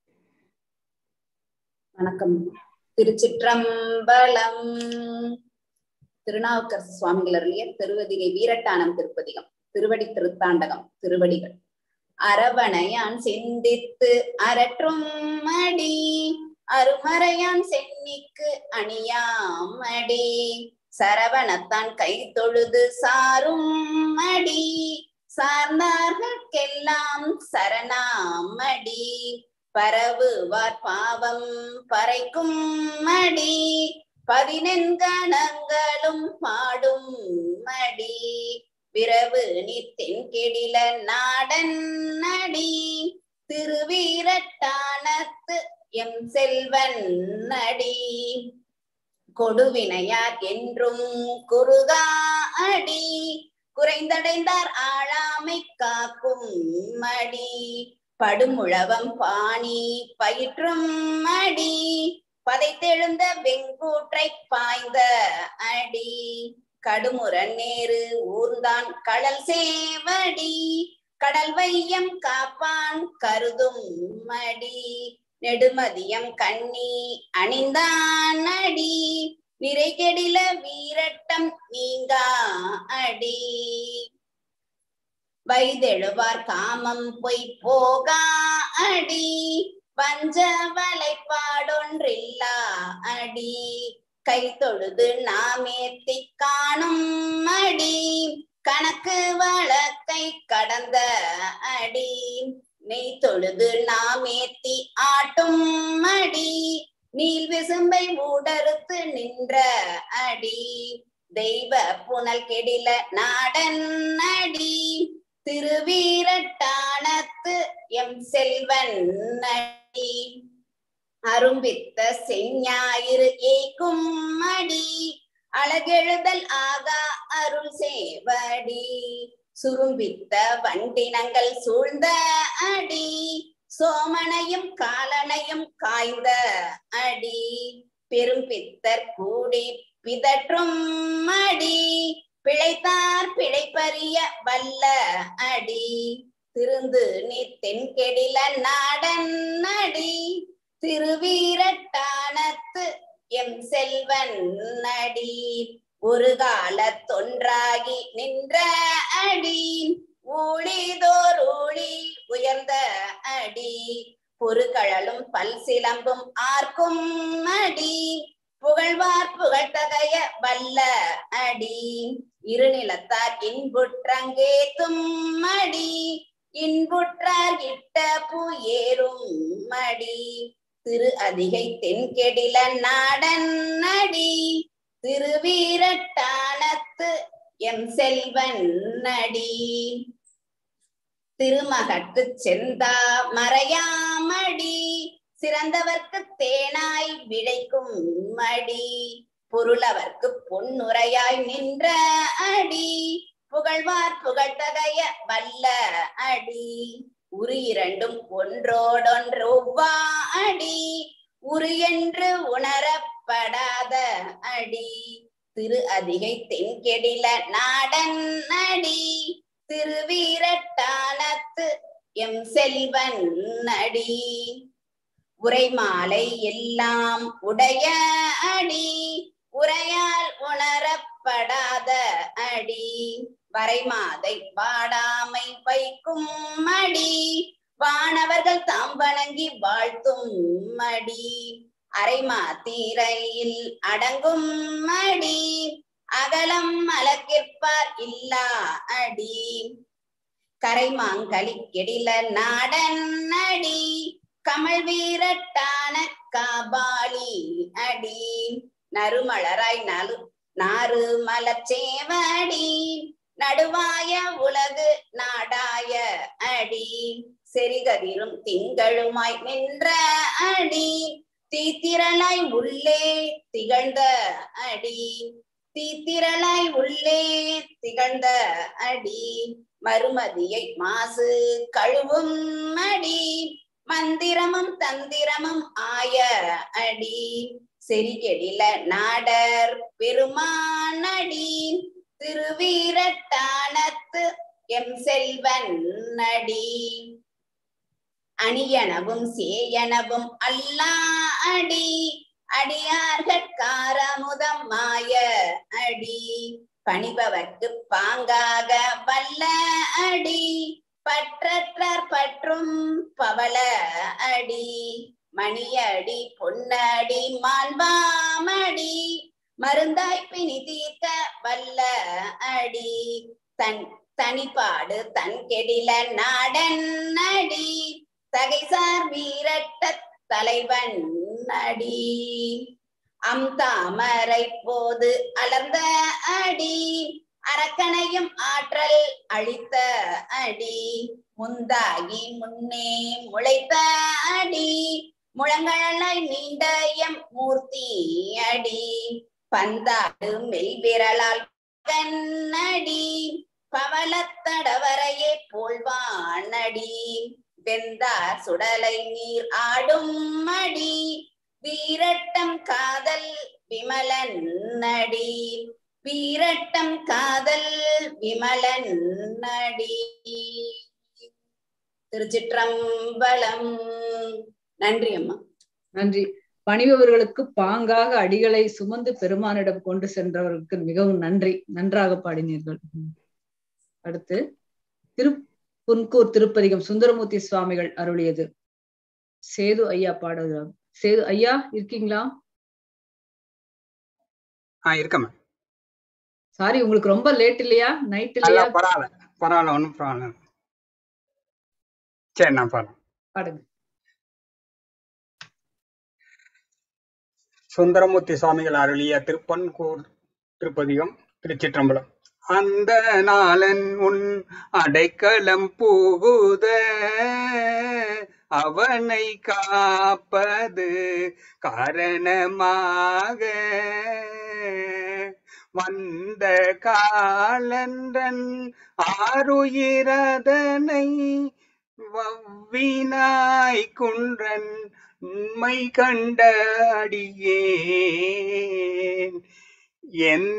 S4: வணக்கம் திருச்சிற்றம்பலம் திருநாவுக்கரசு சுவாமிகள் அருளிய திருவதிகை வீரட்டானம் திருப்பதிகம் திருவடி திருத்தாண்டகம் திருவடிகள் அரவணையான் சிந்தித்து அரற்றும் மடி அருமறையான் சென்னிக்கு அணியாமடி சரவணத்தான் கை தொழுது சாரும் மடி சார்ந்தார்கெல்லாம் சரணாமடி பரவுவார் பாவம் பறைக்கும் மடி பதினெண்கணங்களும் பாடும் மடி விரவு நித்தின் கெடில நாடன் நடி திருவீரட்டானத்து எம் செல்வன் நடி கொடுவினையார் என்றும் குறுகா அடி குறைந்தடைந்தார் ஆளாமை காக்கும் மடி படுமுழவம் பாணி பயிற்றும் மடி பதைத்தெழுந்த வெங்கூற்றை பாய்ந்த அடி கடுமுரண் நேரு ஊர்ந்தான் கடல் சேவடி கடல் வையம் காப்பான் கருதும் மடி நெடுமதியம் கண்ணி அணிந்தான் அடி நிறை கெடில வீரட்டம் நீங்கா அடி வைதெழுவார் காமம் பொய் போகா அடி வஞ்ச வலைப்பாடொன்றில்லா அடி கை தொழுது நாமேத்தி காணும் அடி கணக்கு வழக்கை கடந்த அடி நெய் தொழுது நாமேத்தி ஆட்டும் அடி நீல் விசும்பை ஊடறுத்து நின்ற அடி தெய்வ புனல் கெடில நாடன் அடி திருவீரட்டானத்து எம் செல்வன் அடி அரும்பித்த செஞ்ஞாயிறு ஏக்கும் அடி அழகெழுதல் ஆகா அருள் சேவடி சுரும்பித்த வண்டினங்கள் சூழ்ந்த அடி சோமனையும் காலனையும் காய்ந்த அடி பெரும்பித்தர் கூடி பிதற்றும் அடி பிழைத்தார் பிழைப்பறிய வல்ல அடி திருந்து நீ தென்கெடில நாடன் அடி திருவீரட்டானத்து எம் செல்வன் அடி ஒரு கால தொன்றாகி நின்ற அடி ஊழிதோர் ஊழி உயர்ந்த அடி பொறுகழலும் பல் சிலம்பும் ஆர்க்கும் அடி புகழ்வார் புகழ்தகைய வல்ல அடி இருநிலத்தார் இன்புற்றங்கே தும்மடி இன்புற்றார் இட்ட பூ ஏறும் மடி திரு அதிகை தென்கெடில நாடன் நடி திருவீரட்டானத்து எம் செல்வன் நடி திருமகட்டு செந்தா மறையாமடி சிறந்தவர்க்கு தேனாய் விளைக்கும் மடி பொருளவர்க்கு பொன்னுரையாய் நின்ற அடி புகழ்வார் புகழ்தகைய வல்ல அடி உரு இரண்டும் ஒன்றோடொன்று ஒவ்வா அடி உரு என்று உணரப்படாத அடி திரு அதிகை தென்கெடில நாடன் அடி திருவீரட்டானத்து எம் செல்வன் அடி உரை மாலை எல்லாம் உடைய அடி உரையால் உணரப்படாத அடி வரைமாதை வாடாமை வைக்கும் மடி வானவர்கள் தாம் வணங்கி வாழ்த்தும் மடி அரைமா தீரையில் அடங்கும் மடி அகலம் மலக்கிற்பார் இல்லா அடி கரைமாங்களி கெடில நாடன் அடி கமல் வீரட்டான காபாலி அடி நறுமலராய் நலு நாறு மலச்சேவடி நடுவாய உலகு நாடாய அடி செரிகதிரும் திங்களுமாய் நின்ற அடி தீத்திரளாய் உள்ளே திகழ்ந்த அடி தீத்திரளாய் உள்ளே திகழ்ந்த அடி மறுமதியை மாசு கழுவும் அடி மந்திரமும் தந்திரமும் ஆய அடி செரிகெடில நாடர் பெருமானடி திருவீரட்டானத்து எம் செல்வன் நடி அணியனவும் சேயனவும் அல்லா அடி அடியார்கட்காரமுதம் மாய அடி பணிபவர்க்கு பாங்காக வல்ல அடி பற்றற்றார் பற்றும் பவள அடி மணியடி பொன்னடி மால்வாமடி மருந்தாய் பிணி தீர்க்க வல்ல அடி தன் தனிப்பாடு தன் கெடில நாடன் அடி தகைசார் வீரட்ட தலைவன் அடி அம் தாமரை போது அலர்ந்த அடி அரக்கனையும் ஆற்றல் அழித்த அடி முந்தாகி முன்னே முளைத்த அடி முழங்களாய் நீண்ட எம் மூர்த்தி அடி பந்தாடு மெய்விரலால் கண்ணடி பவளத்தடவரையே போல்வானடி வெந்தார் சுடலை நீர் ஆடும் மடி வீரட்டம் காதல் விமலன் நடி வீரட்டம் காதல் விமலன் நடி திருச்சிற்றம்பலம் நன்றி அம்மா
S2: நன்றி பணிபவர்களுக்கு பாங்காக அடிகளை சுமந்து பெருமானிடம் கொண்டு சென்றவர்களுக்கு மிகவும் நன்றி நன்றாக பாடினீர்கள் அடுத்து திரு புன்கூர் திருப்பதிகம் சுந்தரமூர்த்தி சுவாமிகள் அருளியது சேது ஐயா பாடுகிறார் சேது ஐயா இருக்கீங்களா
S17: ஆ இருக்கேன்
S2: சாரி உங்களுக்கு ரொம்ப லேட் இல்லையா நைட்
S17: இல்ல
S2: இல்லையா
S17: பரவாயில்ல பரவாயில்ல ஒன்றும் ப்ராப்ளம் இல்லை. சரி நான் பாடுறேன்
S2: பாடுங்க
S17: சுந்தரமூர்த்தி சுவாமிகள் அருளிய திருப்பன்கூர் திருப்பதிகம் திருச்சிற்றம்பலம் அந்த நாளன் உன் அடைக்கலம் புகுத அவனை காப்பது காரணமாக வந்த காலன்றன் ஆறுயிரதனை வவ்வினாய் குன்றன் உண்மை கண்ட அடியேன்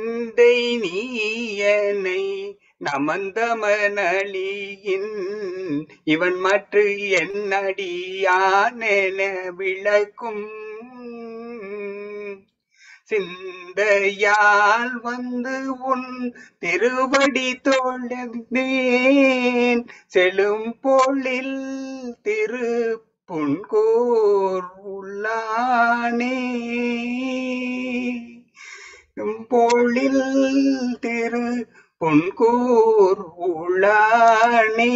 S17: எந்தை நீயனை நமந்தமனளியின் இவன் மற்ற என்னடியானென விளக்கும் சிந்தையால் வந்து உன் திருவடி தோழந்தேன் செழும் பொழில் திரு புன்கோர் உள்ளானே பொழில் திரு பொன்கூர் உள்ளானே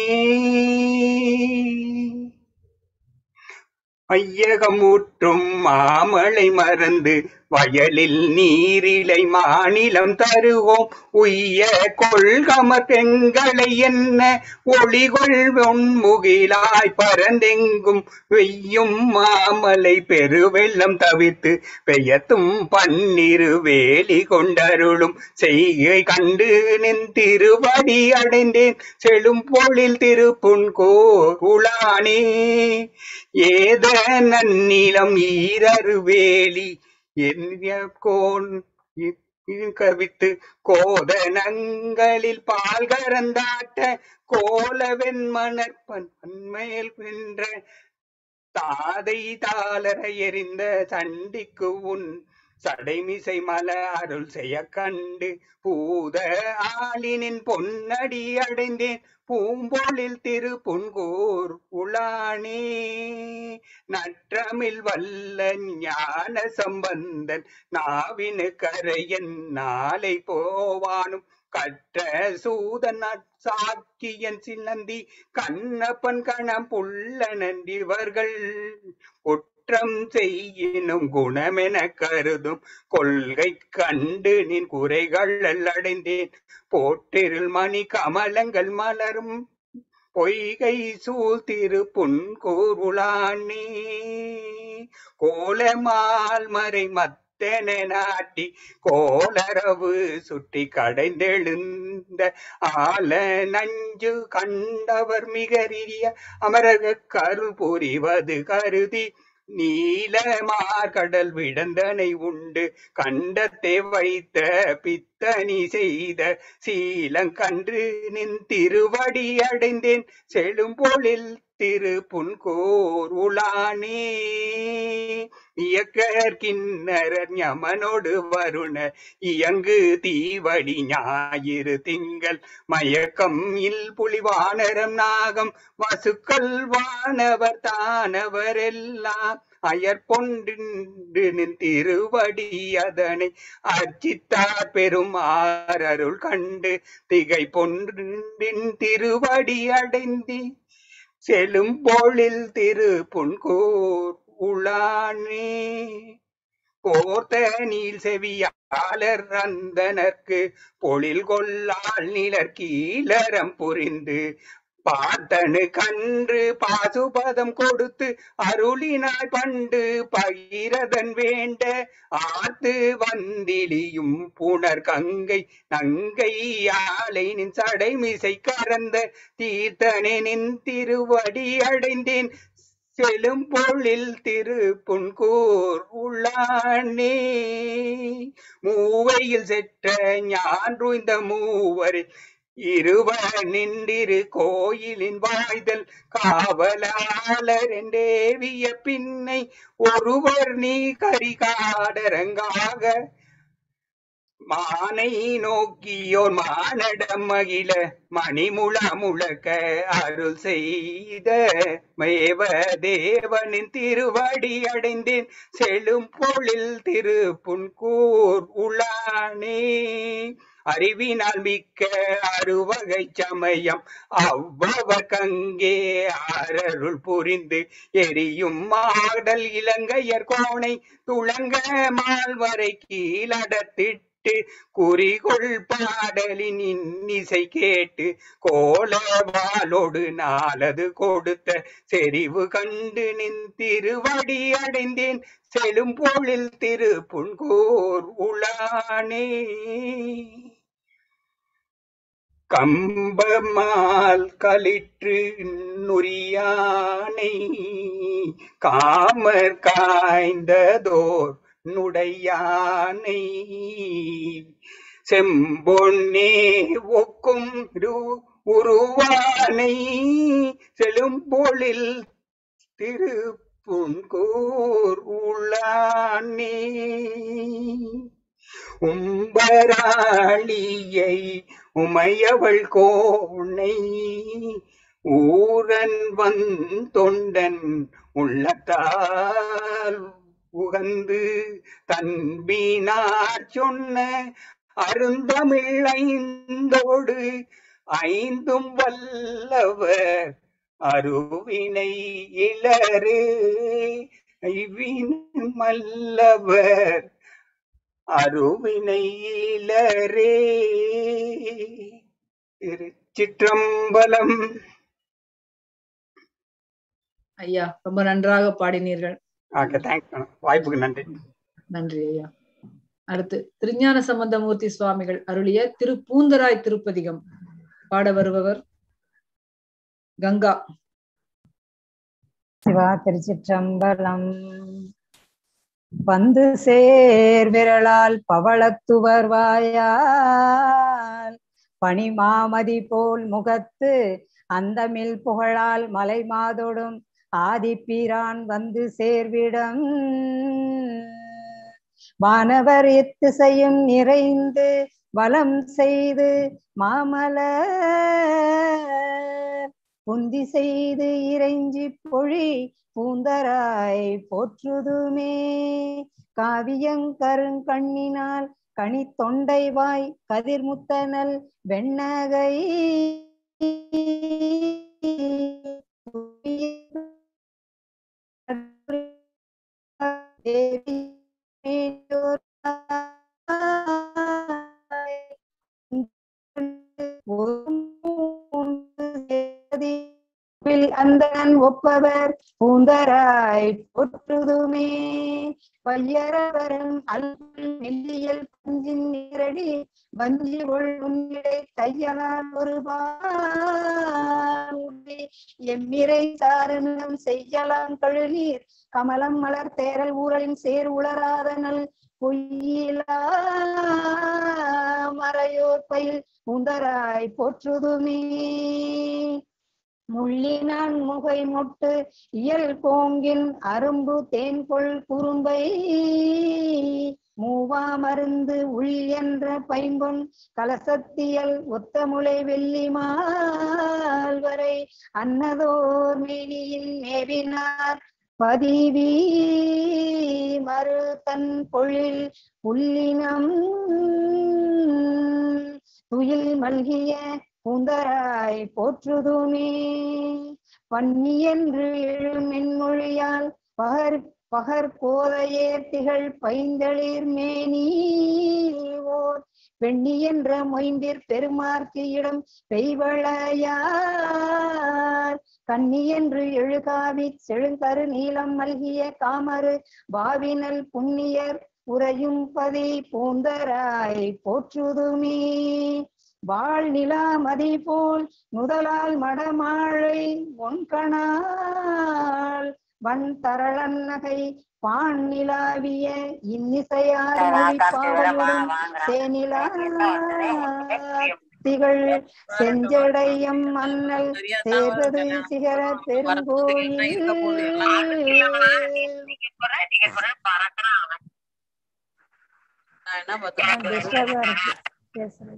S17: ஐயகமுற்றும் மாமலை மறந்து வயலில் நீரிலை மாநிலம் தருவோம் உய்ய கொள்கமர் பெண்களை என்ன ஒளிகொள் ஒன்முகிலாய் பரந்தெங்கும் வெய்யும் மாமலை பெருவெள்ளம் தவிர்த்து பெயத்தும் பன்னிரு வேலி கொண்டருளும் செய்கை கண்டு நின் திருவடி அடைந்தேன் செழும் பொழில் திருப்புன்கோ உளானே ஏத நன்னிலம் ஈரரு வேலி எண்ணிய கோன் கவித்து கோதனங்களில் பால் கறந்தாட்ட கோலவெண் மணற்பன் பன்மேல் வென்ற தாதை தாளர எறிந்த சண்டிக்கு உன் சடைமிசை மல அருள் செய்ய கண்டு பூத ஆளினின் பொன்னடி அடைந்தேன் பூம்பொழில் திரு புன்கூர் உளானே நற்றமிழ் வல்ல ஞான சம்பந்தன் நாவினு கரையன் நாளை போவானும் கற்ற சூதன் சாக்கியன் சின்னந்தி கண்ணப்பன் கணம் புள்ள நன்றிவர்கள் குற்றம் செய்யினும் குணமென கருதும் கொள்கை கண்டு நின் குறைகள் அடைந்தேன் போற்றிருள் மணி கமலங்கள் மலரும் பொய்கை சூழ் திரு புன்கூருளானே கோலமால் மறை மத்தென நாட்டி கோலரவு சுற்றி கடைந்தெழுந்த ஆல நஞ்சு கண்டவர் மிகரிய அமரக கருள் புரிவது கருதி நீலமார்கடல் விடந்தனை உண்டு கண்டத்தை வைத்த பித்தனி செய்த சீலங்கன்று நின் திருவடி அடைந்தேன் செழும்பொழில் திரு புன்கோர் உளானே இயக்கற்கிண்ணரர் ஞமனோடு வருண இயங்கு தீவடி ஞாயிறு திங்கள் மயக்கம் இல் புலிவானரம் நாகம் வசுக்கள் வானவர் தானவர் எல்லாம் அயற்பொன்று நின் திருவடி அதனை அர்ச்சித்தார் பெரும் ஆரருள் கண்டு திகை பொன்றின் திருவடி அடைந்தி செழும் பொழில் திரு புன்கோர் உளானே கோர்த்த நீல் செவியாளர் அந்தனர்க்கு பொழில் கொள்ளால் நிலர் கீழரம் புரிந்து பார்த்தனு கன்று பாசுபதம் கொடுத்து அருளினாய் பண்டு பகிரதன் வேண்ட ஆத்து வந்திலியும் புனர் கங்கை நங்கை யாழை நின் சடைமிசை கறந்த தீர்த்தனே நின் திருவடி அடைந்தேன் செழும் பொழில் திரு புன்கூர் உள்ளானே மூவையில் செற்ற ஞான்று இந்த மூவரில் இருவர் நின்றிரு கோயிலின் வாய்தல் காவலாளர் என்றேவிய பின்னை ஒருவர் நீ கரிகாடரங்காக மானை நோக்கியோர் மானடம் மகிழ மணிமுழ முழக்க அருள் செய்த மேவ தேவனின் திருவடி அடைந்தேன் செழும் பொழில் திரு புன்கூர் உளானே அறிவினால் மிக்க அறுவகை சமயம் அவ்வவர் கங்கே ஆரருள் புரிந்து எரியும் மாடல் இலங்கையர் கோணை துளங்க மால்வரை கீழடத்திட்டு குறிகொள் பாடலின் இன்னிசை கேட்டு கோலவாலோடு நாளது கொடுத்த செறிவு கண்டு நின் திருவடி அடைந்தேன் செழும் பொழில் திரு புன்கோர் உளானே கம்பமால் களிற்று நுரியானை காமர் காய்ந்ததோர் நுடையானை செம்பொன்னே ஒக்கும் உருவானை செழும்பொழில் திருப்புன்கூர் உள்ளானே உம்பராளியை உமையவள் கோணை ஊரன் வந்தொண்டன் உள்ளத்தால் உகந்து தன்பினார் சொன்ன அருந்தமிழைந்தோடு ஐந்தும் வல்லவர் அருவினை இளரே ஐவின் மல்லவர் அருவினை இளரே திருச்சிற்றம்பலம்
S2: ஐயா ரொம்ப நன்றாக பாடினீர்கள்
S17: ஓகே தேங்க்ஸ் வாய்ப்புக்கு நன்றி
S2: நன்றி ஐயா அடுத்து திருஞான சம்பந்தமூர்த்தி சுவாமிகள் அருளிய திரு பூந்தராய் திருப்பதிகம் பாட வருபவர் கங்கா
S18: சிவா திருச்சிற்றம்பலம் வந்து சேர் விரலால் பவளத்துவர் வாயால் பனிமாமதி போல் முகத்து அந்தமில் புகழால் மலை மாதோடும் ஆதிப்பிரான் வந்து சேர்விடம் வானவர் எத்திசையும் நிறைந்து வலம் செய்து மாமல புந்தி செய்து இறைஞ்சி பொழி பூந்தராய் போற்றுதுமே காவியங்கருங்கண்ணினால் கனி தொண்டை வாய் கதிர்முத்தனல் வெண்ணகை தேவி அந்தன் ஒப்பவர் பூந்தராய் போற்றுதுமே பையரவரும் அல்பில் மெல்லியல் பஞ்சின் நேரடி வஞ்சி உன்னிடை தையலால் ஒரு எம்மிரை சாரணம் செய்யலாம் கழுநீர் கமலம் மலர் தேரல் ஊரலின் சேர் உளராதனல் பொய்யிலா மறையோர் பயில் உந்தராய் போற்றுதுமே முள்ளினான் முகை முட்டு இயல் கோங்கின் அரும்பு தேன்கொள் குறும்பை மூவா மருந்து உள் என்ற பைம்பொன் கலசத்தியல் ஒத்தமுளை வெள்ளிமால் வரை அன்னதோர் மேனியில் மேவினார் பதிவி மறு தன் பொழில் புள்ளினம் துயில் மல்கிய பூந்தராய் போற்றுதுமே பன்னி என்று எழும் மென்மொழியால் பகர் பகர் கோதையேர் திகழ் பைந்தளிர் மேனி ஓர் பெண்ணி என்ற மொயம்பிற் பெருமார்க்கு இடம் பெய்வளையார் கண்ணி என்று எழுகாவி செழுங்கரு நீளம் மல்கிய காமரு பாவினல் புண்ணியர் உறையும் பதி பூந்தராய் போற்றுதுமே வாழ் நிலா மதி போல் முதலால் மடமாழை ஒன்கணால் வன் தரளன் நகை பான் நிலாவிய இன்னிசையார் மொழிப்பாவையுடன் தேனிலா திகழ் செஞ்சடையம் மன்னல் சேர்வது சிகர பெருங்கோயில் டிஸ்டர்பா இருக்கு பேசுறது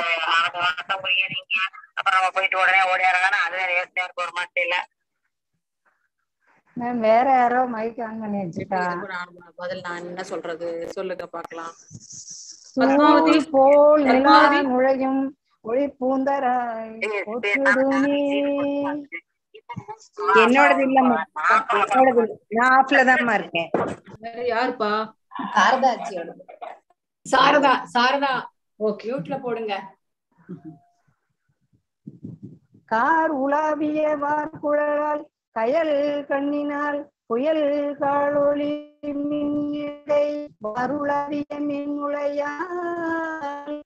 S19: அப்புறம் நம்ம போயிட்டு உடனே ஓடியாரங்கன்னா அதுவே யோசனையா இருக்கு ஒரு மாசம் இல்ல
S18: மேம் வேற யாரோ மைக் ஆன் பண்ணி வச்சுட்டா
S7: பதில் நான் என்ன சொல்றது சொல்லுங்க பாக்கலாம்
S18: சூதி போல் நிலா நுழையும் ஒளி பூந்தராய் போற்றுதுமே
S16: என்னோடது இல்லம்மா என்னோடது இல்ல. நான் ஆஃப்ல தான்மா இருக்கேன்
S2: வேற யாருப்பா
S4: சாரதாச்சியோட
S10: சாரதா சாரதா
S2: ஓகே
S10: மியூட்ல போடுங்க
S18: கார் உலாவிய வார்குழலால் கயல் கண்ணினால் புயல் காளொளி மின்னிடை வருளாவிய மின்முளையாய்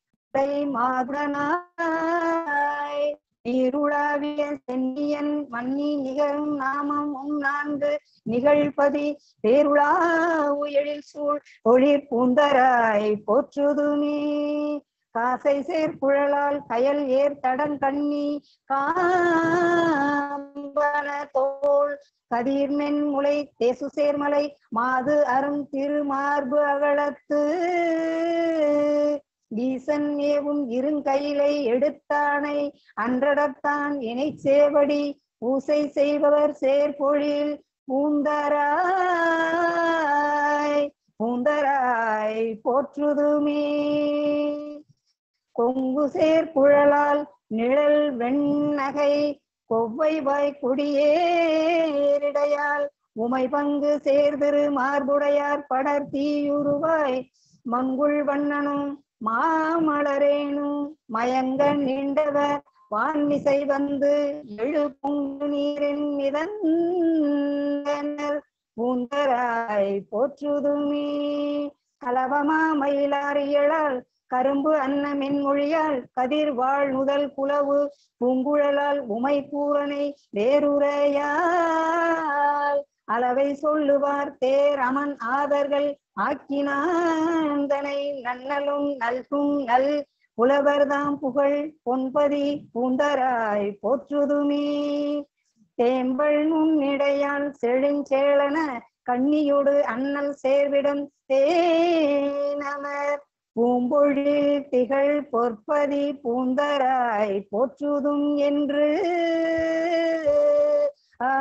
S18: மாதுடனாய் நீருளாவிய சென்னியன் மன்னி நிகழும் நாமம் உன் நான்கு நிகழ்பதி பேருளா உயலில் சூழ் ஒளி பூந்தராய் போற்றுதுமே காசை சேர் குழலால் கயல் ஏர் தடங்கண்ணி காம் கதிர்மென் முளை தேசு சேர்மலை மாது அரும் திருமார்பு அகலத்து ஈசன் ஏவும் இருங்கையிலை எடுத்தானை அன்றடத்தான் இணை சேவடி பூசை செய்பவர் சேர்பொழில் பூந்தராய் பூந்தராய் போற்றுதுமே கொங்கு சேர் குழலால் நிழல் வெண்ணகை கொவ்வை வாய் குடியேறிடையால் உமை பங்கு சேர்திரு மார்புடையார் படர் தீயுருவாய் மங்குள் வண்ணனும் மாமலரேனும் மயங்க நீண்டவர் வான்மிசை வந்து எழு பொங்கு நீரின் மிதந்தனர் பூந்தராய் போற்றுதுமே கலவமா மயிலாரியலால் கரும்பு அன்னமென் மொழியால் கதிர் வாழ் முதல் குலவு பூங்குழலால் உமை பூரனை வேறுரையால் அளவை சொல்லுவார் தேர் அமன் ஆதர்கள் ஆக்கினாந்தனை நன்னலும் நல்கும் நல் புலவர்தாம் புகழ் பொன்பதி பூந்தராய் போற்றுதுமே தேம்பல் நுண்ணிடையால் செழுஞ்சேளன கண்ணியோடு அண்ணல் சேர்விடம் தேனமர் பூம்பொழில் திகழ் பொற்பதி பூந்தராய் போற்றுதும் என்று ஆ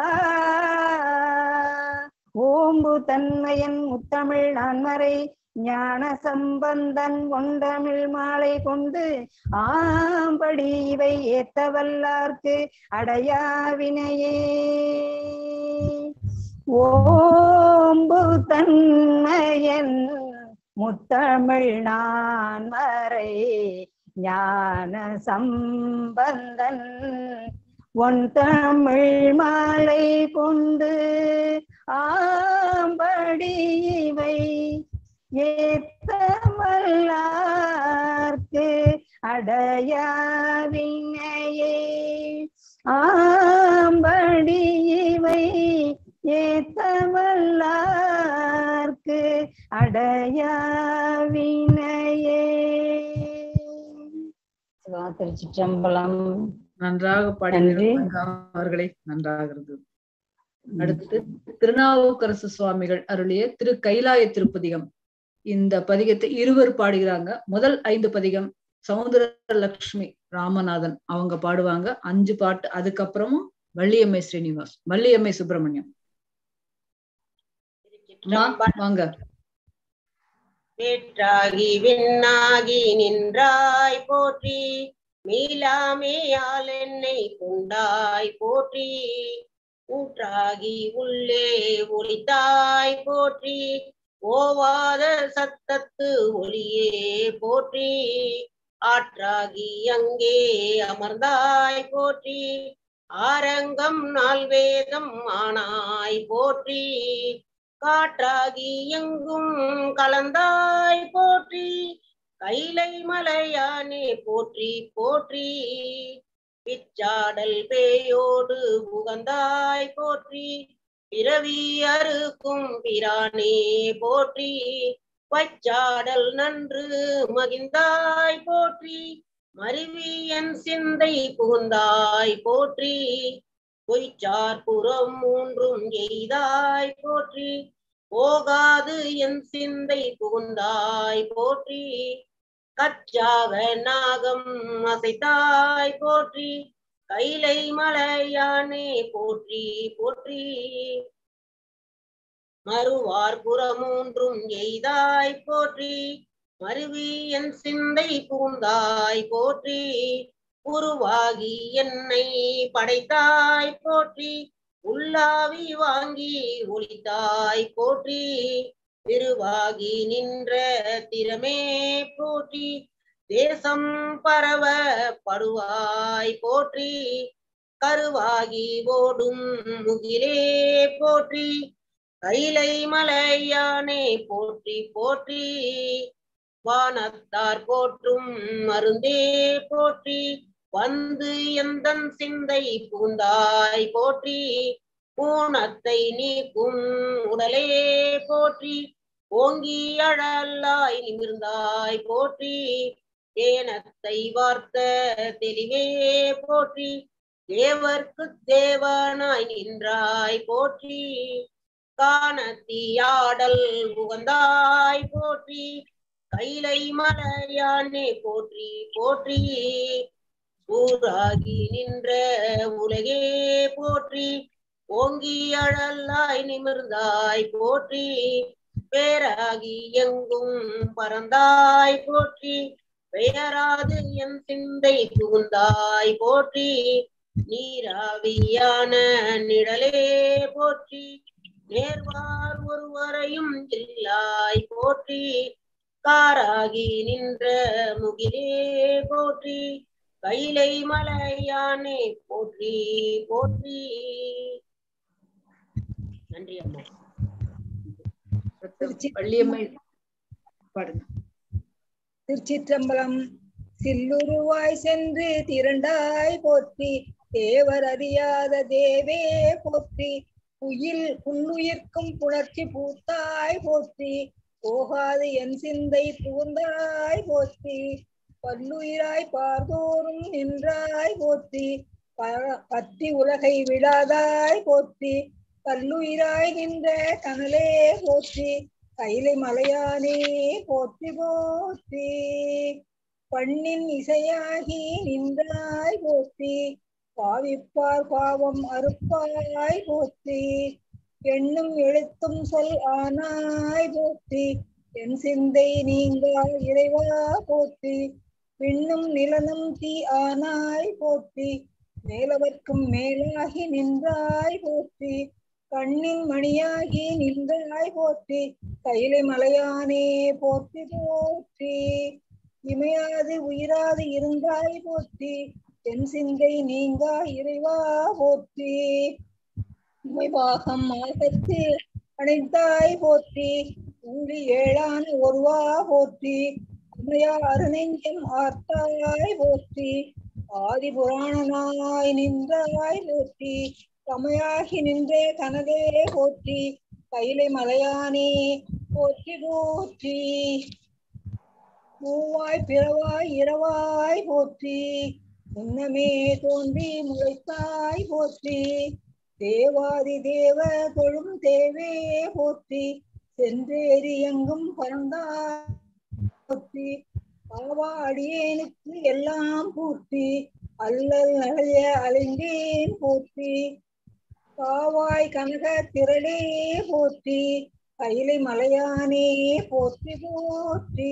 S18: ஓம்பு தன்மையன் முத்தமிழ் நான்மறை ஞான சம்பந்தன் ஒன்றமிழ் மாலை கொண்டு ஆம்படி இவை ஏத்த வல்லார்க்கு அடையாவினையே ஓம்பு தன்மையன் முத்தமிழ் நான்மறை ஞான சம்பந்தன் ஒன் தமிழ் மாலை கொண்டு ஆம்படி இவை ஏத்த வல்லார்க்கு அடையாவினையே ஆம்படி இவை ஏத்த வல்லார்க்கு அடையாவினையே சிவா திருச்சிற்றம்பலம்
S2: நன்றாக
S18: நன்றி.
S2: பாடினீர்கள் அவர்களை நன்றாக இருந்தது அடுத்து திருநாவுக்கரசு சுவாமிகள் அருளிய திரு கைலாய திருப்பதிகம் இந்த பதிகத்தை இருவர் பாடுகிறாங்க முதல் ஐந்து பதிகம் சௌந்தர லட்சுமி ராமநாதன் அவங்க பாடுவாங்க அஞ்சு பாட்டு அதுக்கப்புறமும் வள்ளியம்மை ஸ்ரீனிவாஸ் வள்ளியம்மை சுப்பிரமணியம் அம்மா, வாங்க
S20: வேற்றாகி விண்ணாகி நின்றாய் போற்றி மீளாமேயால் என்னை கொண்டாய் போற்றி ஊற்றாகி உள்ளே ஒளித்தாய் போற்றி ஓவாத சத்தத்து ஒளியே போற்றி ஆற்றாகி அங்கே அமர்ந்தாய் போற்றி ஆரங்கம் நாள் வேதம் ஆனாய் போற்றி காற்றாகி எங்கும் கலந்தாய் போற்றி கைலை மலையானே போற்றி போற்றி பிச்சாடல் பேயோடு புகந்தாய் போற்றி பிறவி அறுக்கும் பிரானே போற்றி பச்சாடல் நன்று மகிழ்ந்தாய் போற்றி மருவி என் சிந்தை புகுந்தாய் போற்றி பொய்ச்சார் புறம் மூன்றும் எய்தாய் போற்றி போகாது என் சிந்தை புகுந்தாய் போற்றி கச்சாக நாகம் அசைத்தாய் போற்றி கைலை மலையானே போற்றி போற்றி மறுவார் புறமூன்றும் எய்தாய் போற்றி மருவி என் சிந்தை பூந்தாய் போற்றி உருவாகி என்னை படைத்தாய் போற்றி உள்ளாவி வாங்கி ஒளித்தாய் போற்றி திருவாகி நின்ற திறமே போற்றி தேசம் பரவ படுவாய் போற்றி கருவாகி ஓடும் முகிலே போற்றி கைலை மலையானே போற்றி போற்றி வானத்தார் போற்றும் மருந்தே போற்றி வந்து எந்தன் சிந்தை பூந்தாய் போற்றி ஊனத்தை நீக்கும் உடலே போற்றி ஓங்கி அழலாய் நிமிர்ந்தாய் போற்றி தேனத்தை வார்த்த தெளிவே போற்றி தேவர்க்கு தேவனாய் நின்றாய் போற்றி காணத்தியாடல் உகந்தாய் போற்றி கைலை மலையானே போற்றி போற்றி ஊராகி நின்ற உலகே போற்றி ஓங்கி அழலாய் நிமிர்ந்தாய் போற்றி பேராகி எங்கும் பறந்தாய் போற்றி பெயராது என் சிந்தை புகுந்தாய் போற்றி நீராவியான நிழலே போற்றி நேர்வார் ஒருவரையும் இல்லாய் போற்றி காராகி நின்ற முகிலே போற்றி கைலை மலையானே போற்றி போற்றி நன்றி அம்மா
S2: பள்ளியம்மை பாடுங்க
S8: திருச்சிற்றம்பலம் சில்லுருவாய் சென்று திரண்டாய் போற்றி தேவர் அறியாத தேவே போற்றி உயில் புல்லுயிர்க்கும் புணர்ச்சி பூத்தாய் போற்றி போகாது என் சிந்தை புகுந்தாய் போற்றி பல்லுயிராய் பார்தோறும் நின்றாய் போற்றி ப- பற்றி உலகை விடாதாய் போற்றி கல்லுயிராய் நின்ற கனலே போற்றி கைலை மலையானே போற்றி போற்றி பண்ணின் இசையாகி நின்றாய் போற்றி பாவிப்பார் பாவம் அறுப்பாய் போற்றி எண்ணும் எழுத்தும் சொல் ஆனாய் போற்றி என் சிந்தை நீங்கா இறைவா போற்றி விண்ணும் நிலனும் தீ ஆனாய் போற்றி மேலவர்க்கும் மேலாகி நின்றாய் போற்றி கண்ணின் மணியாகி நின்றாய் போற்றி கைலை மலையானே போற்றி போற்றி இமையாது உயிராது இருந்தாய் போற்றி என் சிந்தை நீங்கா இறைவா போற்றி உமைபாகம் மாசத்து அணைத்தாய் போற்றி ஊழி ஏழான ஒருவா போற்றி உமையாறு நெஞ்சம் ஆர்த்தாய் போற்றி ஆதி புராணனாய் நின்றாய் போற்றி தமையாகி நின்றே கனகே போற்றி கைலை மலையானே போற்றி போற்றி மூவாய் பிறவாய் இரவாய் போற்றி முன்னமே தோன்றி முளைத்தாய் போற்றி தேவாதி தேவ தொழும் தேவே போற்றி சென்றேறி எங்கும் பறந்தாய் போற்றி பாவா அடியேனுக்கு எல்லாம் பூர்த்தி அல்லல் நழைய அலைந்தேன் போற்றி காவாய் கனக திரளே போற்றி கைலை மலையானே போற்றி போற்றி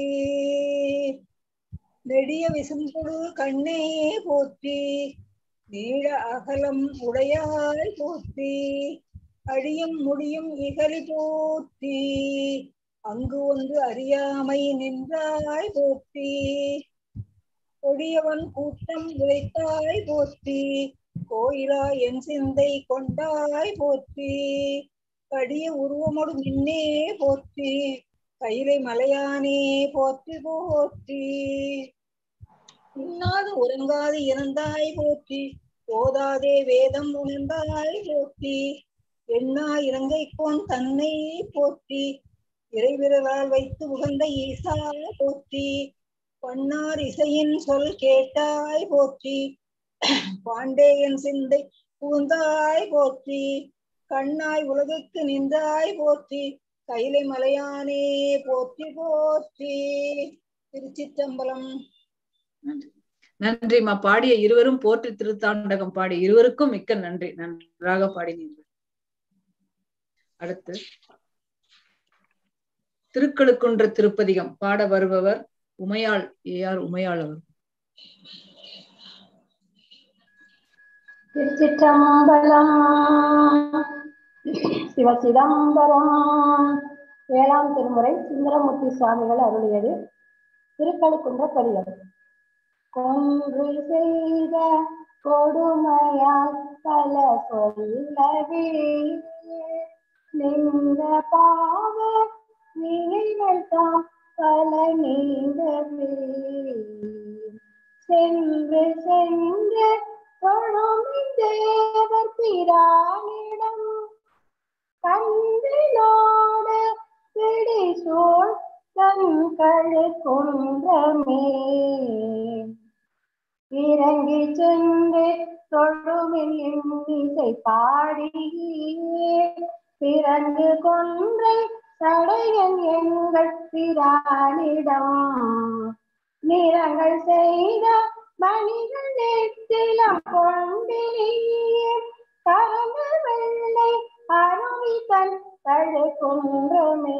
S8: நெடிய விசும்புடு கண்ணே போற்றி நீள அகலம் உடையாய் போற்றி அடியும் முடியும் இகலி போற்றி அங்கு ஒன்று அறியாமை நின்றாய் போற்றி கொடியவன் கூட்டம் உழைத்தாய் போற்றி கோயிலா என் சிந்தை கொண்டாய் போற்றி கடிய உருவமொடு மின்னே போற்றி கைலை மலையானே போற்றி போற்றி உண்ணாது உறங்காது இறந்தாய் போற்றி போதாதே வேதம் உணர்ந்தாய் போற்றி எண்ணா இறங்கைக்கோன் தன்னை போற்றி இறைவிரலால் வைத்து உகந்த ஈசா போற்றி பண்ணார் இசையின் சொல் கேட்டாய் போற்றி பாண்டேயன் சிந்தை பூந்தாய் போற்றி கண்ணாய் உலகுக்கு நின்றாய் போற்றி கைலை மலையானே போற்றி போற்றி திருச்சிற்றம்பலம்
S2: நன்றிம்மா பாடிய இருவரும் போற்றி திருத்தாண்டகம் பாடி இருவருக்கும் மிக்க நன்றி நன்றாக பாடினீர்கள் அடுத்து திருக்களுக்குன்ற திருப்பதிகம் பாட வருபவர் உமையாள் ஏஆர் உமையாள் அவர்
S18: திருச்சிற்றம்பலம் சிவ சிதம்பரம் ஏழாம் திருமுறை சுந்தரமூர்த்தி சுவாமிகள் அருளியது திருக்கழுக்குன்ற பதிகம் கொன்று செய்த கொடுமையால் பல சொல்லவே நின்ற பாவ வினைகள் தாம் பல நீங்கவே சென்று சென்று தொழுமின் தேவர் பிரானிடம் கண்களோடு பிடி சூழ் கண்களு குன்றமே இறங்கி சென்று
S21: தொழுமில் இன்னிசை பாடி பிறந்து கொன்றை தடையன் எங்கள் பிரானிடம் நிறங்கள் செய்த மணிகள் நெத்திலம் கொண்டிலேயே கலந்த வெள்ளை அருவி தன் தழுக்குன்றமே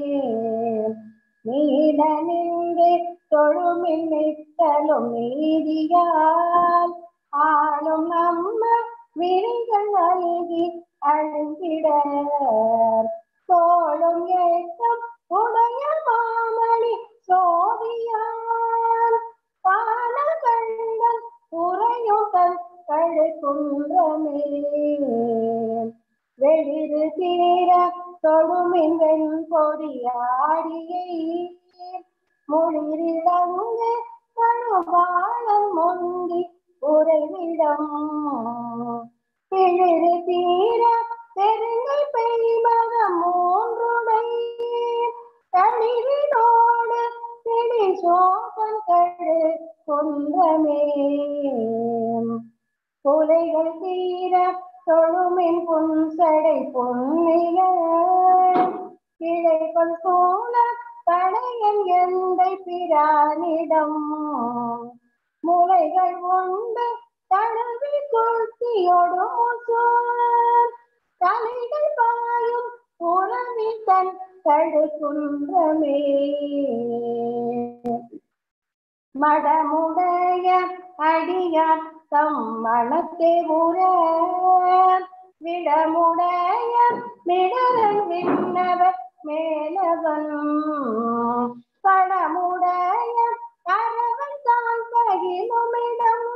S21: நீல நின்று தொழுமில் நித்தலும் நீதியால் ஆளும் நம்ம விழிகள் அழுகி அழுகிட தோளும் ஏற்றம் உடைய மாமணி சோதியான் காண கண்டன் உறையும் தன் கழுக்குன்றமே வெளிரு தீர தொடுமின் வெண்பொடியாடியை மொழிரிடங்கு கழுவாளன் முந்தி உறைவிடம் பிழிறு தீர பெருங்கை பெய்மகம் மூன்றுடை தளிரினோடு பிடி சோகம் கழு குன்றமே புலைகள் தீர தொழுமின் புன்சடை பொன்னிய கிளைகள் சூழ தடையன் எந்தை பிரானிடம் முளைகள் உண்டு தழுவி குழ்த்தியோடு முசோர் தலைகள் பாயும் உறவி தன் தடுக்குன்றமே மடமுடைய அடியார் தம் மனத்தை உற விடமுடைய மிடரன் விண்ணவர் மேலவன் படமுடைய அரவன் தான் பகிலுமிடம்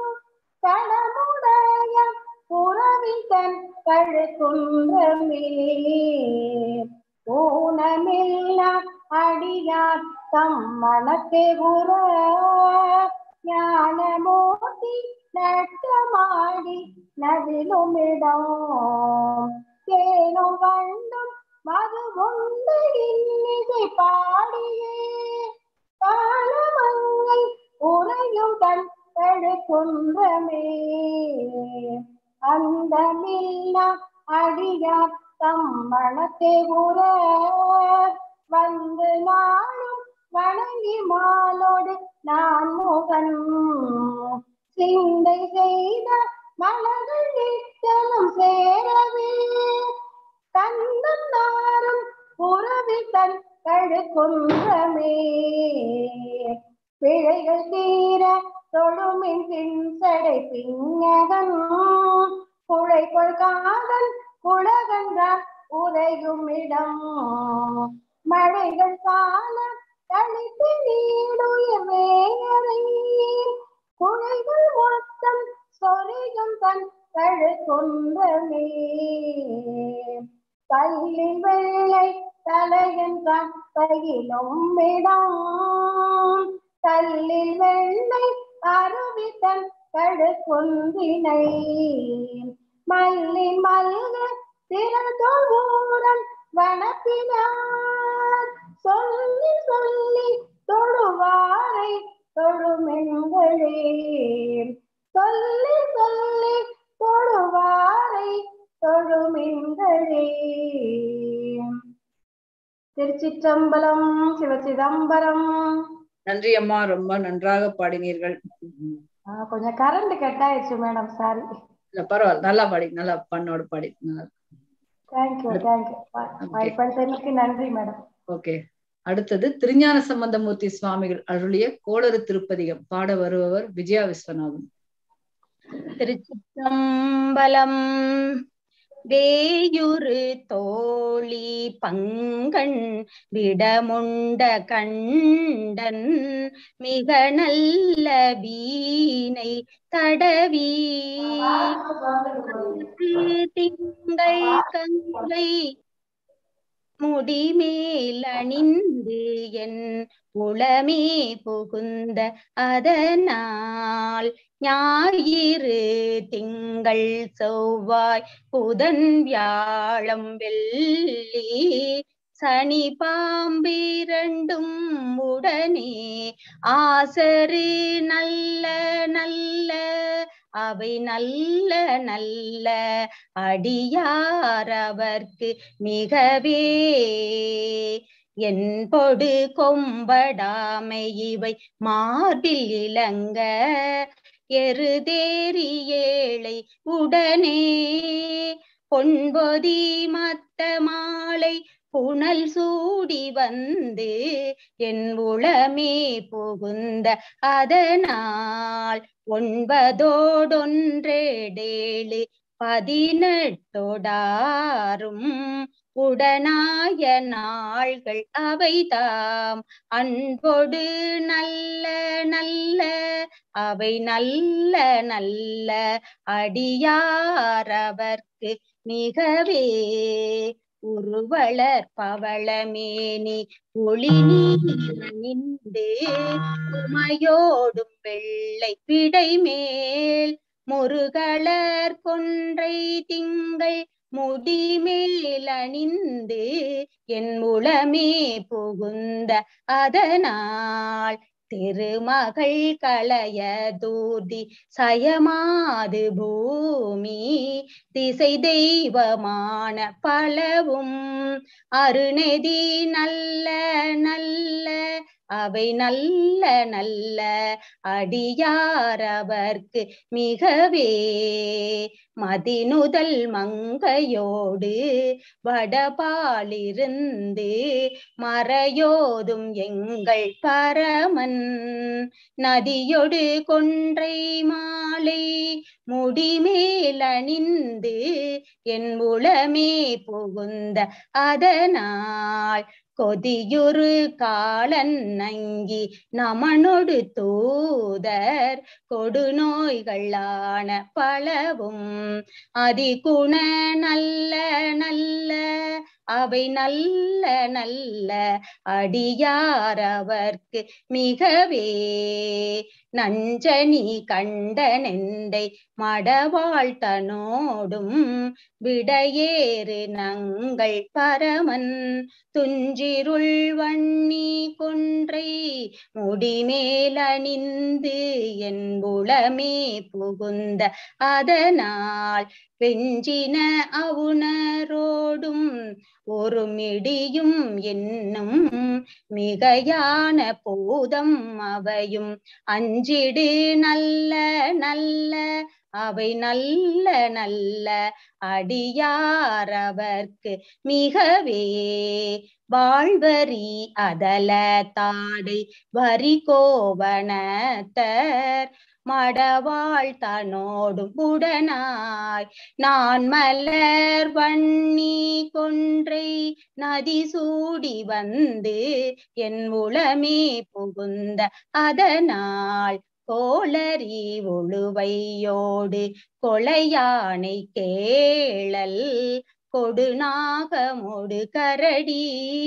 S21: தடமுடைய புறவி தன் கழுக்குன்றமே ஊனமில்லா அடியார் தம் மனத்தை உற ஞானமூர்த்தி நட்டமாடி நதிலுமிடம் தேனும் வண்டும் மது உண்டு இன்னிசை பாடியே காலமங்கை உறையும் தன் தழுக்குன்றமே அந்த மில்லா அடியார் தம் மனத்தை உற வந்து நாளும் வணங்கி மாலோடு நான் முகன் சிந்தை செய்த மலர்கள் நித்தலும் சேரவே தந்தம் நாரும் உறவி தன் கழுக்குன்றமே பிழைகள் தீர தொழுமின் பின்சடை பின்னகன் குழைக்குள் காதல் குலகன்றான் உரையும் இடம் மழைகள் கால தனித்து நீடுயிர் வேயரை குழைகள் மொத்தம் சொரியும் தன் கழுக்குன்றமே கல்லில் வெள்ளை தலையன் கப்பையிலும் இடம் கல்லில் வெள்ளை அருவி தன் கழுக்குன்றினை மல்லின் மல்க திறந்தோரன் வனப்பினார் சொல்லி சொல்லி தொழுவாரை தொழுமெங்களே சொல்லி சொல்லி தொழுவாரை தொழுமெங்களே திருச்சிற்றம்பலம் சிவசிதம்பரம்
S2: நன்றி அம்மா ரொம்ப நன்றாக பாடினீர்கள்
S21: ஆ, கொஞ்சம் கரண்ட் கட் ஆயிடுச்சு மேடம் சாரி
S2: இல்ல பரவாயில்ல நல்லா பாடி நல்லா பண்ணோட பாடி
S21: தேங்க்யூ தேங்க்யூ வாய்ப்பளித்தமைக்கு நன்றி மேடம்
S2: ஓகே அடுத்தது திருஞான சம்பந்தமூர்த்தி சுவாமிகள் அருளிய கோளறு திருப்பதிகம் பாட வருபவர் விஜயா விஸ்வநாதன்
S4: திருச்சிற்றம்பலம் வேயுரு தோழி பங்கன் விடமுண்ட கண்டன் மிக நல்ல வீணை தடவி திங்கள் கங்கை முடிமேல் அணிந்து என் புலமே புகுந்த அதனால் ஞாயிறு திங்கள் செவ்வாய் புதன் வியாழம் வெள்ளி சனி பாம்பிரண்டும் உடனே ஆசரு நல்ல நல்ல
S5: அவை நல்ல நல்ல அடியார் அவர்க்கு மிகவே என் பொடு கொம்படாமை இவை மார்பில் இளங்க எருதேறி ஏழை உடனே பொன்பொதி மத்த மாலை புனல் சூடி வந்து என் உளமே புகுந்த அதனால் ஒன்பதோடொன்றேடேழு பதினெட்டொடாரும் உடனாய நாள்கள் அவைதாம் அன்பொடு நல்ல நல்ல அவை நல்ல நல்ல அடியாரவர்க்கு மிகவே உருவளர் பவளமேனி ஒளி நீண்டு உமையோடும் வெள்ளை பிடை மேல் முருகளர் கொன்றை திங்கள் முடிமேல் அணிந்து என் உளமே புகுந்த அதனால் திருமகள் களைய தூதி சயமாது பூமி திசை தெய்வமான பலவும் அருணெதி நல்ல நல்ல அவை நல்ல நல்ல அடியாரவர்க்கு மிகவே மதினுதல் மங்கையோடு வடபாலிருந்து மறையோதும் எங்கள் பரமன் நதியொடு கொன்றை மாலை முடிமேல் அணிந்து என் உளமே புகுந்த அதனால் கொதியுரு காலன் நங்கி நமனொடு தூதர் கொடுநோய்களான பலவும் அதிகுண நல்ல நல்ல அவை நல்ல நல்ல அடியாரவர்க்கு மிகவே நஞ்சனி கண்டனெந்தை மடவாழ்த்தனோடும் விடையேறு நங்கள் பரமன் துஞ்சிருள் வன்னி கொன்றை முடிமேலணிந்து என் உளமே புகுந்த அதனால் வெஞ்சின அவுணரோடும் ஒரு மிடியும் என்னும் மிகையான பூதம் அவையும் அஞ்சிடு நல்ல நல்ல அவை நல்ல நல்ல அடியாரவர்க்கு மிகவே வாழ்வரி அதல தாடை வரி கோவணத்தர் மடவாள் தனோடும் உடனாய் நான் மலர் வன்னி கொன்றை நதி சூடி வந்து என் உளமே புகுந்த அதனால் கோளரி ஒழுவையோடு கொலையானை கேளல் கொடுநாகமொடு கரடி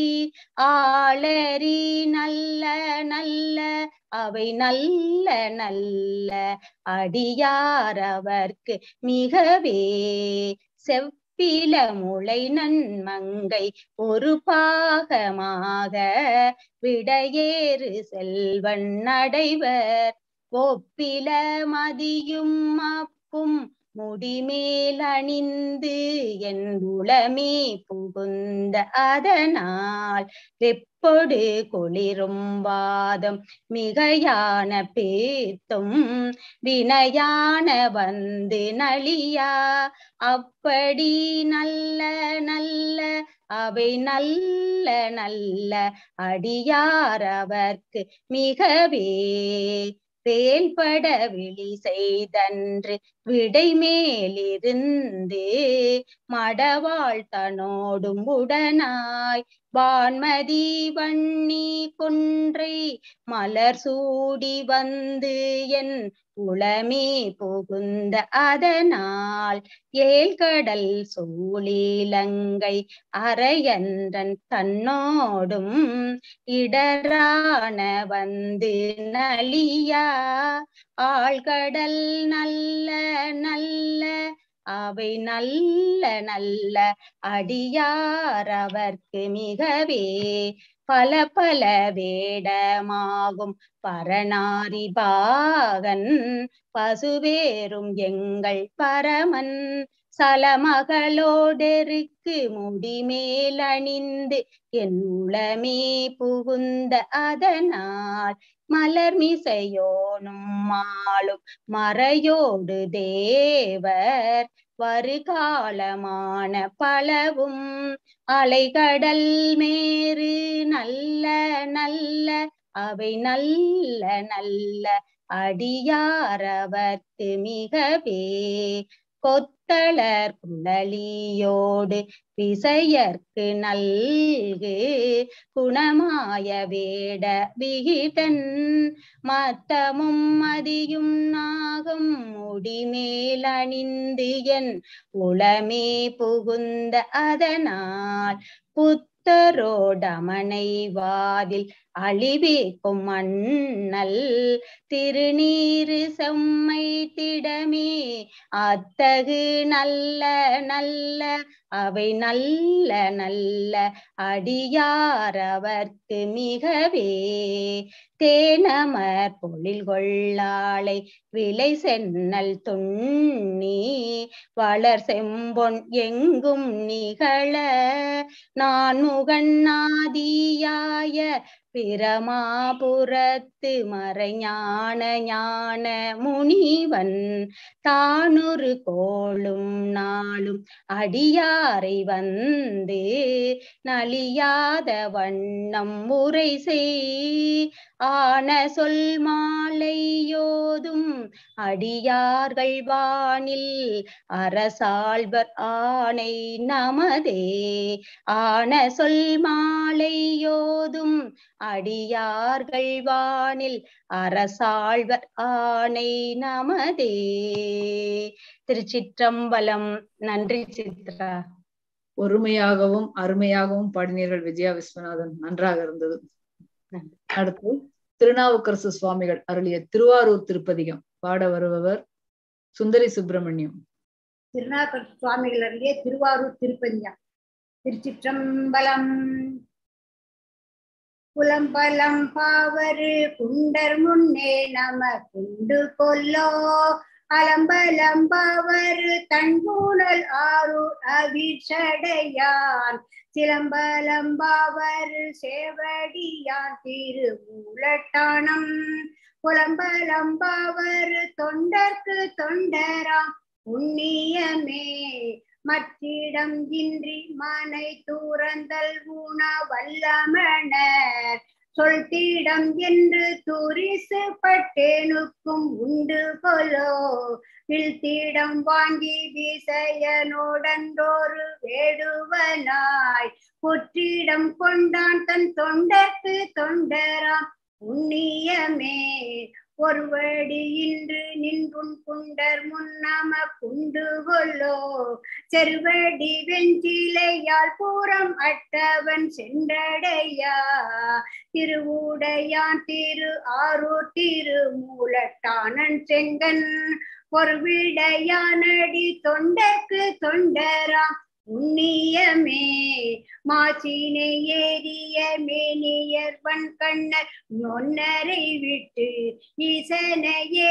S5: ஆளரி நல்ல நல்ல அவை நல்ல நல்ல அடியாரவர்க்கு மிகவே செவ்வில முளை நன்மங்கை ஒரு பாகமாக விடையேறு செல்வன் அடைவர் ஒப்பில மதியும் அப்பும் முடிமேல் அணிந்து என் உளமே புகுந்த அதனால் வெப்பொடு குளிரும் வாதம் மிகையான பேத்தும் வினையான வந்து நலியா அப்படி நல்ல நல்ல அவை நல்ல நல்ல அடியாரவர்க்கு மிகவே வேல்பட விழி செய்தன்று விடை மேலிருந்து மடவாள் தனோடும் உடனாய் வான்மதி வன்னி கொன்றை மலர் சூடி வந்து என் உளமே புகுந்த அதனால் ஏழ்கடல் சூழிலங்கை அரையன்றன் தன்னோடும் இடரான வந்து நலியா ஆழ்கடல் நல்ல நல்ல அவை நல்ல நல்ல அடியாரவர்க்கு மிகவே பல பல வேடமாகும் பரணாரி பாகன் பசுவேறும் எங்கள் பரமன் சலமகளோடெருக்கு முடிமேல் அணிந்து என் உளமே புகுந்த அதனால் மலர் மிசையோனும் மாளும் மறையோடு தேவர் வருகாலமான பலவும் அலைகடல் மேறு நல்ல நல்ல அவை நல்ல நல்ல அடியாரவர்க்கு மிகவே கொத்தளர் குழலியோடு விசையர்க்கு நல்கு குணமாய வேட விகிடன் மத்தமும் மதியும் நாகம் முடிமேல் அணிந்து என் உளமே புகுந்த அதனால் புத்தரோடமனை வாதில் அழிவேக்கும் மண்ணல் திருநீரு செம்மை திடமே அத்தகு நல்ல நல்ல அவை நல்ல நல்ல அடியாரவர்க்கு மிகவே தேனமர் பொழில் கொள்ளாளை விலை சென்னல் துண்ணி வளர் செம்பொன் எங்கும் நிகழ நான் முகண்ணாதியாய பிரமாபுரத்து மறைஞான ஞான முனிவன் தானொரு கோளும் நாளும் அடியாரை வந்து நலியாத வண்ணம் உரை செய் ஆன சொல் மாலையோதும் அடியார்கள் வானில் அரசாள்வர் ஆணை நமதே ஆன சொல் மாலையோதும் அடியார்கள் வானில் அரசாழ்வர் ஆணை நமதே திருச்சிற்றம்பலம் நன்றி சித்ரா
S2: ஒருமையாகவும் அருமையாகவும் பாடினீர்கள் விஜயா விஸ்வநாதன் நன்றாக இருந்தது அடுத்து திருநாவுக்கரசு சுவாமிகள் அருளிய திருவாரூர் திருப்பதிகம் பாட வருபவர் சுந்தரி சுப்பிரமணியம்
S18: திருநாக்கர் சுவாமிகள் அருளிய திருவாரூர் திருப்பதியம் திருச்சிற்றம்பலம் புலம்பலம் பாவரு குண்டர் முன்னே நம குண்டு கொல்லோ அலம்பலம் பாவரு தன்பூனல் ஆரூர் அவிஷடையான் சிலம்பலம் பாவரு சேவடியான் திருமூலட்டானம் புலம்பலம் பாவரு தொண்டர்க்கு தொண்டராம் புண்ணியமே மற்றிடம் இன்றி மனை தூரந்தல் ஊன வல்லமணர் சொல்திடம் என்று துரிசு பட்டேனுக்கும் உண்டு கொலோ விழ்த்திடம் வாங்கி விசையனோடன்றோரு வேடுவனாய் புற்றிடம் கொண்டான் தன் தொண்டர்க்கு தொண்டராம் புண்ணியமே ஒருவடி இன்று நின்றும் குண்டர் முன்னம குண்டு கொல்லோ செருவடி வெஞ்சிலையால் பூரம் அட்டவன் சென்றடையா திருவுடையான் திரு ஆரூர் திரு மூலட்டானன் செங்கன் ஒரு விடையானடி தொண்டர்க்கு தொண்டராம் புண்ணியமே மாசினை ஏறிய மேனியர்வன் கண்ணர் நொன்னரை விட்டு ஈசனையே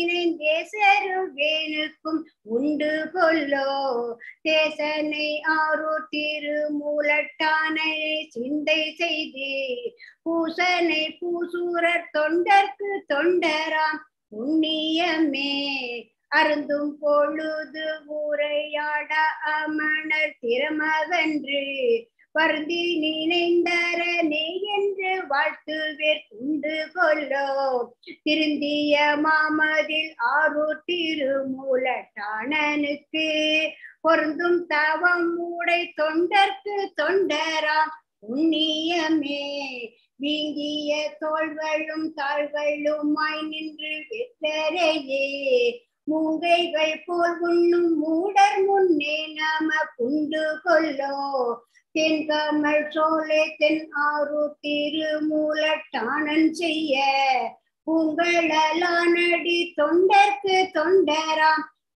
S18: நினைந்தேசருவேனுக்கும் உண்டு கொல்லோ தேசனை ஆரூர் திருமூலட்டானை சிந்தை செய்து பூசனை பூசூரர் தொண்டர்க்கு தொண்டராம் புண்ணியமே அருந்தும் பொழுது ஊரையாட அமணர் திறமகன்று வருந்தி நினைந்தரனே என்று வாழ்த்துவேர் உண்டு கொல்லோ திருந்திய மாமதில் ஆரூர் திருமூலட்டானனுக்கு பொருந்தும் தவம் மூடை தொண்டர்க்கு தொண்டராம் புண்ணியமே வீங்கிய தோள்களும் தாள்களுமாய் நின்று வெற்றரையே மூங்கைகள் போல் உண்ணும் மூடர் முன்னே நாம புண்டு கொல்லோ தென்கமல் சோலை தென் ஆறு திருமூலட்டானன் செய்ய பூங்களானடி தொண்டர்க்கு தொண்டராம்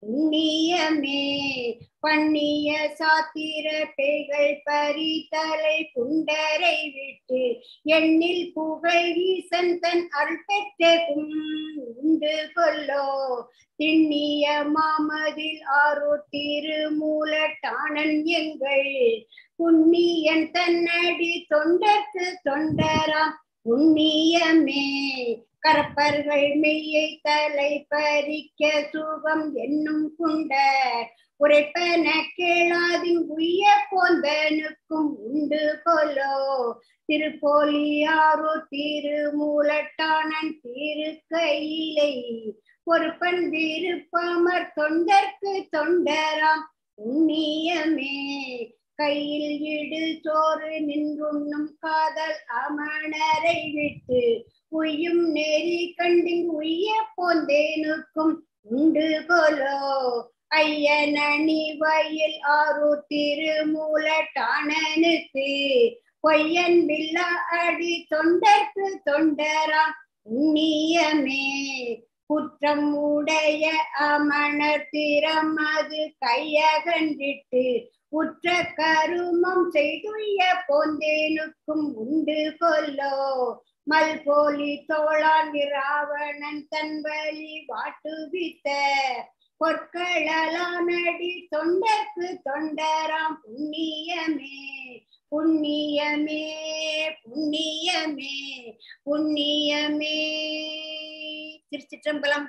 S1: புண்ணியமே பண்ணிய சாத்திர பேய்கள் பறித்தலை குண்டரை விட்டு எண்ணில் புகழ் ஈசன் தன் அருள் பெற்றகும் உண்டு கொல்லோ திண்ணிய மாமதில் ஆரோ திருமூலட்டானன் எங்கள் புண்ணியன் தன்னடி தொண்டர்க்கு தொண்டராம் புண்ணியமே கரப்பர்கள் மெய்யை தலை பறிக்க சுகம் என்னும் குண்ட உரைப்பன கேளாதின் உய்ய போந்தனுக்கும் உண்டு கொலோ திருப்போலியாரோ திருமூலட்டானன் திருக்கையிலை பொறுப்பன் விருப்பமர் தொண்டர்க்கு தொண்டராம் புண்ணியமே கையில் இடு சோறு நின்றுண்ணும் காதல் அமணரை விட்டு உய்யும் நெறி கண்டிங் உய்ய போந்தேனுக்கும் உண்டு கொலோ ஐயனி வயல் ஆறு திருமூலட்டானனுக்கு பொய்யன் வில்லா அடி தொண்டர்க்கு தொண்டராம் புண்ணியமே குற்றம் உடைய அமணர் திறமது கையகன்றிட்டு உற்ற கருமம் செய்துய போந்தேனுக்கும் உண்டு கொல்லோ மல்போலி தோளான் ராவணன் தன் வலி வாட்டுவித்த பொற்களலானடி தொண்டர்க்கு தொண்டராம் புண்ணியமே புண்ணியமே புண்ணியமே புண்ணியமே திருச்சிற்றம்பலம்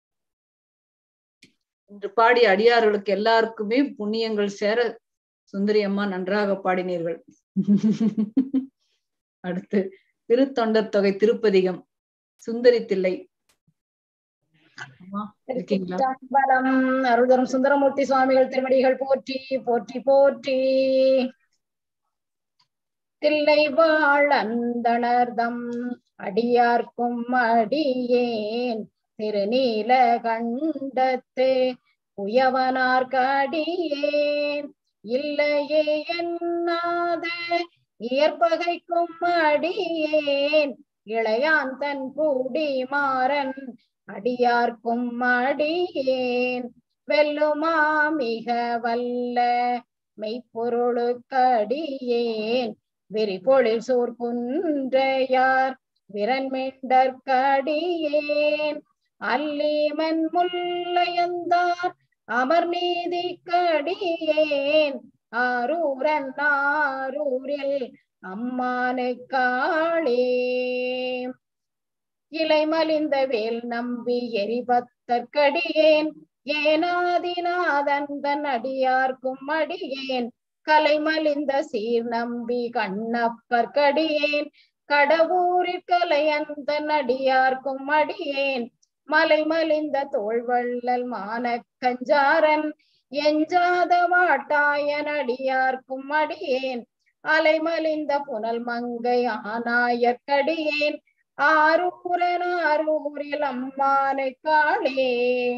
S2: இன்று பாடிய அடியார்களுக்கு எல்லாருக்குமே புண்ணியங்கள் சேர சுந்தரி அம்மா நன்றாக பாடினீர்கள் அடுத்து திருத்தொண்டர் தொகை திருப்பதிகம் சுந்தரி தில்லை அம்மா, இருக்கீங்களா
S10: திருச்சிற்றம்பலம் அருள்தரும் சுந்தரமூர்த்தி சுவாமிகள் திருவடிகள் போற்றி போற்றி போற்றி தில்லை வாழ் அந்தணர்தம் அடியார்க்கும் அடியேன் திருநீல கண்டத்து உயவனார்க்கடியேன் இல்லையே என்னாத இயற்பகைக்கும் அடியேன் இளையான் தன் கூடி மாறன் அடியார்க்கும் அடியேன் வெல்லுமா மிக வல்ல மெய்ப்பொருளுக்கடியேன் விரிபொழில் சோர்குன்றையார் விரண்மிண்டற்கடியேன் அல்லீமன் முல்லையந்தார் அமர் நீதிக்கடியேன் ஆரூரன் ஆரூரில் அம்மானுக்காளே இலை மலிந்த வேல் நம்பி எரிபத்தற்கடியேன் ஏனாதிநாதன் தன் அடியார்க்கும் அடியேன் கலைமலிந்த சீர் நம்பி கண்ணப்பற்கடியேன் கடவுரிற் கலையந்தன் அடியார்க்கும் அடியேன் மலை மலிந்த தோள்வள்ளல் மானக் கஞ்சாரன் எஞ்சாத வாட்டாயன் அடியார்க்கும் அடியேன் அலைமலிந்த புனல் மங்கை ஆனாயற்கடியேன் ஆரூரன் ஆரூரில் அம்மானை காளே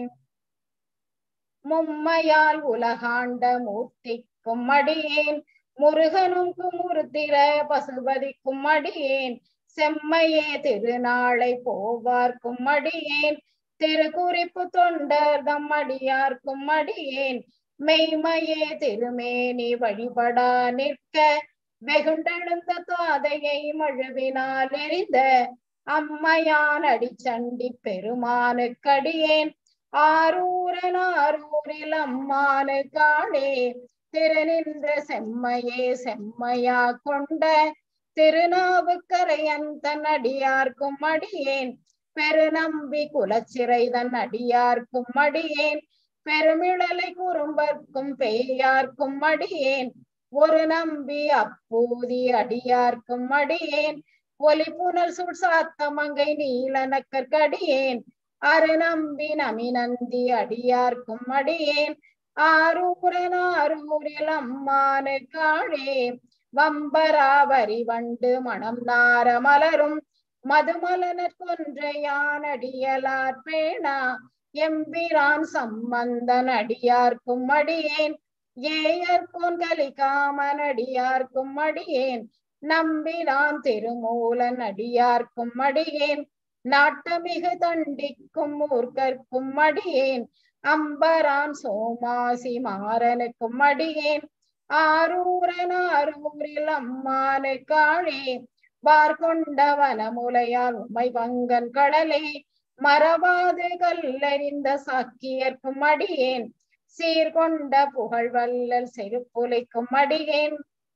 S10: மும்மையால் உலகாண்ட மூர்த்திக்கும் அடியேன் முருகனும் குமுருத்திர பசுபதிக்கும் அடியேன் செம்மையே திருநாளை போவார்க்கும் அடியேன் திருக்குறிப்பு தொண்டர் தம் அடியார்க்கும் அடியேன் மெய்மையே திருமேனி வழிபடா நிற்க வெகுண்டெழுந்த தாதையை மழுவினால் எரிந்த அம்மையான் அடிச்சண்டி பெருமானுக்கடியேன் ஆரூரன் ஆரூரில் அம்மானு காளே திருநின்ற செம்மையே செம்மையா கொண்ட திருநாவுக்கரையன் தன் அடியார்க்கும் அடியேன் பெருநம்பி குலச்சிறை தன் அடியார்க்கும் அடியேன் பெருமிழலை குறும்பர்க்கும் பேயார்க்கும் அடியேன் ஒரு நம்பி அப்பூதி அடியார்க்கும் அடியேன் ஒலி புனல் சுள் சாத்தமங்கை நீலனக்கற்கடியேன் அரு நம்பி நமிநந்தி அடியார்க்கும் அடியேன் ஆரூரன் ஆரூரில் அம்மானு காளே வம்பராவரி வண்டு மணம் நார மலரும் மதுமலனர் கொன்றையான் அடியலார் பேணா எம்பிரான் சம்பந்தன் அடியார்க்கும் அடியேன் ஏயர்கோன் கலிகாமன் அடியார்க்கும் அடியேன் நம்பினான் திருமூலன் அடியார்க்கும் அடியேன் நாட்டமிகு தண்டிக்கும் ஊர்கற்கும் அடியேன் அம்பரான் சோமாசி மாறனுக்கும் அடியேன் ஆரூரன் ஆரூரில் அம்மானு காழே பார்கொண்ட வனமுலையால் உமை பங்கன் கடலே மறவாது கல்லறிந்த சாக்கியர்க்கும் அடியேன் சீர்கொண்ட புகழ் வல்லல் செருப்புலைக்கும் அடியேன்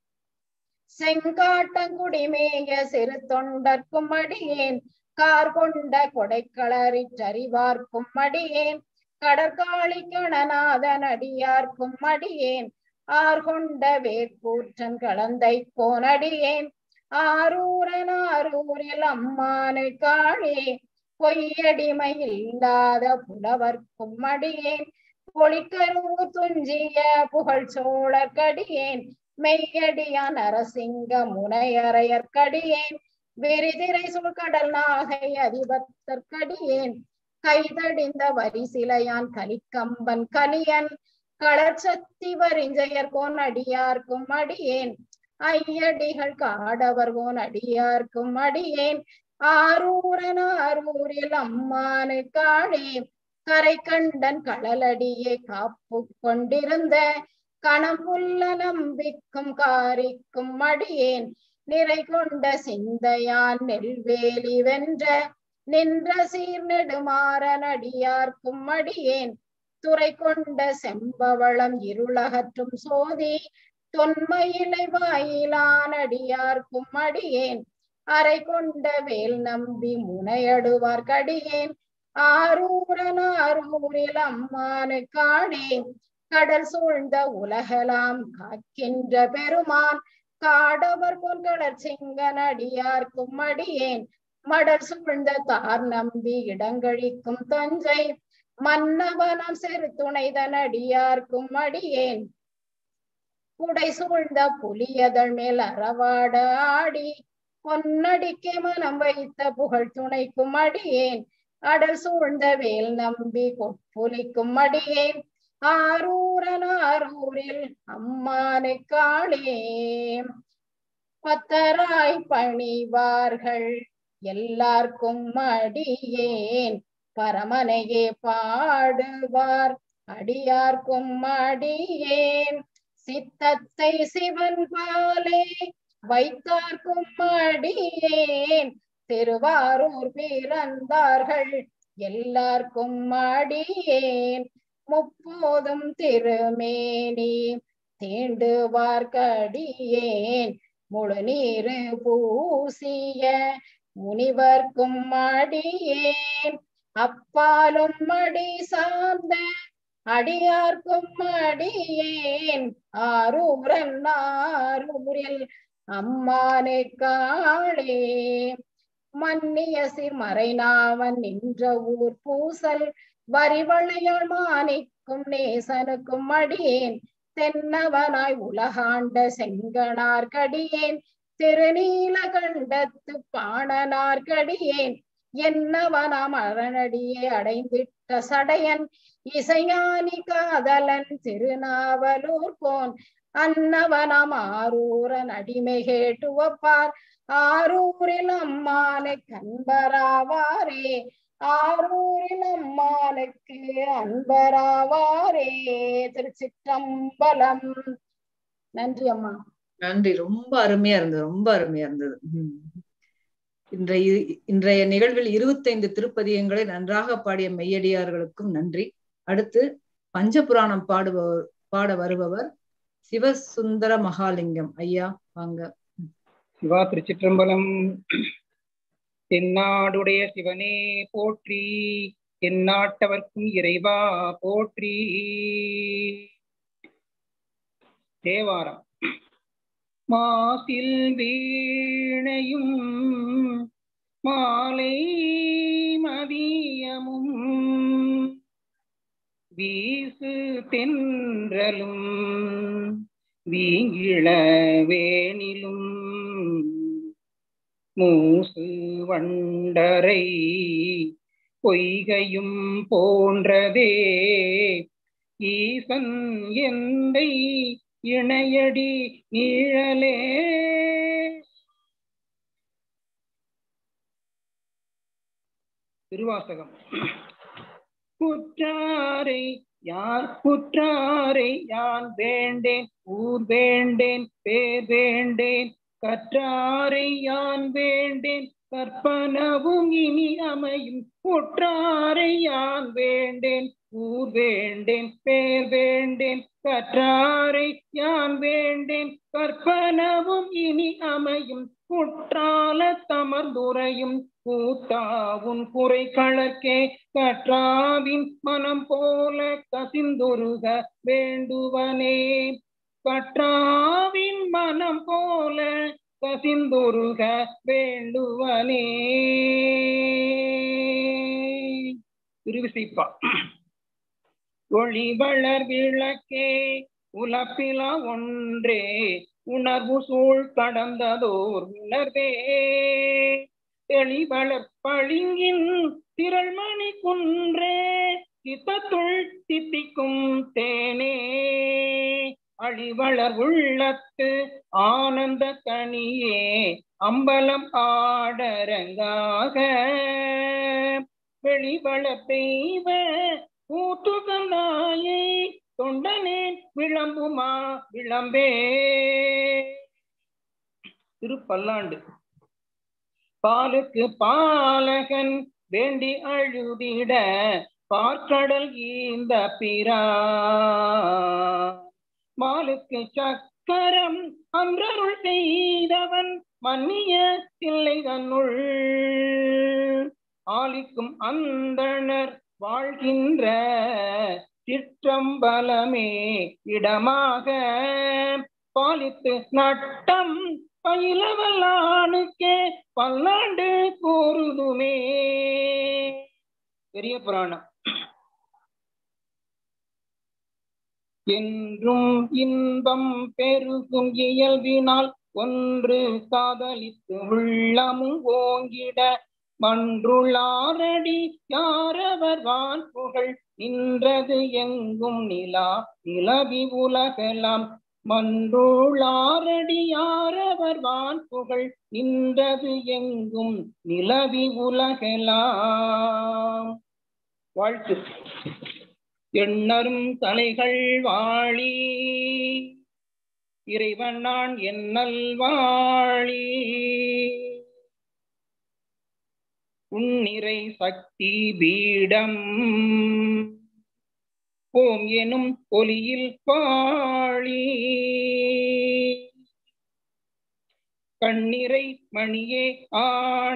S10: செங்காட்டங்குடிமேய சிறு தொண்டர்க்கும் அடியேன் கார் கொண்ட கொடைக்களறிற்றறிவார்க்கும் அடியேன் கடற்காளி கணநாதன் அடியார்க்கும் அடியேன் ஆர்கொண்ட வேற்கூற்றன் கலந்தை கோனடியேன் ஆரூரன் ஆரூரில் அம்மானு காளே பொய்யடிமை இல்லாத புலவர்க்கும் அடியேன் பொழிக்கருவு துஞ்சிய புகழ் சோழர்க்கடியேன் மெய்யடியான் அரசிங்க முனையறையற்கடியேன் விரிதிரை சுழ்கடல் நாகை அதிபத்தற்கடியேன் கைதடிந்த வரிசிலையான் கலிக்கம்பன் கலியன் களச்சத்தி வரிஞ்சயர்கோன் அடியார்க்கும் அடியேன் ஐயடிகள் காடவர்கோன் அடியார்க்கும் அடியேன் ஆரூரன் ஆரூரில் அம்மானு காளே கரை கண்டன் கடலடியே காப்பு கொண்டிருந்த கணம்புல்ல நம்பிக்கும் காரிக்கும் அடியேன் நிறை கொண்ட சிந்தையான் நெல்வேலி வென்ற நின்ற சீர் நெடுமாறன் அடியார்க்கும் அடியேன் துறை கொண்ட செம்பவளம் இருளகற்றும் சோதி தொன்மையிலை வாயிலான் அடியார்க்கும் அடியேன் அறை கொண்ட வேல் நம்பி முனையடுவார் கடியேன் ஆரூரன் ஆரூரில் அம்மானு காணே கடல் சூழ்ந்த உலகலாம் காக்கின்ற பெருமான் காடவர் கொள்கடற் செங்கன் அடியார்க்கும் அடியேன் மடல் சூழ்ந்த தார் நம்பி இடங்கழிக்கும் தஞ்சை மன்னவனம் செரு துணைதன் அடியார்க்கும் அடியேன் குடை சூழ்ந்த புலியதழ் மேல் அறவாட ஆடி பொன்னடிக்கே மனம் வைத்த புகழ் துணைக்கும் அடியேன் அடல் சூழ்ந்த வேல் நம்பி கொட்புலிக்கும் அடியேன் ஆரூரன் ஆரூரில் அம்மானு காளே பத்தராய் பணிவார்கள் எல்லார்க்கும் அடியேன் பரமனையே பாடுவார் அடியார்க்கும் அடியேன் சித்தத்தை சிவன் பாலே வைத்தார்க்கும் அடியேன் திருவாரூர் பிறந்தார்கள் எல்லார்க்கும் அடியேன் முப்போதும் திருமேனி தீண்டுவார்க்கடியேன் முழு நீரு பூசிய முனிவர்க்கும் அடியேன் அப்பாலும் அடி சார்ந்த அடியார்க்கும் அடியேன் ஆரூரன் ஆரூரில் அம்மானே காளே மன்னிய சிறுமறைநாவன் நின்ற ஊர் பூசல் வரிவளையாள் மாணிக்கும் நேசனுக்கும் அடியேன் தென்னவனாய் உலகாண்ட செங்கனார் கடியேன் திருநீல கண்டத்து பாணனார் கடியேன் என்னவனாம் அரணடியே அடைந்திட்ட சடையன் இசைஞானி காதலன் திருநாவலூர் போன் அன்னவனாம் ஆரூரன் அடிமை கேட்டுவப்பார் ஆரூரில் அம்மானை கண்பராவாரே ஆரூரில் அம்மானுக்கு அன்பராவாரே திருச்சிற்றம்பலம் நன்றி அம்மா
S2: நன்றி ரொம்ப அருமையா இருந்தது ரொம்ப அருமையா இருந்தது உம். இன்றைய இன்றைய நிகழ்வில் இருபத்தைந்து திருப்பதியங்களை நன்றாக பாடிய மெய்யடியார்களுக்கும் நன்றி அடுத்து பஞ்சபுராணம் பாடுபவர் பாட வருபவர் சிவசுந்தர மகாலிங்கம் ஐயா வாங்க
S17: சிவா திருச்சிற்றம்பலம் தென்னாடுடைய சிவனே போற்றி தென்னாட்டவர்க்கும் இறைவா போற்றி தேவாரம் மாசில் வீணையும் மாலை மதியமும் வீசு தென்றலும் வீங்கிழ வேணிலும் மூசு வண்டரை பொய்கையும் போன்றதே ஈசன் எந்தை இணையடி நீழலே திருவாசகம் குற்றாரை யார் குற்றாரை யான் வேண்டேன் ஊர் வேண்டேன் பேர் வேண்டேன் கற்றாரை யான் வேண்டேன் கற்பனவும் இனி அமையும் குற்றாரை யான் வேண்டேன் ஊர் வேண்டேன் பேர் வேண்டேன் கற்றாரை யான் வேண்டேன் கற்பனவும் இனி அமையும் குற்றால தமர்ந்துரையும் கூத்தாவும் குறை கழற்கே கற்றாவின் மனம் போல கசிந்துருக வேண்டுவனே கற்றாவின் மனம் போல கசிந்துருக வேண்டுவனே திருவிசைப்பா ஒளி வளர் விளக்கே உலப்பிலா ஒன்றே உணர்வு சூழ் கடந்ததோர் உணர்வே தெளிவளர் பளிங்கின் திரள்மணி குன்றே சித்தத்துள் தித்திக்கும் தேனே அழிவளர் உள்ளத்து ஆனந்த கனியே அம்பலம் ஆடரங்காக வெளிவள தெய்வ கூத்துகந்தாயை தொண்டனேன் விளம்புமா விளம்பே திருப்பல்லாண்டு பாலுக்கு பாலகன் வேண்டி அழுதிட பார்க்கடல் ஈந்த பிரா மாலுக்கு சக்கரம் அன்றருள் செய்தவன் மன்னிய தில்லை தன்னுள் ஆலிக்கும் அந்தணர் வாழ்கின்ற சிற்றம்பலமே இடமாக பாலித்து நட்டம் பயிலவல்லானுக்கே பல்லாண்டு கூறுதுமே பெரிய புராணம் என்றும் இன்பம் பெருகும் இயல்பினால் ஒன்று காதலித்து உள்ளமும் ஓங்கிட மன்றுளாரடி யாரவர் வான் புகழ் நின்றது எங்கும் நிலா நிலவி உலகலாம் மன்றுளாரடி யாரவர் வான் புகழ் நின்றது எங்கும் நிலவி உலகலாம் வாழ்த்து எண்ணரும் தலைகள் வாழி இறைவன் நான் என்னல் வாழி உன்னிறை சக்தி பீடம் ஓம் எனும் ஒலியில் பாழி கண்ணிறை மணியே ஆன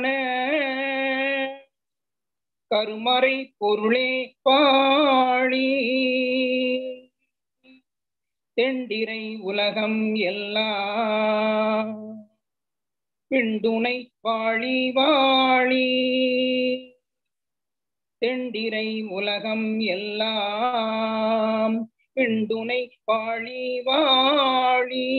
S17: கருமறை பொருளே பாழி தெண்டிரை உலகம் எல்லாம் பிண்டுனை வாழி வாழி தெண்டிரை உலகம் எல்லாம் பிண்டுனை வாழி வாழி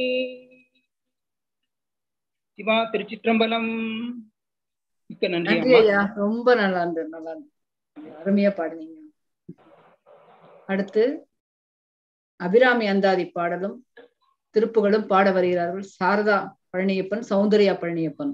S17: சிவா திருச்சிற்றம்பலம் மிக்க நன்றி
S2: நன்றி
S17: அம்மா
S2: ஐயா ரொம்ப நல்லா இருந்தது நல்லா இருந்தது அருமையா பாடுனீங்க அடுத்து அபிராமி அந்தாதி பாடலும் திருப்புகளும் பாட வருகிறார்கள் சாரதா பழனியப்பன் சௌந்தர்யா பழனியப்பன்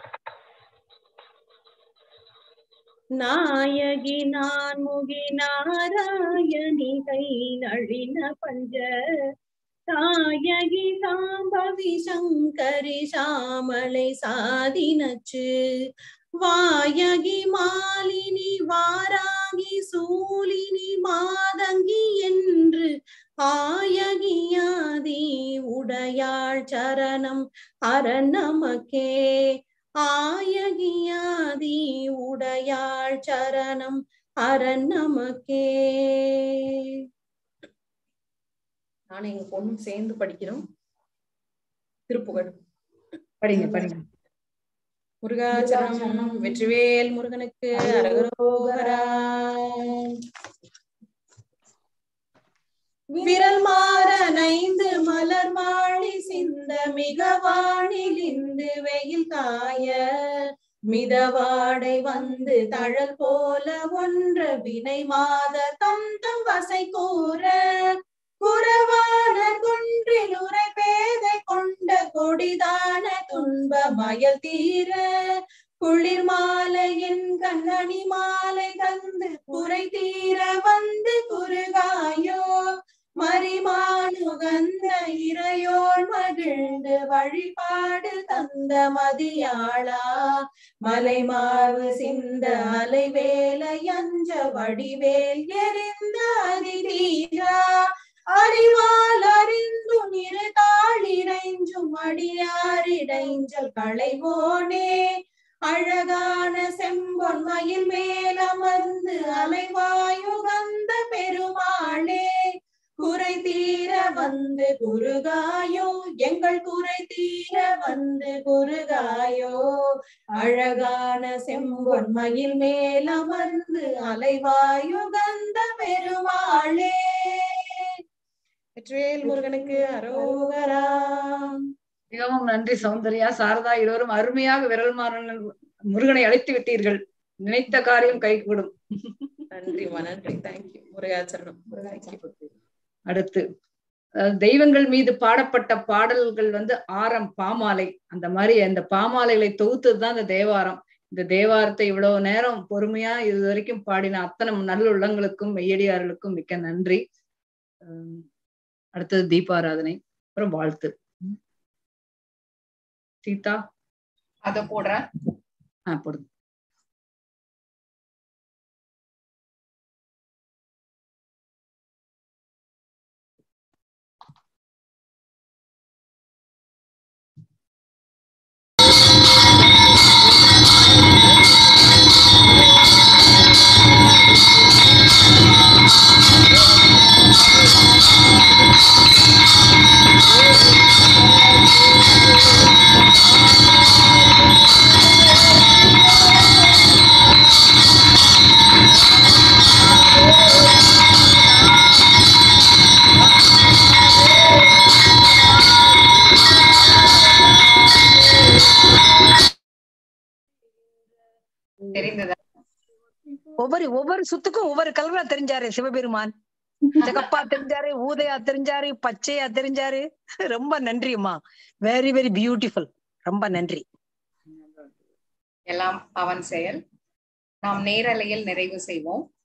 S7: நாயகி நான் முகி நாராயணி கை நழின பஞ்ச தாயகி சாம்பவி சங்கரி சாமலை சாதினச்சு வாயகி மாலினி வாராகி சூலினி மாதங்கி என்று ஆயகியாதி உடையாள் சரணம் அரண் நமக்கே ஆயகியாதி உடையாள் சரணம் அரண் நமக்கே
S2: நானும் எங்க பொண்ணும் சேர்ந்து படிக்கிறோம் திருப்புகழ் படிங்க படிங்க
S7: முருகாச்சரணம் வெற்றிவேல் முருகனுக்கு அரகரோகரா விரல் மாற நைந்து மலர் மாழி சிந்த மிக வானிலிந்து வெயில் காய மிதவாடை வந்து தழல் போல ஒன்ற வினை மாத தம் தம் வசை கூற குறவான குன்றில் உரை பேதை கொண்ட கொடிதான துன்ப மயல் தீர குளிர் மாலையின் கண்ணணி மாலை தந்து குறை தீர வந்து குறுகாயோ மரிமானுகந்த இறையோன் மகிழ்ந்து வழிபாடு தந்த மதியாளா மலைமாவு சிந்த அலைவேலை அஞ்ச வடிவேல் எரிந்த அதிதீரா அறிவால் அறிந்து நிறு தாளிரைஞ்சும் அடியாரிடைஞ்சல் களைவோனே அழகான செம்பொன் மயில் மேலமர்ந்து அலைவாயுகந்த பெருமாளே குறை தீர வந்து குறுகாயோ எங்கள் குறை தீர வந்து குறுகாயோ அழகான செம்பொன் மயில் மேலமர்ந்து அலைவாயுகந்த பெருமாளே வெற்றிவேல் முருகனுக்கு அரோகரா
S2: மிகவும் நன்றி சௌந்தர்யா சாரதா இருவரும் அருமையாக விரல் மாறன் முருகனை அழைத்து விட்டீர்கள் நினைத்த காரியம் கைகூடும்
S7: நன்றிமா நன்றி தேங்க்யூ முருகாச்சரணம் முருகாச்சரணம்
S2: அடுத்து அதாவது தெய்வங்கள் மீது பாடப்பட்ட பாடல்கள் வந்து ஆரம் பாமாலை அந்த மாதிரி அந்த பாமாலைகளை தொகுத்ததுதான் இந்த தேவாரம் இந்த தேவாரத்தை இவ்வளவு நேரம் பொறுமையா இது வரைக்கும் பாடின அத்தனை நல்லுள்ளங்களுக்கும் மெய்யடியார்களுக்கும் மிக்க நன்றி அஹ் அடுத்தது தீபாராதனை அப்புறம் வாழ்த்து சீதா
S6: அத போடுறேன்
S2: ஆ போடுங்க
S6: தெரிந்ததா
S10: ஒவ்வொரு ஒவ்வொரு சுத்துக்கும் ஒவ்வொரு கலரா தெரிஞ்சாரு சிவபெருமான் சிகப்பா தெரிஞ்சாரு ஊதையா தெரிஞ்சாரு பச்சையா தெரிஞ்சாரு ரொம்ப நன்றிம்மா வெரி வெரி பியூட்டிஃபுல் ரொம்ப நன்றி
S6: எல்லாம் அவன் செயல் நாம் நேரலையில் நிறைவு செய்வோம்